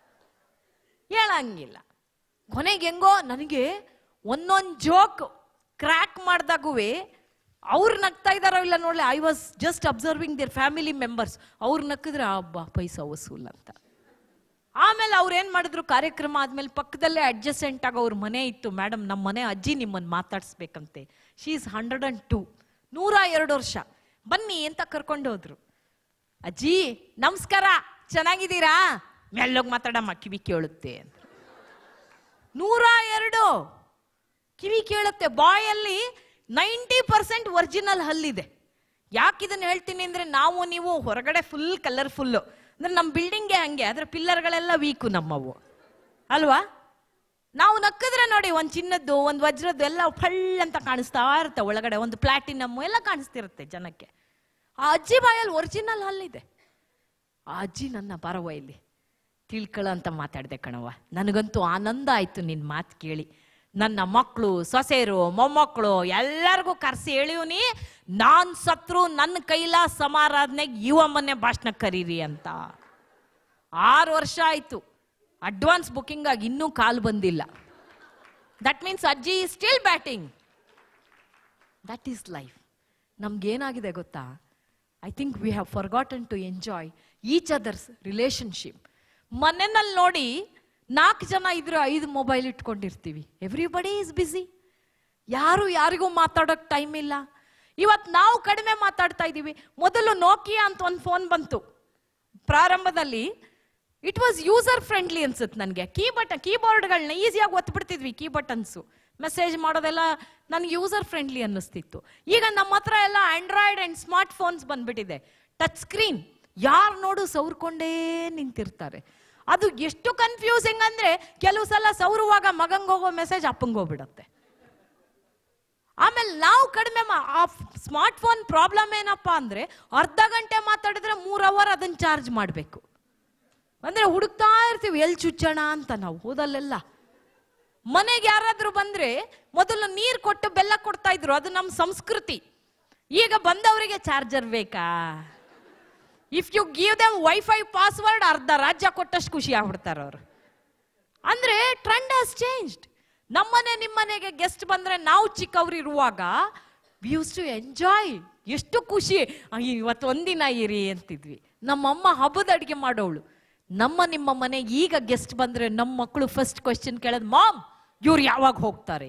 ಹೇಳಂಗಿಲ್ಲ ಕೊನೆಗೆ ಹೆಂಗೋ ನನಗೆ ಒಂದೊಂದು ಜೋಕ್ ಕ್ರ್ಯಾಕ್ ಮಾಡ್ದಾಗುವೆ ಅವ್ರು ನಗ್ತಾ ಇದಾರೋ ಇಲ್ಲ ನೋಡ್ಲಿ I was just observing their family members ಅವ್ರು ನಕ್ಕಿದ್ರೆ ಅಬ್ಬಾ ಪೈಸಾ ವಸೂಲ್ ಅಂತ ಆಮೇಲೆ ಅವ್ರು ಏನ್ ಮಾಡಿದ್ರು ಕಾರ್ಯಕ್ರಮ ಆದ್ಮೇಲೆ ಪಕ್ಕದಲ್ಲೇ ಅಡ್ಜಸೆಂಟ್ ಆಗಿ ಅವ್ರ ಮನೆ ಇತ್ತು ಮೇಡಮ್ ನಮ್ಮ ಮನೆ ಅಜ್ಜಿ ನಿಮ್ಮನ್ನು ಮಾತಾಡ್ಸ್ಬೇಕಂತೆ she is hundred and two ನೂರ ಎರಡು ವರ್ಷ ಬನ್ನಿ ಅಂತ ಕರ್ಕೊಂಡು ಹೋದ್ರು ಅಜ್ಜಿ ನಮಸ್ಕಾರ ಚೆನ್ನಾಗಿದ್ದೀರಾ ಮೆಲ್ಲೋಗಿ ಮಾತಾಡಮ್ಮ ಕಿವಿ ಕೇಳುತ್ತೆ ಅಂತ ನೂರ ಎರಡು ಕಿವಿ ಕೇಳುತ್ತೆ ಬಾಯಲ್ಲಿ ನೈಂಟಿ ಪರ್ಸೆಂಟ್ ಒರಿಜಿನಲ್ ಹಲ್ಲಿದೆ ಯಾಕೆ ಇದನ್ನ ಹೇಳ್ತೀನಿ ಅಂದ್ರೆ ನಾವು ನೀವು ಹೊರಗಡೆ ಫುಲ್ ಕಲರ್ಫುಲ್ಲು ಅಂದ್ರೆ ನಮ್ಮ ಬಿಲ್ಡಿಂಗ್ಗೆ ಹಂಗೆ ಆದ್ರೆ ಪಿಲ್ಲರ್ಗಳೆಲ್ಲ ವೀಕು ನಮ್ಮವು ಅಲ್ವಾ ನಾವು ನಕ್ಕಿದ್ರೆ ನೋಡಿ ಒಂದು ಚಿನ್ನದ್ದು ಒಂದು ವಜ್ರದ್ದು ಎಲ್ಲ ಫಳ್ ಅಂತ ಕಾಣಿಸ್ತಾ ಇರುತ್ತೆ ಒಳಗಡೆ ಒಂದು ಪ್ಲಾಟಿನಮ್ ಎಲ್ಲ ಕಾಣಿಸ್ತಿರುತ್ತೆ ಜನಕ್ಕೆ ಆ ಅಜ್ಜಿ ಬಾಯಲ್ಲಿ ಒರಿಜಿನಲ್ ಹಲ್ಲಿದೆ ಆ ಅಜ್ಜಿ ನನ್ನ ಬರವ ಇಲ್ಲಿ ತಿಳ್ಕೊಳ್ಳೋ ಅಂತ ಮಾತಾಡಿದೆ ಕಣವ ನನಗಂತೂ ಆನಂದ ಆಯ್ತು ನಿನ್ನ ಮಾತು ಕೇಳಿ ನನ್ನ ಮಕ್ಕಳು ಸೊಸೆರು ಮೊಮ್ಮಕ್ಕಳು ಎಲ್ಲರಿಗೂ ಕರೆಸಿ ಹೇಳಿವ್ನಿ ನಾನ್ ಸತ್ರು ನನ್ನ ಕೈಲ ಸಮಾರಾಧನೆಗೆ ಇವಮ್ಮನ್ನೇ ಭಾಷಣ ಕರೀರಿ ಅಂತ ಆರು ವರ್ಷ ಆಯ್ತು ಅಡ್ವಾನ್ಸ್ ಬುಕಿಂಗ್ ಆಗಿ ಇನ್ನೂ ಕಾಲ್ ಬಂದಿಲ್ಲ ದಟ್ ಮೀನ್ಸ್ ಅಜ್ಜಿ still batting that is life ನಮ್ಗೇನಾಗಿದೆ ಗೊತ್ತಾ I think we have forgotten to enjoy each other's relationship ಮನೆಯಲ್ಲಿ ನೋಡಿ ನಾಲ್ಕು ಜನ ಇದ್ರೆ ಐದು ಮೊಬೈಲ್ ಇಟ್ಕೊಂಡಿರ್ತೀವಿ ಎವ್ರಿಬಡಿ ಈಸ್ ಬ್ಯುಸಿ ಯಾರು ಯಾರಿಗೂ ಮಾತಾಡೋಕೆ ಟೈಮ್ ಇಲ್ಲ ಇವತ್ತು ನಾವು ಕಡಿಮೆ ಮಾತಾಡ್ತಾ ಇದ್ದೀವಿ ಮೊದಲು ನೋಕಿಯಾ ಅಂತ ಒಂದು ಫೋನ್ ಬಂತು ಪ್ರಾರಂಭದಲ್ಲಿ ಇಟ್ ವಾಸ್ ಯೂಸರ್ ಫ್ರೆಂಡ್ಲಿ ಅನ್ಸುತ್ತೆ ನನಗೆ ಕೀ ಬಟನ್ ಕೀಬೋರ್ಡ್ಗಳನ್ನ ಈಸಿಯಾಗಿ ಒತ್ಬಿಡ್ತಿದ್ವಿ ಕೀ ಬಟನ್ಸು ಮೆಸೇಜ್ ಮಾಡೋದೆಲ್ಲ ನನಗೆ ಯೂಸರ್ ಫ್ರೆಂಡ್ಲಿ ಅನ್ನಿಸ್ತಿತ್ತು ಈಗ ನಮ್ಮ ಹತ್ರ ಎಲ್ಲ ಆಂಡ್ರಾಯ್ಡ್ ಆ್ಯಂಡ್ ಸ್ಮಾರ್ಟ್ ಫೋನ್ಸ್ ಬಂದ್ಬಿಟ್ಟಿದೆ ಟಚ್ ಸ್ಕ್ರೀನ್ ಯಾರು ನೋಡು ಸೌರ್ಕೊಂಡೇ ನಿಂತಿರ್ತಾರೆ ಅದು ಎಷ್ಟು ಕನ್ಫ್ಯೂಸಿಂಗ್ ಅಂದ್ರೆ ಕೆಲವು ಸಲ ಸೌರುವಾಗ ಮಗಂಗೆ ಹೋಗೋ ಮೆಸೇಜ್ ಅಪ್ಪಂಗೆ ಹೋಗ್ಬಿಡತ್ತೆ ಆಮೇಲೆ ನಾವು ಕಡಿಮೆ ಮಾ- ಆ ಸ್ಮಾರ್ಟ್ ಫೋನ್ ಪ್ರಾಬ್ಲಮ್ ಏನಪ್ಪಾ ಅಂದ್ರೆ ಅರ್ಧ ಗಂಟೆ ಮಾತಾಡಿದ್ರೆ ಮೂರ್ ಅವರ್ ಅದನ್ನ ಚಾರ್ಜ್ ಮಾಡಬೇಕು ಅಂದ್ರೆ ಹುಡುಕ್ತಾ ಇರ್ತೀವಿ ಎಲ್ಲಿ ಚುಚ್ಚೋಣ ಅಂತ ನಾವು ಹೋದಲ್ಲೆಲ್ಲ ಮನೆಗೆ ಯಾರಾದ್ರೂ ಬಂದ್ರೆ ಮೊದಲು ನೀರು ಕೊಟ್ಟು ಬೆಲ್ಲ ಕೊಡ್ತಾ ಇದ್ರು ಅದು ನಮ್ಮ ಸಂಸ್ಕೃತಿ ಈಗ ಬಂದವರಿಗೆ ಚಾರ್ಜರ್ ಬೇಕಾ if you give them WiFi password ಅರ್ಧ ರಾಜ್ಯ ಕೊಟ್ಟಷ್ಟು ಖುಷಿ ಆಗ್ಬಿಡ್ತಾರೆ ಅವರು ಅಂದ್ರೆ ಟ್ರೆಂಡ್ ಹ್ಯಾಸ್ ಚೇಂಜ್ಡ್ ನಮ್ಮನೆ ನಿಮ್ಮನೆಗೆ ಗೆಸ್ಟ್ ಬಂದ್ರೆ ನಾವು ಚಿಕ್ಕವ್ರು ಇರುವಾಗ ವಿ ಯೂಸ್ ಟು ಎಂಜಾಯ್ ಎಷ್ಟು ಖುಷಿ ಅಯ್ಯೋ, ಇವತ್ತು ಒಂದಿನ ಇರಿ ಅಂತಿದ್ವಿ ನಮ್ಮಮ್ಮ ಹಬ್ಬದ ಅಡಿಗೆ ಮಾಡೋಳು ನಮ್ಮ ನಿಮ್ಮ ಮನೆ ಈಗ ಗೆಸ್ಟ್ ಬಂದ್ರೆ ನಮ್ಮ ಮಕ್ಕಳು ಫಸ್ಟ್ ಕ್ವಶನ್ ಕೇಳೋದು ಮಾಮ್ ಇವ್ರು ಯಾವಾಗ ಹೋಗ್ತಾರೆ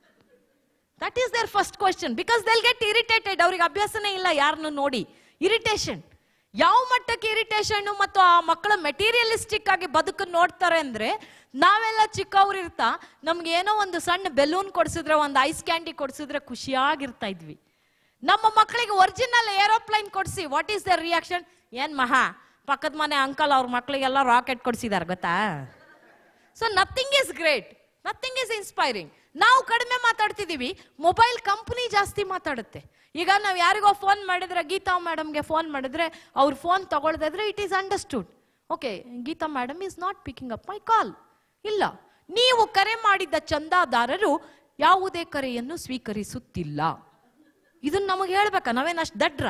that is their first question because they'll get irritated ಅವ್ರಿಗೆ ಅಭ್ಯಾಸನೇ ಇಲ್ಲ ಯಾರನ್ನು ನೋಡಿ ಇರಿಟೇಷನ್ ಯಾವ ಮಟ್ಟಕ್ಕೆ ಇರಿಟೇಷನ್ ಮತ್ತು ಆ ಮಕ್ಕಳ ಮೆಟೀರಿಯಲಿಸ್ಟಿಕ್ ಆಗಿ ಬದುಕನ್ನು ನೋಡ್ತಾರೆ ಅಂದ್ರೆ ನಾವೆಲ್ಲ ಚಿಕ್ಕವ್ರು ಇರ್ತಾ ನಮ್ಗೆ ಏನೋ ಒಂದು ಸಣ್ಣ ಬೆಲೂನ್ ಕೊಡ್ಸಿದ್ರೆ ಒಂದು ಐಸ್ ಕ್ಯಾಂಡಿ ಕೊಡ್ಸಿದ್ರೆ ಖುಷಿಯಾಗಿರ್ತಾ ಇದ್ವಿ ನಮ್ಮ ಮಕ್ಕಳಿಗೆ ಒರಿಜಿನಲ್ ಏರೋಪ್ಲೈನ್ ಕೊಡಿಸಿ ವಾಟ್ ಈಸ್ ದರ್ ರಿಯಾಕ್ಷನ್ ಏನ್ ಮಹಾ ಪಕ್ಕದ ಮನೆ ಅಂಕಲ್ ಅವ್ರ ಮಕ್ಕಳಿಗೆಲ್ಲ ರಾಕೆಟ್ ಕೊಡ್ಸಿದಾರೆ ಗೊತ್ತಾ so nothing is great nothing is inspiring ನಾವು ಕಡಿಮೆ ಮಾತಾಡ್ತಿದೀವಿ ಮೊಬೈಲ್ ಕಂಪ್ನಿ ಜಾಸ್ತಿ ಮಾತಾಡುತ್ತೆ ಈಗ ನಾವು ಯಾರಿಗೋ ಫೋನ್ ಮಾಡಿದ್ರೆ ಗೀತಾ ಮೇಡಮ್ಗೆ ಫೋನ್ ಮಾಡಿದ್ರೆ ಅವ್ರ ಫೋನ್ ತಗೊಳ್ದಿದ್ರೆ it is understood okay Geeta madam is not picking up my call ಇಲ್ಲ ನೀವು ಕರೆ ಮಾಡಿದ್ದ ಚಂದಾದಾರರು ಯಾವುದೇ ಕರೆಯನ್ನು ಸ್ವೀಕರಿಸುತ್ತಿಲ್ಲ ಇದನ್ನ ನಮಗೆ ಹೇಳ್ಬೇಕಾ ನಾವೇನು ಅಷ್ಟು ದಡ್ರ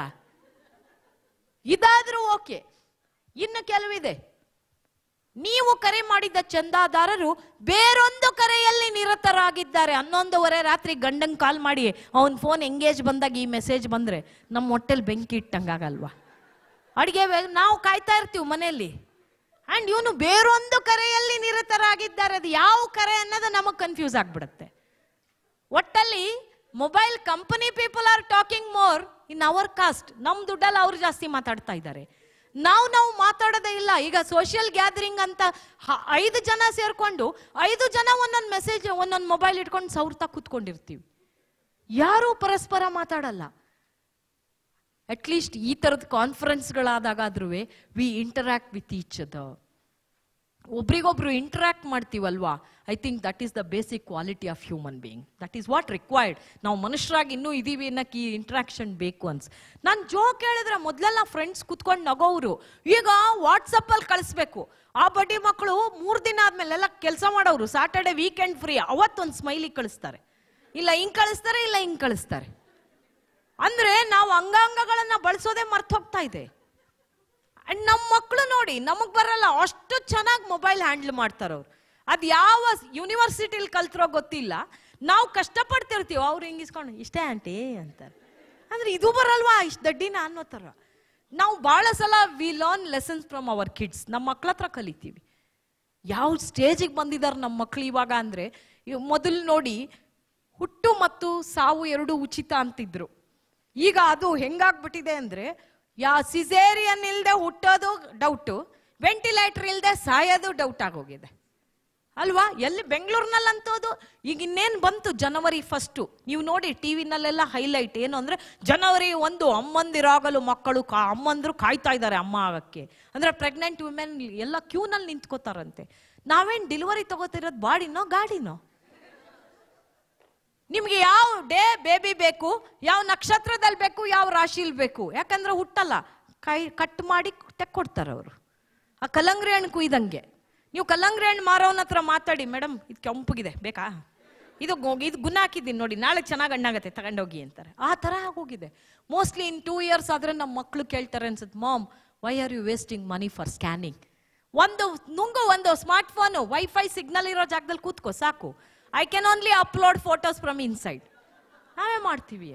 ಇದಾದ್ರೂ ಓಕೆ ಇನ್ನು ಕೆಲವಿದೆ ನೀವು ಕರೆ ಮಾಡಿದ್ದ ಚಂದಾದಾರರು ಬೇರೊಂದು ಕರೆಯಲ್ಲಿ ನಿರತರಾಗಿದ್ದಾರೆ ಹನ್ನೊಂದುವರೆ ರಾತ್ರಿ ಗಂಡಂಗ್ ಕಾಲ್ ಮಾಡಿ ಅವನ್ ಫೋನ್ ಎಂಗೇಜ್ ಬಂದಾಗ ಈ ಮೆಸೇಜ್ ಬಂದ್ರೆ ನಮ್ಮ ಹೊಟ್ಟೆಲ್ ಬೆಂಕಿ ಇಟ್ಟಂಗಾಗಲ್ವಾ ಅಡಿಗೆ ವೆ- ನಾವು ಕಾಯ್ತಾ ಇರ್ತೀವಿ ಮನೆಯಲ್ಲಿ ಅಂಡ್ ಇವನು ಬೇರೊಂದು ಕರೆಯಲ್ಲಿ ನಿರತರಾಗಿದ್ದಾರೆ ಅದು ಯಾವ ಕರೆ ಅನ್ನೋದು ನಮಗೆ ಕನ್ಫ್ಯೂಸ್ ಆಗ್ಬಿಡುತ್ತೆ ಒಟ್ಟಲ್ಲಿ mobile company people are talking more in our cost ನಮ್ ದುಡ್ಡಲ್ಲಿ ಅವ್ರು ಜಾಸ್ತಿ ಮಾತಾಡ್ತಾ ಇದ್ದಾರೆ ನಾವು ನಾವು ಮಾತಾಡೋದೇ ಇಲ್ಲ ಈಗ ಸೋಷಿಯಲ್ ಗ್ಯಾದರಿಂಗ್ ಅಂತ ಹ- ಐದು ಜನ ಸೇರ್ಕೊಂಡು ಐದು ಜನ ಒಂದೊಂದು ಮೆಸೇಜ್ ಒಂದೊಂದು ಮೊಬೈಲ್ ಇಟ್ಕೊಂಡು ಸೌರ್ತಾ ಕೂತ್ಕೊಂಡಿರ್ತೀವಿ ಯಾರೂ ಪರಸ್ಪರ ಮಾತಾಡಲ್ಲ ಅಟ್ಲೀಸ್ಟ್ ಈ ಥರದ ಕಾನ್ಫರೆನ್ಸ್ಗಳಾದಾಗಾದ್ರೂ we interact with each other ಒಬ್ರಿಗೊಬ್ರು ಇಂಟರಾಕ್ಟ್ ಮಾಡ್ತೀವಲ್ವಾ I think that is the basic quality of human being that is what required ನಾವು ಮನುಷ್ಯರಾಗಿ ಇನ್ನೂ ಇದೀವಿ ಅನ್ನಕ್ಕೆ ಈ ಇಂಟ್ರಾಕ್ಷನ್ ಬೇಕು ಅನ್ಸ್ ನಾನು ಜೋಕ್ ಹೇಳಿದ್ರೆ ಮೊದಲೆಲ್ಲ ಫ್ರೆಂಡ್ಸ್ ಕುತ್ಕೊಂಡು ನಗೋರು ಈಗ ವಾಟ್ಸಪ್ಪಲ್ಲಿ ಕಳಿಸ್ಬೇಕು ಆ ಬಡ್ಡಿ ಮಕ್ಕಳು ಮೂರು ದಿನ ಆದ್ಮೇಲೆ ಎಲ್ಲ ಕೆಲಸ ಮಾಡೋರು ಸಾಟರ್ಡೆ ವೀಕೆಂಡ್ ಫ್ರೀ ಅವತ್ತೊಂದು ಸ್ಮೈಲಿ ಕಳಿಸ್ತಾರೆ ಇಲ್ಲ ಹಿಂಗ್ ಕಳಿಸ್ತಾರೆ ಇಲ್ಲ ಹಿಂಗ್ ಕಳಿಸ್ತಾರೆ ಅಂದ್ರೆ ನಾವು ಅಂಗಾಂಗಗಳನ್ನ ಬಳಸೋದೇ ಮರ್ತು ಹೋಗ್ತಾ ಇದೆ ಅಂಡ್ ನಮ್ಮ ಮಕ್ಕಳು ನೋಡಿ ನಮಗ್ ಬರಲ್ಲ ಅಷ್ಟು ಚೆನ್ನಾಗಿ ಮೊಬೈಲ್ ಹ್ಯಾಂಡಲ್ ಮಾಡ್ತಾರ ಅವ್ರು ಅದು ಯಾವ ಯೂನಿವರ್ಸಿಟಿಲಿ ಕಲ್ತಿರೋ ಗೊತ್ತಿಲ್ಲ ನಾವು ಕಷ್ಟಪಡ್ತಿರ್ತೀವಿ ಅವ್ರು ಹಿಂಗಿಸ್ಕೊಂಡು ಇಷ್ಟೇ ಆಂಟಿ ಅಂತಾರೆ ಅಂದ್ರೆ ಇದು ಬರಲ್ವಾ ಇಷ್ಟು ದಡ್ಡಿನ ಅನ್ನೋ ಥರ ನಾವು ಭಾಳ ಸಲ we learn lessons from our kids ನಮ್ಮ ಮಕ್ಳ ಹತ್ರ ಕಲಿತೀವಿ ಯಾವ ಸ್ಟೇಜಿಗೆ ಬಂದಿದ್ದಾರೆ ನಮ್ಮ ಮಕ್ಳು ಇವಾಗ ಅಂದ್ರೆ ಇವ್ ಮೊದಲು ನೋಡಿ ಹುಟ್ಟು ಮತ್ತು ಸಾವು ಎರಡು ಉಚಿತ ಅಂತಿದ್ರು ಈಗ ಅದು ಹೆಂಗಾಗ್ಬಿಟ್ಟಿದೆ ಅಂದ್ರೆ ಯಾ ಸಿಸೇರಿಯನ್ ಇಲ್ದೆ ಹುಟ್ಟೋದು ಡೌಟು ವೆಂಟಿಲೇಟರ್ ಇಲ್ದೆ ಸಾಯೋದು ಡೌಟ್ ಆಗೋಗಿದೆ ಅಲ್ವಾ ಎಲ್ಲಿ ಬೆಂಗಳೂರಿನಲ್ಲಂತೋದು ಈಗ ಇನ್ನೇನು ಬಂತು ಜನವರಿ ಫಸ್ಟು ನೀವು ನೋಡಿ ಟಿ ವಿನಲ್ಲೆಲ್ಲ ಹೈಲೈಟ್ ಏನು ಅಂದರೆ ಜನವರಿ ಒಂದು ಅಮ್ಮಂದಿರಾಗಲು ಮಕ್ಕಳು ಕಾ ಅಮ್ಮಂದ್ರು ಕಾಯ್ತಾ ಇದ್ದಾರೆ ಅಮ್ಮ ಆಗಕ್ಕೆ ಅಂದರೆ ಪ್ರೆಗ್ನೆಂಟ್ ವುಮೆನ್ ಎಲ್ಲ ಕ್ಯೂನಲ್ಲಿ ನಿಂತ್ಕೋತಾರಂತೆ ನಾವೇನು ಡೆಲಿವರಿ ತಗೋತಿರೋದು ಬಾಡಿನೋ ಗಾಡಿನೋ ನಿಮ್ಗೆ ಯಾವ ಡೇ ಬೇಬಿ ಬೇಕು ಯಾವ ನಕ್ಷತ್ರದಲ್ಲಿ ಬೇಕು ಯಾವ ರಾಶಿಲಿ ಬೇಕು ಯಾಕಂದ್ರೆ ಹುಟ್ಟಲ್ಲ ಕೈ ಕಟ್ ಮಾಡಿ ತೆಕ್ಕೊಡ್ತಾರೆ ಅವರು ಆ ಕಲ್ಲಂಗಡಿ ಹಣ್ಣು ಕುಯ್ದಂಗೆ ನೀವು ಕಲ್ಲಂಗಡಿ ಹಣ್ಣು ಮಾರೋನ ಹತ್ರ ಮಾತಾಡಿ ಮೇಡಮ್ ಇದು ಕೆಂಪಗಿದೆ ಬೇಕಾ ಇದು ಗೊ- ಇದು ಗುಣ ಹಾಕಿದ್ದೀನಿ ನೋಡಿ ನಾಳೆ ಚೆನ್ನಾಗಿ ಹಣ್ಣಾಗತ್ತೆ ತಗೊಂಡೋಗಿ ಅಂತಾರೆ ಆ ಥರ ಆಗೋಗಿದೆ ಮೋಸ್ಟ್ಲಿ ಇನ್ ಟೂ ಇಯರ್ಸ್ ಆದ್ರೆ ನಮ್ಮ ಮಕ್ಕಳು ಕೇಳ್ತಾರೆ ಅನ್ಸುತ್ತೆ mom why are you wasting money for scanning ಒಂದು ನುಂಗು ಒಂದು ಸ್ಮಾರ್ಟ್ ಫೋನು ವೈಫೈ ಸಿಗ್ನಲ್ ಇರೋ ಜಾಗದಲ್ಲಿ ಕೂತ್ಕೋ ಸಾಕು I can only upload photos from inside ನಾವೇ ಮಾಡ್ತೀವಿ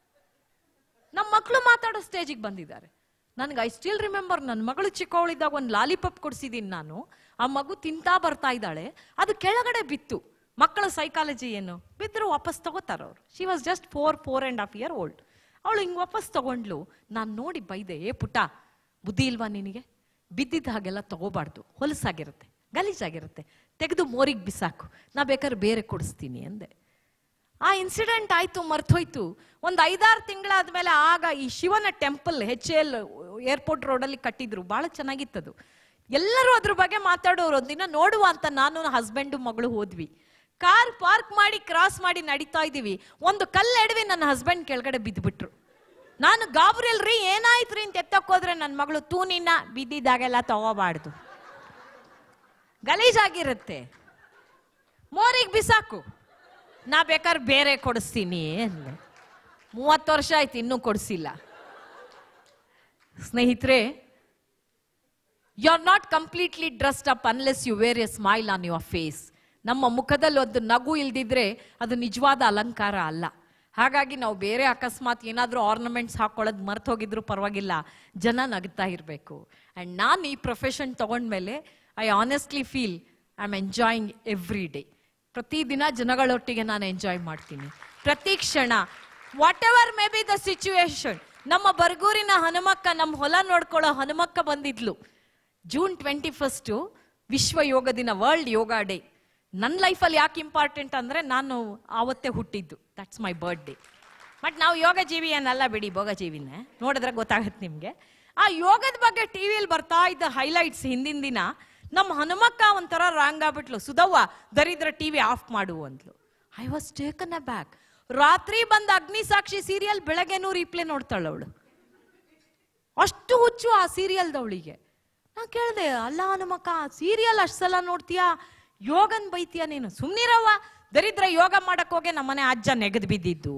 ನಮ್ಮ ಮಕ್ಕಳು ಮಾತಾಡೋ ಸ್ಟೇಜಿಗೆ ಬಂದಿದ್ದಾರೆ ನನಗೆ ಐ ಸ್ಟಿಲ್ ರಿಮೆಂಬರ್ ನನ್ನ ಮಗಳು ಚಿಕ್ಕವಳಿದ್ದಾಗ ಒಂದು ಲಾಲಿಪಾಪ್ ಕೊಡಿಸಿದ್ದೀನಿ ನಾನು ಆ ಮಗು ತಿಂತಾ ಬರ್ತಾ ಇದ್ದಾಳೆ ಅದು ಕೆಳಗಡೆ ಬಿತ್ತು ಮಕ್ಕಳ ಸೈಕಾಲಜಿ ಏನು ಬಿದ್ದರೂ ವಾಪಸ್ ತಗೋತಾರ ಅವ್ರು she was just four four and half year old ಅವಳು ಹಿಂಗೆ ವಾಪಸ್ ತಗೊಂಡ್ಲು ನಾನು ನೋಡಿ ಬೈದೆ ಏ ಪುಟ್ಟ ಬುದ್ಧಿ ಇಲ್ವಾ ನಿನಗೆ ಬಿದ್ದಿದ್ದ ಹಾಗೆಲ್ಲ ತಗೋಬಾರ್ದು ಹೊಲಸಾಗಿರುತ್ತೆ ಗಲೀಜಾಗಿರುತ್ತೆ ತೆಗೆದು ಮೋರಿಗೆ ಬಿಸಾಕು ನಾ ಬೇಕಾದ್ರೆ ಬೇರೆ ಕೊಡಿಸ್ತೀನಿ ಅಂದೆ ಆ ಇನ್ಸಿಡೆಂಟ್ ಆಯ್ತು ಮರ್ತೋಯ್ತು ಒಂದು ಐದಾರು ತಿಂಗಳಾದ್ಮೇಲೆ ಆಗ ಈ ಶಿವನ ಟೆಂಪಲ್ ಹೆಚ್ ಎಲ್ ಏರ್ಪೋರ್ಟ್ ರೋಡಲ್ಲಿ ಕಟ್ಟಿದ್ರು ಬಹಳ ಚೆನ್ನಾಗಿತ್ತದು ಎಲ್ಲರೂ ಅದ್ರ ಬಗ್ಗೆ ಮಾತಾಡೋರು ಒಂದಿನ ನೋಡುವ ಅಂತ ನಾನು ಹಸ್ಬೆಂಡು ಮಗಳು ಹೋದ್ವಿ ಕಾರ್ ಪಾರ್ಕ್ ಮಾಡಿ ಕ್ರಾಸ್ ಮಾಡಿ ನಡೀತಾ ಇದೀವಿ ಒಂದು ಕಲ್ಲು ಎಡವಿ ನನ್ನ ಹಸ್ಬೆಂಡ್ ಕೆಳಗಡೆ ಬಿದ್ದುಬಿಟ್ರು ನಾನು ಗಾಬರಿಲ್ ರೀ ಏನಾಯ್ತು ರೀ ಅಂತ ಎತ್ತಕ್ ಹೋದ್ರೆ ನನ್ನ ಮಗಳು ತೂನಿನ ಬಿದ್ದಿದ್ದಾಗೆಲ್ಲ ತಗೋಬಾರ್ದು ಗಲೀಜಾಗಿರುತ್ತೆ ಮೋರಿಗೆ ಬಿಸಾಕು ನಾ ಬೇಕಾದ್ರೆ ಬೇರೆ ಕೊಡಿಸ್ತೀನಿ ಅಂದೆ ಮೂವತ್ತು ವರ್ಷ ಆಯ್ತು ಇನ್ನೂ ಕೊಡಿಸಿಲ್ಲ ಸ್ನೇಹಿತರೆ you are not completely dressed up unless you wear a smile on your face ನಮ್ಮ ಮುಖದಲ್ಲಿ ಒಂದು ನಗು ಇಲ್ದಿದ್ರೆ ಅದು ನಿಜವಾದ ಅಲಂಕಾರ ಅಲ್ಲ ಹಾಗಾಗಿ ನಾವು ಬೇರೆ ಅಕಸ್ಮಾತ್ ಏನಾದರೂ ಆರ್ನಮೆಂಟ್ಸ್ ಹಾಕೊಳ್ಳೋದು ಮರ್ತು ಹೋಗಿದ್ರು ಪರವಾಗಿಲ್ಲ ಜನ ನಗ್ತಾ ಇರಬೇಕು ಆ್ಯಂಡ್ ನಾನು ಈ ಪ್ರೊಫೆಷನ್ ತಗೊಂಡ್ಮೇಲೆ I honestly feel I am enjoying every day ಪ್ರತಿದಿನ ಜನಗಳೊಟ್ಟಿಗೆ ನಾನು ಎಂಜಾಯ್ ಮಾಡ್ತೀನಿ ಪ್ರತಿ ಕ್ಷಣ whatever may be the situation ನಮ್ಮ ಬರ್ಗೂರಿನ ಹನುಮಕ್ಕ ನಮ್ಮ ಹೊಲ ನೋಡ್ಕೊಳ್ಳೋ ಹನುಮಕ್ಕ ಬಂದಿದ್ಲು ಜೂನ್ ಟ್ವೆಂಟಿ ಫಸ್ಟು ವಿಶ್ವ ಯೋಗ ದಿನ ವರ್ಲ್ಡ್ ಯೋಗ ಡೇ ನನ್ನ ಲೈಫಲ್ಲಿ ಯಾಕೆ ಇಂಪಾರ್ಟೆಂಟ್ ಅಂದರೆ ನಾನು ಆವತ್ತೇ ಹುಟ್ಟಿದ್ದು ದಟ್ಸ್ ಮೈ ಬರ್ಡೇ ಬಟ್ ನಾವು ಯೋಗ ಜೀವಿ ಏನಲ್ಲ ಬಿಡಿ ಭೋಗ ಜೀವಿನೇ ನೋಡಿದ್ರೆ ಗೊತ್ತಾಗತ್ತೆ ನಿಮಗೆ ಆ ಯೋಗದ ಬಗ್ಗೆ ಟಿ ವಿಯಲ್ಲಿ ಬರ್ತಾ ಇದ್ದ ಹೈಲೈಟ್ಸ್ ಹಿಂದಿನ ದಿನ ನಮ್ಮ ಹನುಮಕ್ಕ ಒಂಥರ ರಾಂಗ್ ಆಗ್ಬಿಟ್ಲು ಸುಧವ್ವ ದರಿದ್ರ ಟಿ ವಿ ಆಫ್ ಮಾಡು ಅಂದ್ಲು I was taken aback ರಾತ್ರಿ ಬಂದ ಅಗ್ನಿ ಸಾಕ್ಷಿ ಸೀರಿಯಲ್ ಬೆಳಗ್ಗೆನೂ ರೀಪ್ಲೇ ನೋಡ್ತಾಳೆ ಅವಳು ಅಷ್ಟು ಹುಚ್ಚು ಆ ಸೀರಿಯಲ್ದವಳಿಗೆ ನಾ ಕೇಳಿದೆ ಅಲ್ಲ ಹನುಮಕ್ಕ ಸೀರಿಯಲ್ ಅಷ್ಟು ಸಲ ನೋಡ್ತೀಯಾ ಯೋಗನ್ ಬೈತೀಯ ನೀನು ಸುಮ್ನಿರವ್ವ ದರಿದ್ರ ಯೋಗ ಮಾಡಕ್ ಹೋಗಿ ನಮ್ಮನೆ ಅಜ್ಜ ನೆಗೆದು ಬಿದ್ದಿದ್ದು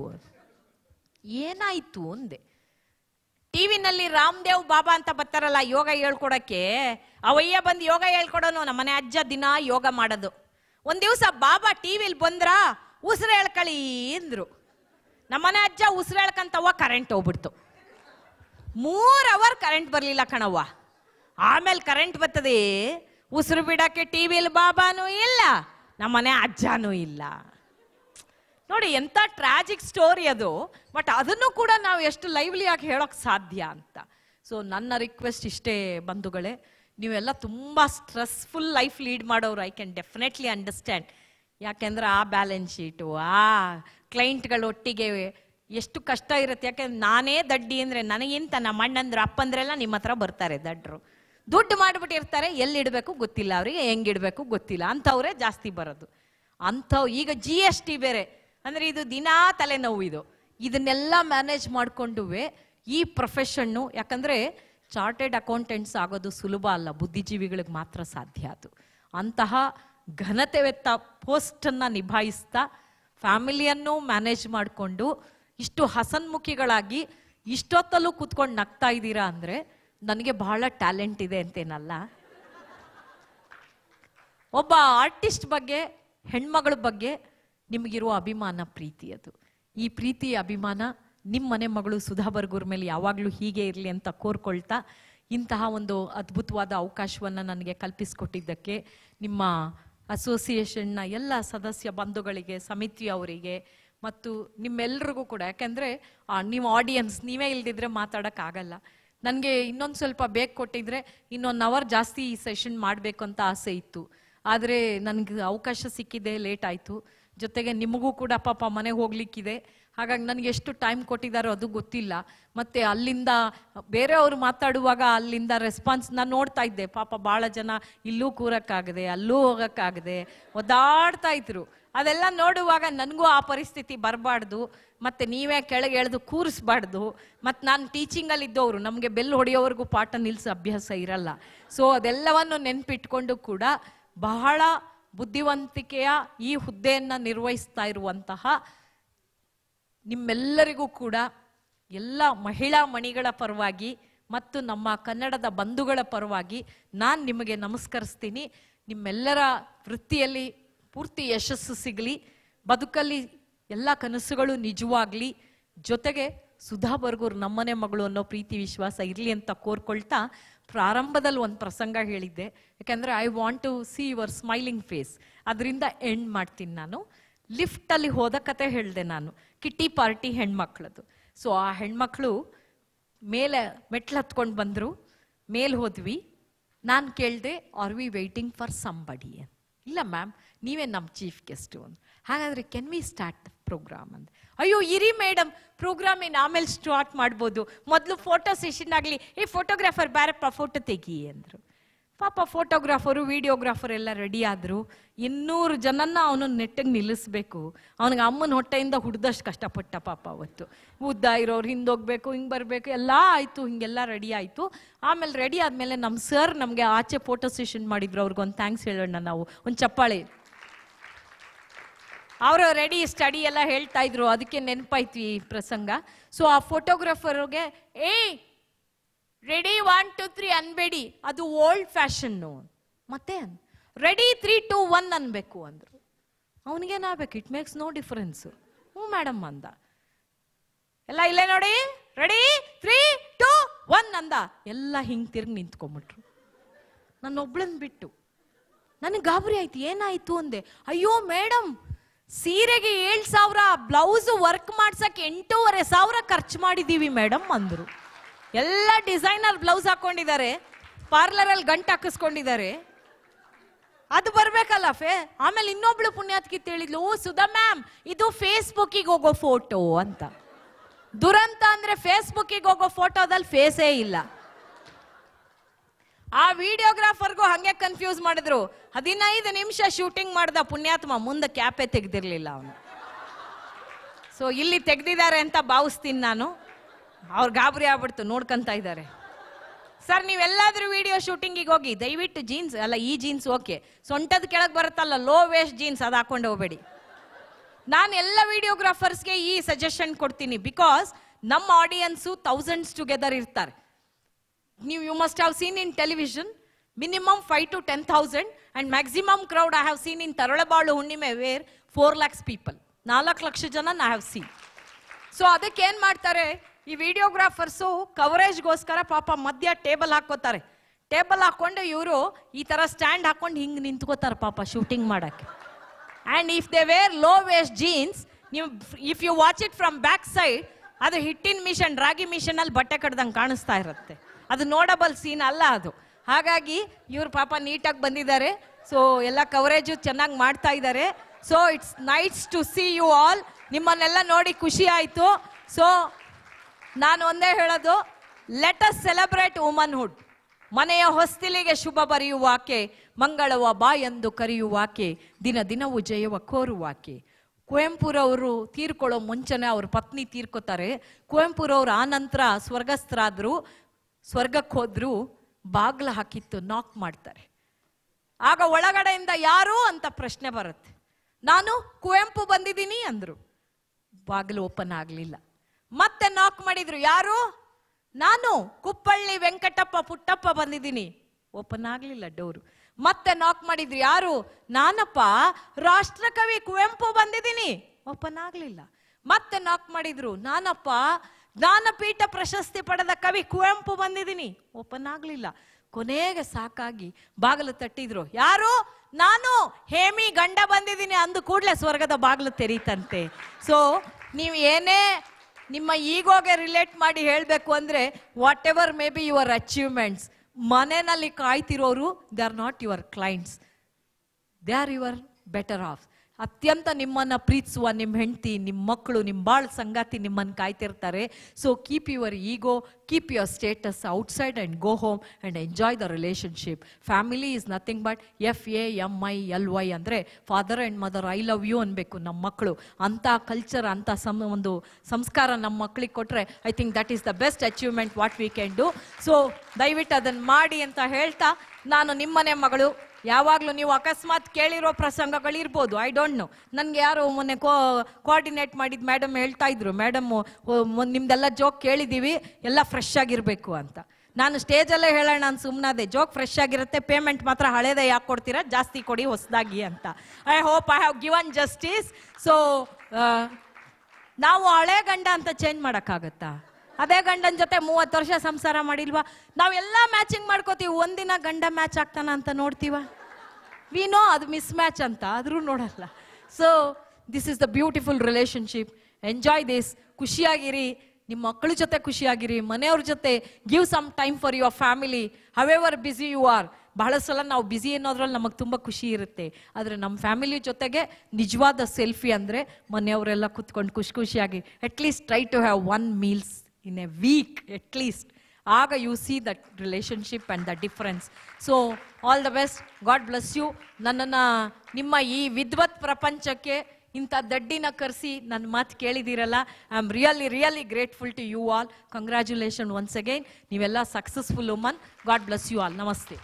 ಏನಾಯ್ತು ಅಂದೆ ಟಿವಿನಲ್ಲಿ ರಾಮದೇವ್ ಬಾಬಾ ಅಂತ ಬರ್ತಾರಲ್ಲ ಯೋಗ ಹೇಳ್ಕೊಡಕ್ಕೆ ಅವಯ್ಯ ಬಂದು ಯೋಗ ಹೇಳ್ಕೊಡೋನು ನಮ್ಮನೆ ಅಜ್ಜ ದಿನ ಯೋಗ ಮಾಡೋದು ಒಂದ್ ದಿವಸ ಬಾಬಾ ಟಿವಿಲಿ ಬಂದ್ರ ಉಸಿರು ಹೇಳ್ಕಳಿ ಅಂದ್ರು ನಮ್ಮನೆ ಅಜ್ಜ ಉಸಿರು ಹೇಳ್ಕಂತವ್ವ ಕರೆಂಟ್ ಹೋಗ್ಬಿಡ್ತು ಮೂರ್ ಅವರ್ ಕರೆಂಟ್ ಬರ್ಲಿಲ್ಲ ಕಣವ್ವ ಆಮೇಲೆ ಕರೆಂಟ್ ಬರ್ತದೆ ಉಸಿರು ಬಿಡಕ್ಕೆ ಟಿವಿಲಿ ಬಾಬಾನೂ ಇಲ್ಲ ನಮ್ಮನೆ ಅಜ್ಜನೂ ಇಲ್ಲ ನೋಡಿ ಎಂತ ಟ್ರಾಜಿಕ್ ಸ್ಟೋರಿ ಅದು ಬಟ್ ಅದನ್ನು ಕೂಡ ನಾವು ಎಷ್ಟು ಲೈವ್ಲಿ ಆಗಿ ಹೇಳೋಕ್ ಸಾಧ್ಯ ಅಂತ ಸೊ ನನ್ನ ರಿಕ್ವೆಸ್ಟ್ ಇಷ್ಟೇ ಬಂಧುಗಳೇ ನೀವೆಲ್ಲ ತುಂಬ ಸ್ಟ್ರೆಸ್ಫುಲ್ ಲೈಫ್ ಲೀಡ್ ಮಾಡೋರು ಐ ಕ್ಯಾನ್ ಡೆಫಿನೆಟ್ಲಿ ಅಂಡರ್ಸ್ಟ್ಯಾಂಡ್ ಯಾಕೆಂದ್ರೆ ಆ ಬ್ಯಾಲೆನ್ಸ್ ಶೀಟು ಆ ಕ್ಲೈಂಟ್ಗಳ ಒಟ್ಟಿಗೆ ಎಷ್ಟು ಕಷ್ಟ ಇರುತ್ತೆ ಯಾಕೆಂದ್ರೆ ನಾನೇ ದಡ್ಡಿ ಅಂದ್ರೆ ನನಗಿಂತ ನಮ್ಮ ಅಣ್ಣಂದ್ರು ಅಪ್ಪಂದ್ರೆಲ್ಲ ನಿಮ್ಮ ಹತ್ರ ಬರ್ತಾರೆ ದಡ್ರು ದುಡ್ಡು ಮಾಡಿಬಿಟ್ಟಿರ್ತಾರೆ ಎಲ್ಲಿಡಬೇಕು ಗೊತ್ತಿಲ್ಲ ಅವರಿಗೆ ಹೆಂಗಿಡ್ಬೇಕು ಗೊತ್ತಿಲ್ಲ ಅಂಥವ್ರೆ ಜಾಸ್ತಿ ಬರೋದು ಅಂಥವು ಈಗ ಜಿ ಎಸ್ ಟಿ ಬೇರೆ ಅಂದ್ರೆ ಇದು ದಿನಾ ತಲೆನೋವು ಇದು ಇದನ್ನೆಲ್ಲ ಮ್ಯಾನೇಜ್ ಮಾಡಿಕೊಂಡುವೆ ಈ ಪ್ರೊಫೆಷನ್ನು ಯಾಕಂದ್ರೆ ಚಾರ್ಟೆಡ್ ಅಕೌಂಟೆಂಟ್ಸ್ ಆಗೋದು ಸುಲಭ ಅಲ್ಲ ಬುದ್ಧಿಜೀವಿಗಳಿಗೆ ಮಾತ್ರ ಸಾಧ್ಯ ಅದು ಅಂತಹ ಘನತೆವೆತ್ತ ಪೋಸ್ಟನ್ನು ನಿಭಾಯಿಸ್ತಾ ಫ್ಯಾಮಿಲಿಯನ್ನು ಮ್ಯಾನೇಜ್ ಮಾಡಿಕೊಂಡು ಇಷ್ಟು ಹಸನ್ಮುಖಿಗಳಾಗಿ ಇಷ್ಟೊತ್ತಲ್ಲೂ ಕೂತ್ಕೊಂಡು ನಗ್ತಾ ಇದ್ದೀರಾ ಅಂದರೆ ನನಗೆ ಬಹಳ ಟ್ಯಾಲೆಂಟ್ ಇದೆ ಅಂತೇನಲ್ಲ ಒಬ್ಬ ಆರ್ಟಿಸ್ಟ್ ಬಗ್ಗೆ ಹೆಣ್ಮಗಳ ಬಗ್ಗೆ ನಿಮಗಿರುವ ಅಭಿಮಾನ ಪ್ರೀತಿ ಅದು ಈ ಪ್ರೀತಿ ಅಭಿಮಾನ ನಿಮ್ಮ ಮನೆ ಮಗಳು ಸುಧಾ ಬರ್ಗೂರ್ ಮೇಲೆ ಯಾವಾಗಲೂ ಹೀಗೆ ಇರಲಿ ಅಂತ ಕೋರ್ಕೊಳ್ತಾ ಇಂತಹ ಒಂದು ಅದ್ಭುತವಾದ ಅವಕಾಶವನ್ನು ನನಗೆ ಕಲ್ಪಿಸಿಕೊಟ್ಟಿದ್ದಕ್ಕೆ ನಿಮ್ಮ ಅಸೋಸಿಯೇಷನ್ನ ಎಲ್ಲ ಸದಸ್ಯ ಬಂಧುಗಳಿಗೆ ಸಮಿತಿಯವರಿಗೆ ಮತ್ತು ನಿಮ್ಮೆಲ್ರಿಗೂ ಕೂಡ ಯಾಕೆಂದರೆ ನೀವು ಆಡಿಯನ್ಸ್ ನೀವೇ ಇಲ್ದಿದ್ರೆ ಮಾತಾಡೋಕ್ಕಾಗಲ್ಲ ನನಗೆ ಇನ್ನೊಂದು ಸ್ವಲ್ಪ ಬೇಕು ಕೊಟ್ಟಿದ್ರೆ ಇನ್ನೊಂದು ಅವರ್ ಜಾಸ್ತಿ ಈ ಸೆಷನ್ ಮಾಡಬೇಕು ಅಂತ ಆಸೆ ಇತ್ತು ಆದರೆ ನನಗೆ ಅವಕಾಶ ಸಿಕ್ಕಿದೆ ಲೇಟ್ ಆಯಿತು ಜೊತೆಗೆ ನಿಮಗೂ ಕೂಡ ಪಾಪ ಮನೆಗೆ ಹೋಗ್ಲಿಕ್ಕಿದೆ ಹಾಗಾಗಿ ನನಗೆ ಎಷ್ಟು ಟೈಮ್ ಕೊಟ್ಟಿದ್ದಾರೋ ಅದು ಗೊತ್ತಿಲ್ಲ ಮತ್ತೆ ಅಲ್ಲಿಂದ ಬೇರೆಯವರು ಮಾತಾಡುವಾಗ ಅಲ್ಲಿಂದ ರೆಸ್ಪಾನ್ಸ್ ನಾನು ನೋಡ್ತಾ ಇದ್ದೆ ಪಾಪ ಭಾಳ ಜನ ಇಲ್ಲೂ ಕೂರಕ್ಕಾಗದೆ ಅಲ್ಲೂ ಹೋಗಕ್ಕಾಗದೆ ಒದ್ದಾಡ್ತಾ ಇದ್ರು ಅದೆಲ್ಲ ನೋಡುವಾಗ ನನಗೂ ಆ ಪರಿಸ್ಥಿತಿ ಬರಬಾರ್ದು ಮತ್ತೆ ನೀವೇ ಕೆಳಗೆ ಎಳೆದು ಕೂರಿಸ್ಬಾರ್ದು ಮತ್ತು ನಾನು ಟೀಚಿಂಗಲ್ಲಿ ಇದ್ದವರು ನಮಗೆ ಬೆಲ್ ಹೊಡೆಯೋವರೆಗೂ ಪಾಠ ನಿಲ್ಲಿಸೋ ಅಭ್ಯಾಸ ಇರಲ್ಲ ಸೊ ಅದೆಲ್ಲವನ್ನು ನೆನ್ಪಿಟ್ಕೊಂಡು ಕೂಡ ಬಹಳ ಬುದ್ಧಿವಂತಿಕೆಯ ಈ ಹುದ್ದೆಯನ್ನು ನಿರ್ವಹಿಸ್ತಾ ಇರುವಂತಹ ನಿಮ್ಮೆಲ್ಲರಿಗೂ ಕೂಡ ಎಲ್ಲ ಮಹಿಳಾ ಮಣಿಗಳ ಪರವಾಗಿ ಮತ್ತು ನಮ್ಮ ಕನ್ನಡದ ಬಂಧುಗಳ ಪರವಾಗಿ ನಾನು ನಿಮಗೆ ನಮಸ್ಕರಿಸ್ತೀನಿ ನಿಮ್ಮೆಲ್ಲರ ವೃತ್ತಿಯಲ್ಲಿ ಪೂರ್ತಿ ಯಶಸ್ಸು ಸಿಗಲಿ ಬದುಕಲ್ಲಿ ಎಲ್ಲ ಕನಸುಗಳು ನಿಜವಾಗ್ಲಿ ಜೊತೆಗೆ ಸುಧಾ ಬರ್ಗೂರ್ ನಮ್ಮನೆ ಮಗಳು ಅನ್ನೋ ಪ್ರೀತಿ ವಿಶ್ವಾಸ ಇರಲಿ ಅಂತ ಕೋರ್ಕೊಳ್ತಾ ಪ್ರಾರಂಭದಲ್ಲಿ ಒಂದು ಪ್ರಸಂಗ ಹೇಳಿದ್ದೆ ಯಾಕಂದ್ರೆ I want to see your smiling face ಅದರಿಂದ ಎಂಡ್ ಮಾಡ್ತೀನಿ ನಾನು ಲಿಫ್ಟಲ್ಲಿ ಹೋದ ಕತೆ ಹೇಳಿದೆ ನಾನು ಕಿಟ್ಟಿ ಪಾರ್ಟಿ ಹೆಣ್ಮಕ್ಳದು ಸೊ ಆ ಹೆಣ್ಮಕ್ಳು ಮೇಲೆ ಮೆಟ್ಲು ಹತ್ಕೊಂಡು ಬಂದರು ಮೇಲೆ ಹೋದ್ವಿ ನಾನು ಕೇಳಿದೆ are we waiting for somebody ಅಂತ ಇಲ್ಲ ಮ್ಯಾಮ್ ನೀವೇ ನಮ್ಮ ಚೀಫ್ ಗೆಸ್ಟು ಅಂತ ಹಾಗಾದರೆ ಕೆನ್ ವಿ ಸ್ಟಾರ್ಟ್ ಪ್ರೋಗ್ರಾಮ್ ಅಂತ ಅಯ್ಯೋ ಇರಿ ಮೇಡಮ್ ಪ್ರೋಗ್ರಾಮ್ ಏನು ಆಮೇಲೆ ಸ್ಟಾರ್ಟ್ ಮಾಡ್ಬೋದು ಮೊದಲು ಫೋಟೋ ಸೆಷನ್ ಆಗಲಿ ಈ ಫೋಟೋಗ್ರಾಫರ್ ಬೇರಪ್ಪ ಫೋಟೋ ತೆಗಿ ಅಂದರು ಪಾಪ ಫೋಟೋಗ್ರಾಫರು ವಿಡಿಯೋಗ್ರಾಫರ್ ಎಲ್ಲ ರೆಡಿ ಆದರು ಇನ್ನೂರು ಜನನ್ನ ಅವನು ನೆಟ್ಟಿಗೆ ನಿಲ್ಲಿಸ್ಬೇಕು ಅವನಿಗೆ ಅಮ್ಮನ ಹೊಟ್ಟೆಯಿಂದ ಹುಡ್ದಷ್ಟು ಕಷ್ಟಪಟ್ಟ ಪಾಪ ಅವತ್ತು ಉದ್ದ ಇರೋರು ಹಿಂದೋಗ್ಬೇಕು ಹಿಂಗೆ ಬರಬೇಕು ಎಲ್ಲ ಆಯಿತು ಹಿಂಗೆಲ್ಲ ರೆಡಿ ಆಯಿತು ಆಮೇಲೆ ರೆಡಿ ಆದಮೇಲೆ ನಮ್ಮ ಸರ್ ನಮಗೆ ಆಚೆ ಫೋಟೋ ಸೆಷನ್ ಮಾಡಿದ್ರು ಅವ್ರಿಗೊಂದು ಥ್ಯಾಂಕ್ಸ್ ಹೇಳೋಣ ನಾವು ಒಂದು ಚಪ್ಪಾಳೆ ಅವರು ರೆಡಿ ಸ್ಟಡಿ ಎಲ್ಲ ಹೇಳ್ತಾ ಇದ್ರು ಅದಕ್ಕೆ ನೆನಪಾಯ್ತು ಈ ಪ್ರಸಂಗ ಸೊ ಆ ಫೋಟೋಗ್ರಾಫರ್ಗೆ ಏಯ್ ರೆಡಿ ಒನ್ ಟು ತ್ರೀ ಅನ್ಬೇಡಿ ಅದು ಓಲ್ಡ್ ಫ್ಯಾಷನ್ನು ಮತ್ತೆ ರೆಡಿ ತ್ರೀ ಟು ಒನ್ ಅನ್ಬೇಕು ಅಂದ್ರು ಅವನಿಗೇನಾಗಬೇಕು ಇಟ್ ಮೇಕ್ಸ್ ನೋ ಡಿಫರೆನ್ಸ್ ಹ್ಞೂ ಮೇಡಮ್ ಅಂದ ಎಲ್ಲ ಇಲ್ಲೇ ನೋಡಿ ರೆಡಿ ತ್ರೀ ಟು ಒನ್ ಅಂದ ಎಲ್ಲ ಹಿಂಗೆ ತಿರ್ಗಿ ನಿಂತ್ಕೊಂಬಿಟ್ರು ನನ್ನೊಬ್ಳನ್ ಬಿಟ್ಟು ನನಗೆ ಗಾಬರಿ ಆಯ್ತು ಏನಾಯ್ತು ಅಂದೆ ಅಯ್ಯೋ ಮೇಡಮ್ ಸೀರೆಗೆ ಏಳು ಸಾವಿರ ಬ್ಲೌಸ್ ವರ್ಕ್ ಮಾಡ್ಸಕ್ಕೆ ಎಂಟೂವರೆ ಸಾವಿರ ಖರ್ಚು ಮಾಡಿದೀವಿ ಮೇಡಮ್ ಅಂದ್ರು ಎಲ್ಲ ಡಿಸೈನರ್ ಬ್ಲೌಸ್ ಹಾಕೊಂಡಿದ್ದಾರೆ ಪಾರ್ಲರಲ್ಲಿ ಗಂಟು ಹಾಕಿಸ್ಕೊಂಡಿದ್ದಾರೆ ಅದು ಬರ್ಬೇಕಲ್ಲ ಫೇ ಆಮೇಲೆ ಇನ್ನೊಬ್ಳು ಪುಣ್ಯಾತ್ಕಿ ಹೇಳಿದ್ಲು ಓ ಸುಧಾ ಮ್ಯಾಮ್ ಇದು ಫೇಸ್ಬುಕ್ಕಿಗೆ ಹೋಗೋ ಫೋಟೋ ಅಂತ ದುರಂತ ಅಂದ್ರೆ ಫೇಸ್ಬುಕ್ಕಿಗೆ ಹೋಗೋ ಫೋಟೋದಲ್ಲಿ ಫೇಸೇ ಇಲ್ಲ ಆ ವಿಡಿಯೋಗ್ರಾಫರ್ಗೂ ಹಂಗೆ ಕನ್ಫ್ಯೂಸ್ ಮಾಡಿದ್ರು ಹದಿನೈದು ನಿಮಿಷ ಶೂಟಿಂಗ್ ಮಾಡ್ದ ಪುಣ್ಯಾತ್ಮ ಮುಂದೆ ಕ್ಯಾಪೇ ತೆಗ್ದಿರ್ಲಿಲ್ಲ ಅವನು ಸೊ ಇಲ್ಲಿ ತೆಗ್ದಿದ್ದಾರೆ ಅಂತ ಭಾವಿಸ್ತೀನಿ ನಾನು ಅವ್ರು ಗಾಬರಿ ಆಗ್ಬಿಡ್ತು ನೋಡ್ಕೊಂತ ಇದ್ದಾರೆ ಸರ್ ನೀವೆಲ್ಲಾದ್ರೂ ವಿಡಿಯೋ ಶೂಟಿಂಗಿಗೆ ಹೋಗಿ ದಯವಿಟ್ಟು ಜೀನ್ಸ್ ಅಲ್ಲ ಈ ಜೀನ್ಸ್ ಓಕೆ ಸೊಂಟದ ಕೆಳಗೆ ಬರುತ್ತಲ್ಲ ಲೋ ವೇಸ್ಟ್ ಜೀನ್ಸ್ ಅದು ಹಾಕೊಂಡು ಹೋಗ್ಬೇಡಿ ನಾನು ಎಲ್ಲ ವಿಡಿಯೋಗ್ರಾಫರ್ಸ್ಗೆ ಈ ಸಜೆಷನ್ ಕೊಡ್ತೀನಿ ಬಿಕಾಸ್ ನಮ್ಮ ಆಡಿಯನ್ಸು ಥೌಸಂಡ್ಸ್ ಟುಗೆದರ್ ಇರ್ತಾರೆ ನೀವು you must have seen in television minimum five to ten thousand and maximum crowd I have seen in Taralabalu Hunnime where four lakhs people ನಾಲ್ಕು ಲಕ್ಷ ಜನ ನಾ ಹ್ಯಾವ್ ಸೀನ್ ಸೊ ಅದಕ್ಕೆ ಏನ್ ಮಾಡ್ತಾರೆ ಈ ವಿಡಿಯೋಗ್ರಾಫರ್ಸು ಕವರೇಜ್ಗೋಸ್ಕರ ಪಾಪ ಮಧ್ಯ ಟೇಬಲ್ ಹಾಕೋತಾರೆ ಟೇಬಲ್ ಹಾಕೊಂಡು ಇವರು ಈ ತರ ಸ್ಟ್ಯಾಂಡ್ ಹಾಕೊಂಡು ಹಿಂಗ್ ನಿಂತ್ಕೋತಾರೆ ಪಾಪ ಶೂಟಿಂಗ್ ಮಾಡಕ್ಕೆ and if they wear low waist jeans ನೀವು if you watch it from back side ಅದು ಹಿಟ್ಟಿನ ಮಿಷನ್ ರಾಗಿ ಮಿಷನ್ ಅಲ್ಲಿ ಬಟ್ಟೆ ಕಡ್ದಂಗೆ ಕಾಣಿಸ್ತಾ ಇರುತ್ತೆ ಅದು ನೋಡಬಲ್ ಸೀನ್ ಅಲ್ಲ ಅದು ಹಾಗಾಗಿ ಇವ್ರು ಪಾಪ ನೀಟಾಗಿ ಬಂದಿದ್ದಾರೆ ಸೊ ಎಲ್ಲ ಕವರೇಜು ಚೆನ್ನಾಗಿ ಮಾಡ್ತಾ ಇದ್ದಾರೆ so it's nice to see you all ನಿಮ್ಮನ್ನೆಲ್ಲ ನೋಡಿ ಖುಷಿ ಆಯಿತು ಸೊ ನಾನು ಒಂದೇ ಹೇಳೋದು ಲೆಟ್ ಅಸ್ ಸೆಲೆಬ್ರೇಟ್ ವುಮನ್ಹುಡ್ ಮನೆಯ ಹೊಸ್ತಿಲಿಗೆ ಶುಭ ಬರೆಯುವಾಕೆ ಮಂಗಳವ ಬಾ ಎಂದು ಕರೆಯುವಾಕೆ ದಿನ ದಿನವೂ ಜಯವ ಕೋರುವಾಕೆ ಕುವೆಂಪುರವರು ತೀರ್ಕೊಳ್ಳೋ ಮುಂಚೆನೆ ಅವ್ರ ಪತ್ನಿ ತೀರ್ಕೋತಾರೆ ಕುವೆಂಪುರವ್ರು ಆ ನಂತರ ಸ್ವರ್ಗಸ್ಥರಾದ್ರು ಸ್ವರ್ಗಕ್ಕೆ ಹೋದ್ರು ಬಾಗ್ಲ ಹಾಕಿತ್ತು ನಾಕ್ ಮಾಡ್ತಾರೆ ಆಗ ಒಳಗಡೆಯಿಂದ ಯಾರು ಅಂತ ಪ್ರಶ್ನೆ ಬರುತ್ತೆ ನಾನು ಕುವೆಂಪು ಬಂದಿದ್ದೀನಿ ಅಂದ್ರು ಬಾಗಿಲು ಓಪನ್ ಆಗಲಿಲ್ಲ ಮತ್ತೆ ನಾಕ್ ಮಾಡಿದ್ರು ಯಾರು ನಾನು ಕುಪ್ಪಳ್ಳಿ ವೆಂಕಟಪ್ಪ ಪುಟ್ಟಪ್ಪ ಬಂದಿದ್ದೀನಿ ಓಪನ್ ಆಗಲಿಲ್ಲ ಡೋರು ಮತ್ತೆ ನಾಕ್ ಮಾಡಿದ್ರು ಯಾರು ನಾನಪ್ಪ ರಾಷ್ಟ್ರಕವಿ ಕುವೆಂಪು ಬಂದಿದ್ದೀನಿ ಓಪನ್ ಆಗಲಿಲ್ಲ ಮತ್ತೆ ನಾಕ್ ಮಾಡಿದ್ರು ನಾನಪ್ಪ ಜ್ಞಾನಪೀಠ ಪ್ರಶಸ್ತಿ ಪಡೆದ ಕವಿ ಕುವೆಂಪು ಬಂದಿದ್ದೀನಿ ಓಪನ್ ಆಗಲಿಲ್ಲ ಕೊನೆಗೆ ಸಾಕಾಗಿ ಬಾಗಿಲು ತಟ್ಟಿದ್ರು ಯಾರು ನಾನು ಹೇಮಿ ಗಂಡ ಬಂದಿದ್ದೀನಿ ಅಂದು ಕೂಡಲೇ ಸ್ವರ್ಗದ ಬಾಗಿಲು ತೆರೀತಂತೆ ಸೊ ನೀವು ಏನೇ ನಿಮ್ಮ ಈಗೋಗೆ ರಿಲೇಟ್ ಮಾಡಿ ಹೇಳಬೇಕು ಅಂದರೆ whatever may be your achievements ಮನೆಯಲ್ಲಿ ಕಾಯ್ತಿರೋರು they are not your clients they are your better half ಅತ್ಯಂತ ನಿಮ್ಮನ್ನ ಪ್ರೀತಿಸುವ ನಿಮ್ಮ ಹೆಂಡತಿ ನಿಮ್ಮ ಮಕ್ಕಳು ನಿಮ್ಮ ಬಾಳ್ ಸಂಗಾತಿ ನಿಮ್ಮನ್ನು ಕಾಯ್ತಿರ್ತಾರೆ so keep your ego keep your status outside and go home and enjoy the relationship family is nothing but F A M I L Y ಅಂದರೆ father and mother I love you ಅನ್ಬೇಕು ನಮ್ಮ ಮಕ್ಕಳು ಅಂಥ ಕಲ್ಚರ್ ಅಂಥ ಸಮ್ ಒಂದು ಸಂಸ್ಕಾರ ನಮ್ಮ ಮಕ್ಕಳಿಗೆ ಕೊಟ್ಟರೆ I think that is the best achievement what we can do so ದಯವಿಟ್ಟು ಅದನ್ನು ಮಾಡಿ ಅಂತ ಹೇಳ್ತಾ ನಾನು ನಿಮ್ಮನೆ ಮಗಳು ಯಾವಾಗಲೂ ನೀವು ಅಕಸ್ಮಾತ್ ಕೇಳಿರೋ ಪ್ರಸಂಗಗಳಿರ್ಬೋದು ಐ ಡೋಂಟ್ ನೋ ನನಗೆ ಯಾರು ಮೊನ್ನೆ ಕೋ ಕೋಆರ್ಡಿನೇಟ್ ಮಾಡಿದ ಮೇಡಮ್ ಹೇಳ್ತಾ ಇದ್ರು ಮೇಡಮ್ ನಿಮ್ದೆಲ್ಲ ಜೋಕ್ ಕೇಳಿದ್ದೀವಿ ಎಲ್ಲ ಫ್ರೆಶ್ ಆಗಿರಬೇಕು ಅಂತ ನಾನು ಸ್ಟೇಜಲ್ಲೇ ಹೇಳೋಣ ನಾನು ಸುಮ್ಮನಾದೆ ಜೋಕ್ ಫ್ರೆಶ್ ಆಗಿರುತ್ತೆ ಪೇಮೆಂಟ್ ಮಾತ್ರ ಹಳೇದೇ ಯಾಕೆ ಕೊಡ್ತೀರಾ ಜಾಸ್ತಿ ಕೊಡಿ ಹೊಸದಾಗಿ ಅಂತ I hope I have given justice so ನಾವು ಹಳೆ ಗಂಡ ಅಂತ ಚೇಂಜ್ ಮಾಡೋಕ್ಕಾಗತ್ತಾ ಅದೇ ಗಂಡನ ಜೊತೆ ಮೂವತ್ತು ವರ್ಷ ಸಂಸಾರ ಮಾಡಿಲ್ವಾ ನಾವೆಲ್ಲ ಮ್ಯಾಚಿಂಗ್ ಮಾಡ್ಕೋತೀವಿ ಒಂದಿನ ಗಂಡ ಮ್ಯಾಚ್ ಆಗ್ತಾನ ಅಂತ ನೋಡ್ತೀವ ವಿ ನೋ ಅದು ಮಿಸ್ ಮ್ಯಾಚ್ ಅಂತ ಆದರೂ ನೋಡಲ್ಲ so this is the beautiful relationship enjoy this ಖುಷಿಯಾಗಿರಿ ನಿಮ್ಮ ಮಕ್ಕಳ ಜೊತೆ ಖುಷಿಯಾಗಿರಿ ಮನೆಯವ್ರ ಜೊತೆ give some time for your family however busy you are ಬಹಳ ಸಲ ನಾವು ಬ್ಯುಸಿ ಅನ್ನೋದ್ರಲ್ಲಿ ನಮಗೆ ತುಂಬ ಖುಷಿ ಇರುತ್ತೆ ಆದರೆ ನಮ್ಮ ಫ್ಯಾಮಿಲಿ ಜೊತೆಗೆ ನಿಜವಾದ ಸೆಲ್ಫಿ ಅಂದರೆ ಮನೆಯವರೆಲ್ಲ ಕುತ್ಕೊಂಡು ಖುಷಿ ಖುಷಿಯಾಗಿ at least try to have one meals in a week at least ಆಗ you see that relationship and the difference so all the best God bless you ನನ್ನನ್ನು ನಿಮ್ಮ ಈ ವಿದ್ವತ್ ಪ್ರಪಂಚಕ್ಕೆ ಇಂಥ ದಡ್ಡಿನ ಕರೆಸಿ ನನ್ನ ಮಾತು ಕೇಳಿದಿರಲ್ಲ I am really really grateful to you all congratulation once again ನೀವೆಲ್ಲ successful woman God bless you all ನಮಸ್ತೆ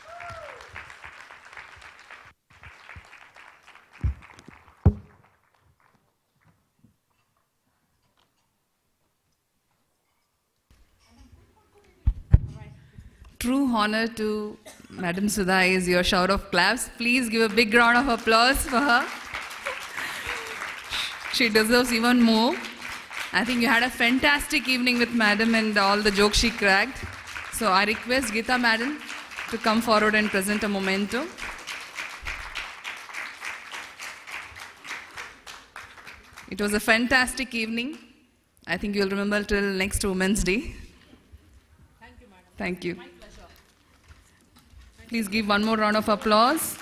True honor to Madam Sudha is your shout of claps. Please give a big round of applause for her. She deserves even more. I think you had a fantastic evening with Madam and all the jokes she cracked. So I request Gita Madam to come forward and present a memento. It was a fantastic evening. I think you'll remember till next Women's Day. Thank you, madam. Thank you. My pleasure. Please give one more round of applause.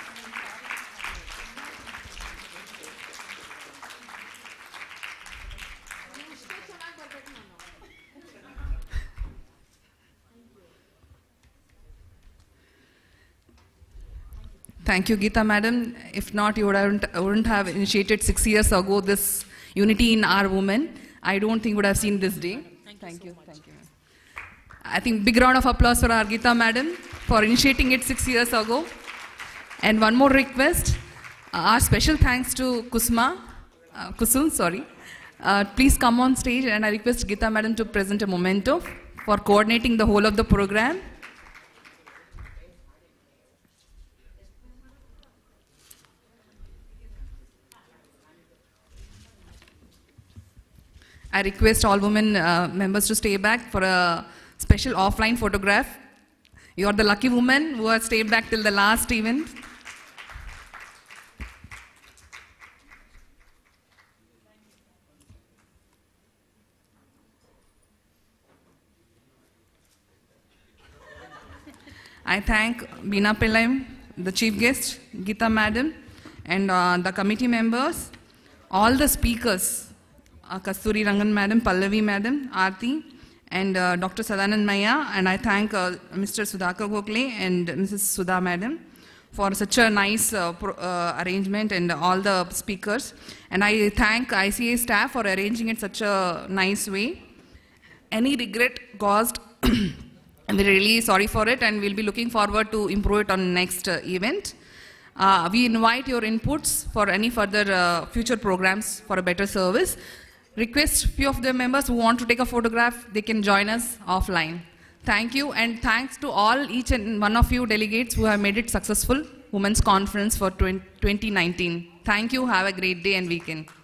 Thank you, Geeta madam. If not, you wouldn't, wouldn't have initiated six years ago this unity in our women. I don't think would have seen this day. Thank, you. Thank you. I think big round of applause for our Geeta madam for initiating it six years ago. And one more request, uh, our special thanks to Kusma, uh, Kusum, sorry. Uh, please come on stage and I request Geeta madam to present a memento for coordinating the whole of the program. I request all women uh, members to stay back for a special offline photograph. You are the lucky women who have stayed back till the last event. I thank Beena Pillai, the chief guest, Geeta Madam, and uh, the committee members, all the speakers, uh, Kasturi Rangan Madam, Pallavi Madam, Aarti, and uh, Dr. Sadanand Maya, and I thank uh, Mr. Sudhakar Gokhale and Mrs. Sudha Madam for such a nice uh, pro- uh, arrangement and all the speakers. And I thank ICA staff for arranging it such a nice way. Any regret caused, we're really sorry for it, and we'll be looking forward to improve it on next uh, event. Uh, we invite your inputs for any further uh, future programs for a better service. Request few of the members who want to take a photograph, they can join us offline. Thank you, and thanks to all each and one of you delegates who have made it successful Women's Conference for 20- 2019. Thank you. Have a great day and weekend.